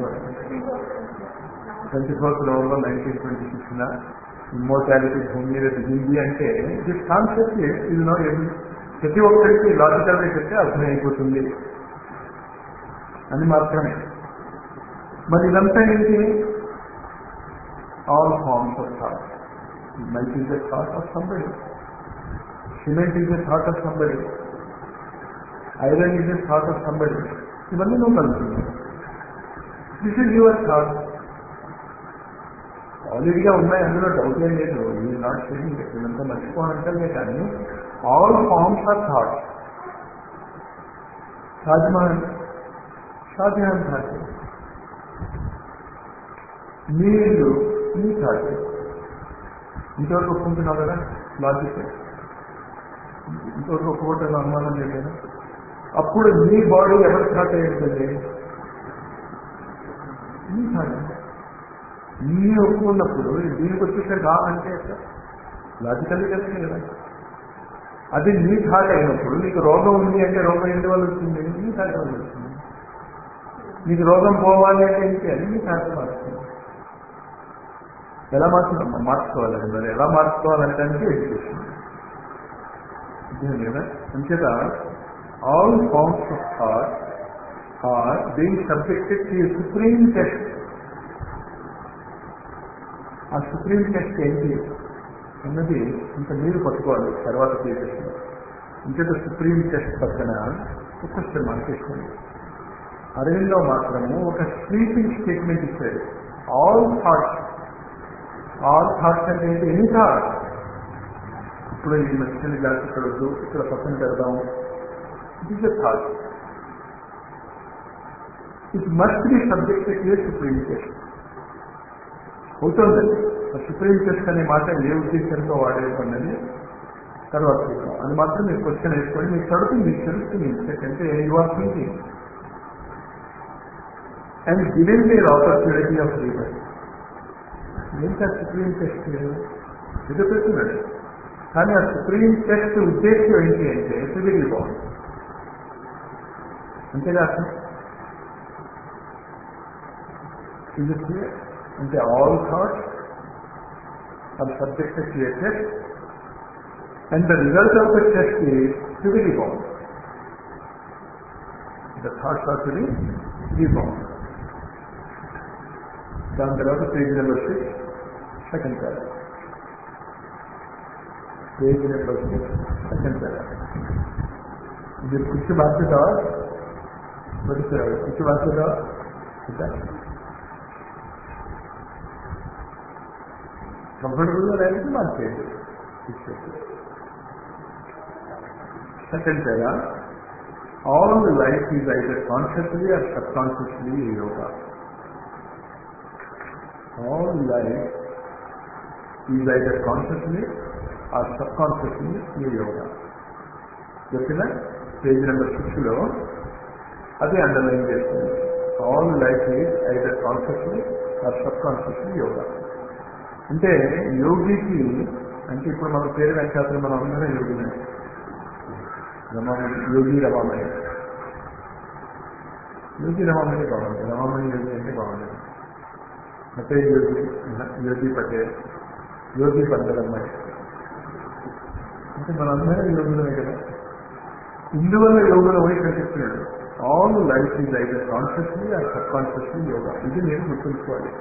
twenty fourth November nineteen twenty సిక్స్న ఇమ్మోర్టాలిటీ భూమి మీద దిగింది అంటే దిస్ కాన్సెప్ట్ ఇది నో ప్రతి ఒక్కరికి లాజికల్ గా చెప్తే అర్థమైపోతుంది అని మాత్రమే మరి ఇదంతా ఏంటి all forms of thought mike is a thought of somebody cement is a thought of somebody iron is a thought of somebody ఇవన్నీ నువ్వు కలుగుతున్నావు దిస్ ఇస్ యువర్ థాట్ ఆల్రెడీగా ఉన్నాయి అందులో డౌట్ ఏం లేదు ఈ నాట్ సేయింగ్ ఇదంతా మర్చిపోనంటే కానీ all forms are thought Taj Mahal Shahjahan thought నీళ్ళు నీ థాట్ ఇంతవరకు ఒప్పుకుంటున్నావు కదా లాజిక్ ఇంతవరకు ఒప్పుకోవటం అనుమానం లేదు కదా అప్పుడు నీ బాడీ ఎవరి థాట్ ఏంటండి నీ థాట్ నీ ఒప్పుకున్నప్పుడు దీనికి వచ్చేసరికి ఆ అంటే లాజికల్లీ కలిసింది కదా అది నీ థాట్ అయినప్పుడు నీకు రోగం ఉంది అంటే రోగం ఎందువల్ల వచ్చింది నీ థాట్ వల్ల వచ్చింది నీకు రోగం పోవాలి అంటే ఏంటి అది నీ థాట్ మార్చుతుంది ఎలా మార్చుకోవాలి మార్చుకోవాలి మరి ఎలా మార్చుకోవాలంటే ఎడ్యుకేషన్ కదా అంచేత all forms of thought are being subjected to supreme test ఆ సుప్రీం టెస్ట్ ఏంటి అన్నది ఇంకా మీరు పట్టుకోవాలి తర్వాత పేజెస్లో ఇంకేత సుప్రీం టెస్ట్ పక్కన ఒక క్వశ్చన్ మార్క్ వేసుకోండి అరవిందో మాత్రము ఒక స్వీపింగ్ స్టేట్మెంట్ ఇచ్చాడు ఆల్ థాట్స్ ఆల్ థాట్స్ అంటే ఏంటి ఎనీ థాట్ ఇప్పుడు ఈ మనిషిని గ్లాస్ ఇక్కడ వద్దు ఇక్కడ పక్కన పెడదాం it is a thought it must be subjected to supreme test అవుతుందండి సుప్రీం టెస్ట్ అనే మాట ఏ ఉద్దేశంతో వాడేది తర్వాత చూద్దాం అది మాత్రం మీరు క్వశ్చన్ వేసుకోండి మీకు చదువుతుంది మీకు తెలుస్తుంది ఎందుకంటే you are thinking and given their opportunity of leader ఏంటి ఆ సుప్రీం టెస్ట్ ఇది పెడుతున్నాడు కానీ ఆ సుప్రీం టెస్ట్ ఉద్దేశం ఏంటి అంటే సివిల్ బాండ్ అంతేగా అర్థం ఇది క్లియర్ అంటే all thoughts are subjected to a test and the result of the test is to be rebound the thoughts are to be rebound దాని తర్వాత page number six second para page number six second para ఇది కుర్చీ మార్చుతావా కుర్చీ మార్చుతావా కంఫర్టబుల్గా లేకపోతే మార్చేయండి second para all life is either consciously or subconsciously yoga all life is either consciously or subconsciously ఈ యోగా చెప్పిన పేజ్ నెంబర్ సిక్స్ లో అది అండర్లైన్ చేస్తుంది all life is either consciously or subconsciously yoga అంటే యోగికి అంటే ఇప్పుడు మన పేరు వెంకటాత్రి మనం అందరం యోగినే రమామణి యోగి రమామణి యోగి రమామణి బాగుంది రమామణి యోగి అంటే బాగుంది పటేల్ యోగి యోగి పటేల్ యోగి పందలమ్మాయి అంటే మనందరం యోగులమే కదా ఇందువల్ల యోగుల వైపు చెప్తున్నాడు all life is either consciously or subconsciously yoga ఇది నేను గుర్తుంచుకోవాలి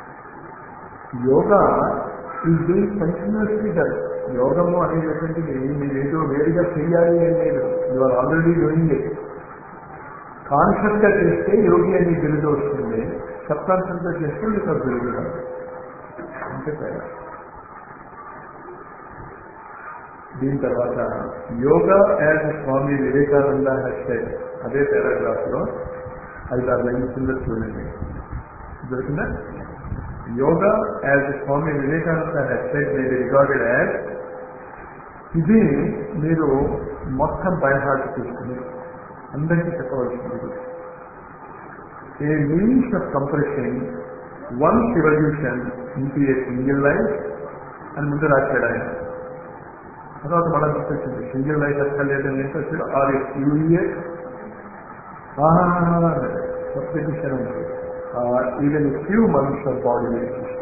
yoga is doing continuously done యోగము అనేటటువంటిది మీరు ఏదో వేరుగా చేయాలి అని లేదు you are already doing it conscious గా చేస్తే యోగి అని బిరుదు వస్తుంది సబ్ కాన్షియస్ గా చేస్తే మీకు అది బిరుదు రాదు. అంతే తేడా దీని తర్వాత yoga as Swami Vivekananda hashtag అదే పారాగ్రాఫ్ లో ఐదారు లైన్స్ కింద చూడండి దొరికిందా yoga as Swami Vivekananda hashtag మీరు రికార్డెడ్ యాజ్ ఇది మీరు మొత్తం బైహార్ట్ తీసుకుని అందరికీ చెప్పవలసింది a means of compression one revolution into a single life అని ముందు రాశాడు ఆయన తర్వాత మళ్ళీ గుర్తొచ్చింది సింగిల్ లైఫ్ అక్కర్లేదని ఏంటో వచ్చాడు ఆర్ ఎస్ యూఏ సబ్స్టిట్యూషన్ ఉంది even few months of body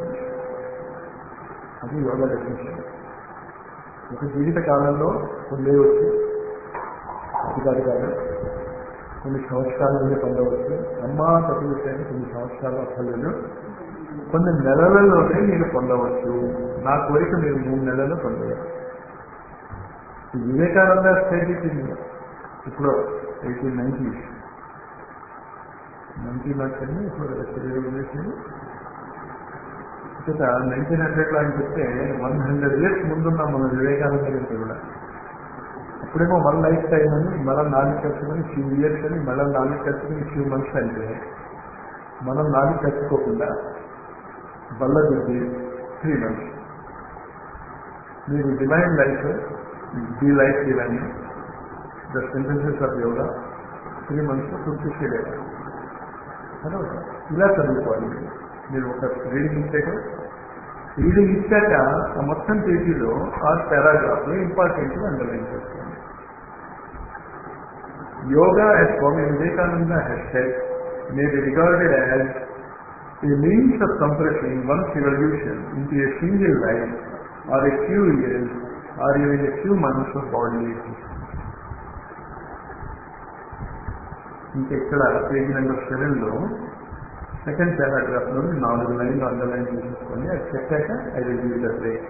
అది యోగా డెఫినేషన్ ఒక జీవిత కాలంలో పొందేవచ్చు అది కాదు కాదు కొన్ని సంవత్సరాలనే పొందవచ్చు అమ్మా తప్పుతాయని కొన్ని సంవత్సరాలు అక్కర్లేదు కొన్ని నెలలలోనే నేను పొందవచ్చు నా కోరిక మీరు మూడు నెలల్లో పొందవచ్చు ఈ వివేకానంద స్టేట్ ఇప్పుడు ఎయిటీన్ నైన్టీ నైన్టీ మార్క్స్ అని ఇప్పుడు శరీరం చేసింది ఇక్కడ నైన్టీన్ హండ్రెడ్ లో ఆయన చెప్తే వన్ హండ్రెడ్ ఇయర్స్ ముందున్న మన వివేకానంద గురించి కూడా అప్పుడేమో వన్ లైఫ్ టైం అని మళ్ళీ నాలుగు ఖర్చుకొని ఫ్యూ ఇయర్స్ అని మళ్ళీ నాలుగు ఖర్చుకొని ఫ్యూ మంత్స్ అంటే మనం నాలుగు ఖర్చుకోకుండా బల్ల దిద్ది త్రీ మంత్స్ మీరు divine life the life divine the sentences of yoga three months పూర్తి చేయలేదు ఇలా చదువుకోవాలి మీరు ఒక రీడింగ్ ఇచ్చాక రీడింగ్ ఇచ్చాక ఆ మొత్తం పేజీలో ఆ పారాగ్రాఫ్ ఇంపార్టెంట్ అండర్లైన్ చేసుకోండి yoga as Swamy Vivekananda has said may be regarded as a means of compressing one's evolution into a single life or a few years or even a few months of bodily existence. ఇంకా ఇక్కడ page number seven లో second paragraph లో నాలుగు లైన్లు underline చేసేసుకోండి అది చెప్పాక I will give the break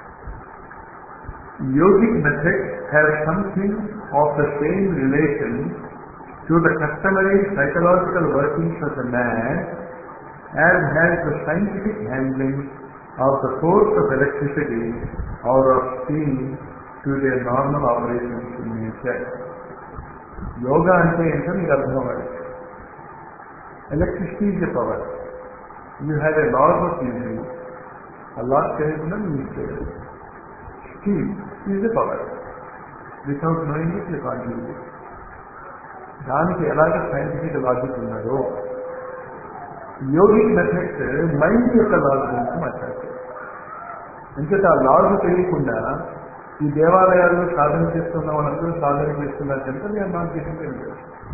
yogic method has something of the same relation to the customary psychological workings of the man as has the scientific handling of the force of electricity or of steam to their normal operations in nature. Yoga అంటే ఏంటో మీకు అర్థం అవ్వాలి electricity is a power you have a laws of using ఆ laws తెలియకుండా use చేయాలి steam is the power. Without knowing it, you can't use it. దానికి ఎలాగ సైంటిఫిక్ లాజిక్ ఉన్నదో యోగిక్ మెథడ్స్ మైండ్ యొక్క లాజ్ గురించి మాట్లాడతారు ఎందుకంటే ఆ లాజ్ తెలియకుండా ఈ దేవాలయాల్లో సాధన చేస్తున్న వాళ్ళందరూ సాధన చేస్తున్నారు కనుక నేను నాకు చేసింది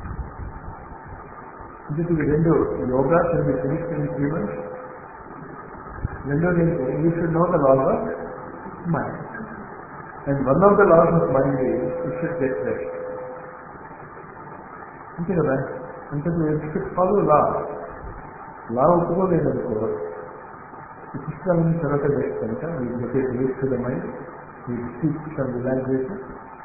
ఇది రెండు yoga finish in three months రెండోది ఏంటంటే you should know the laws of mind And one of the laws of mind is you should get rest. అంతే కదా అంటే నువ్వు షుడ్ ఫాలో లా లా ఒప్పుకోలేదనుకో ఈ పుస్తకాలను చదవటం వేస్ట్ కనుక మీరు get rays to the mind మీ సీక్ సమ్ రిలాక్సేషన్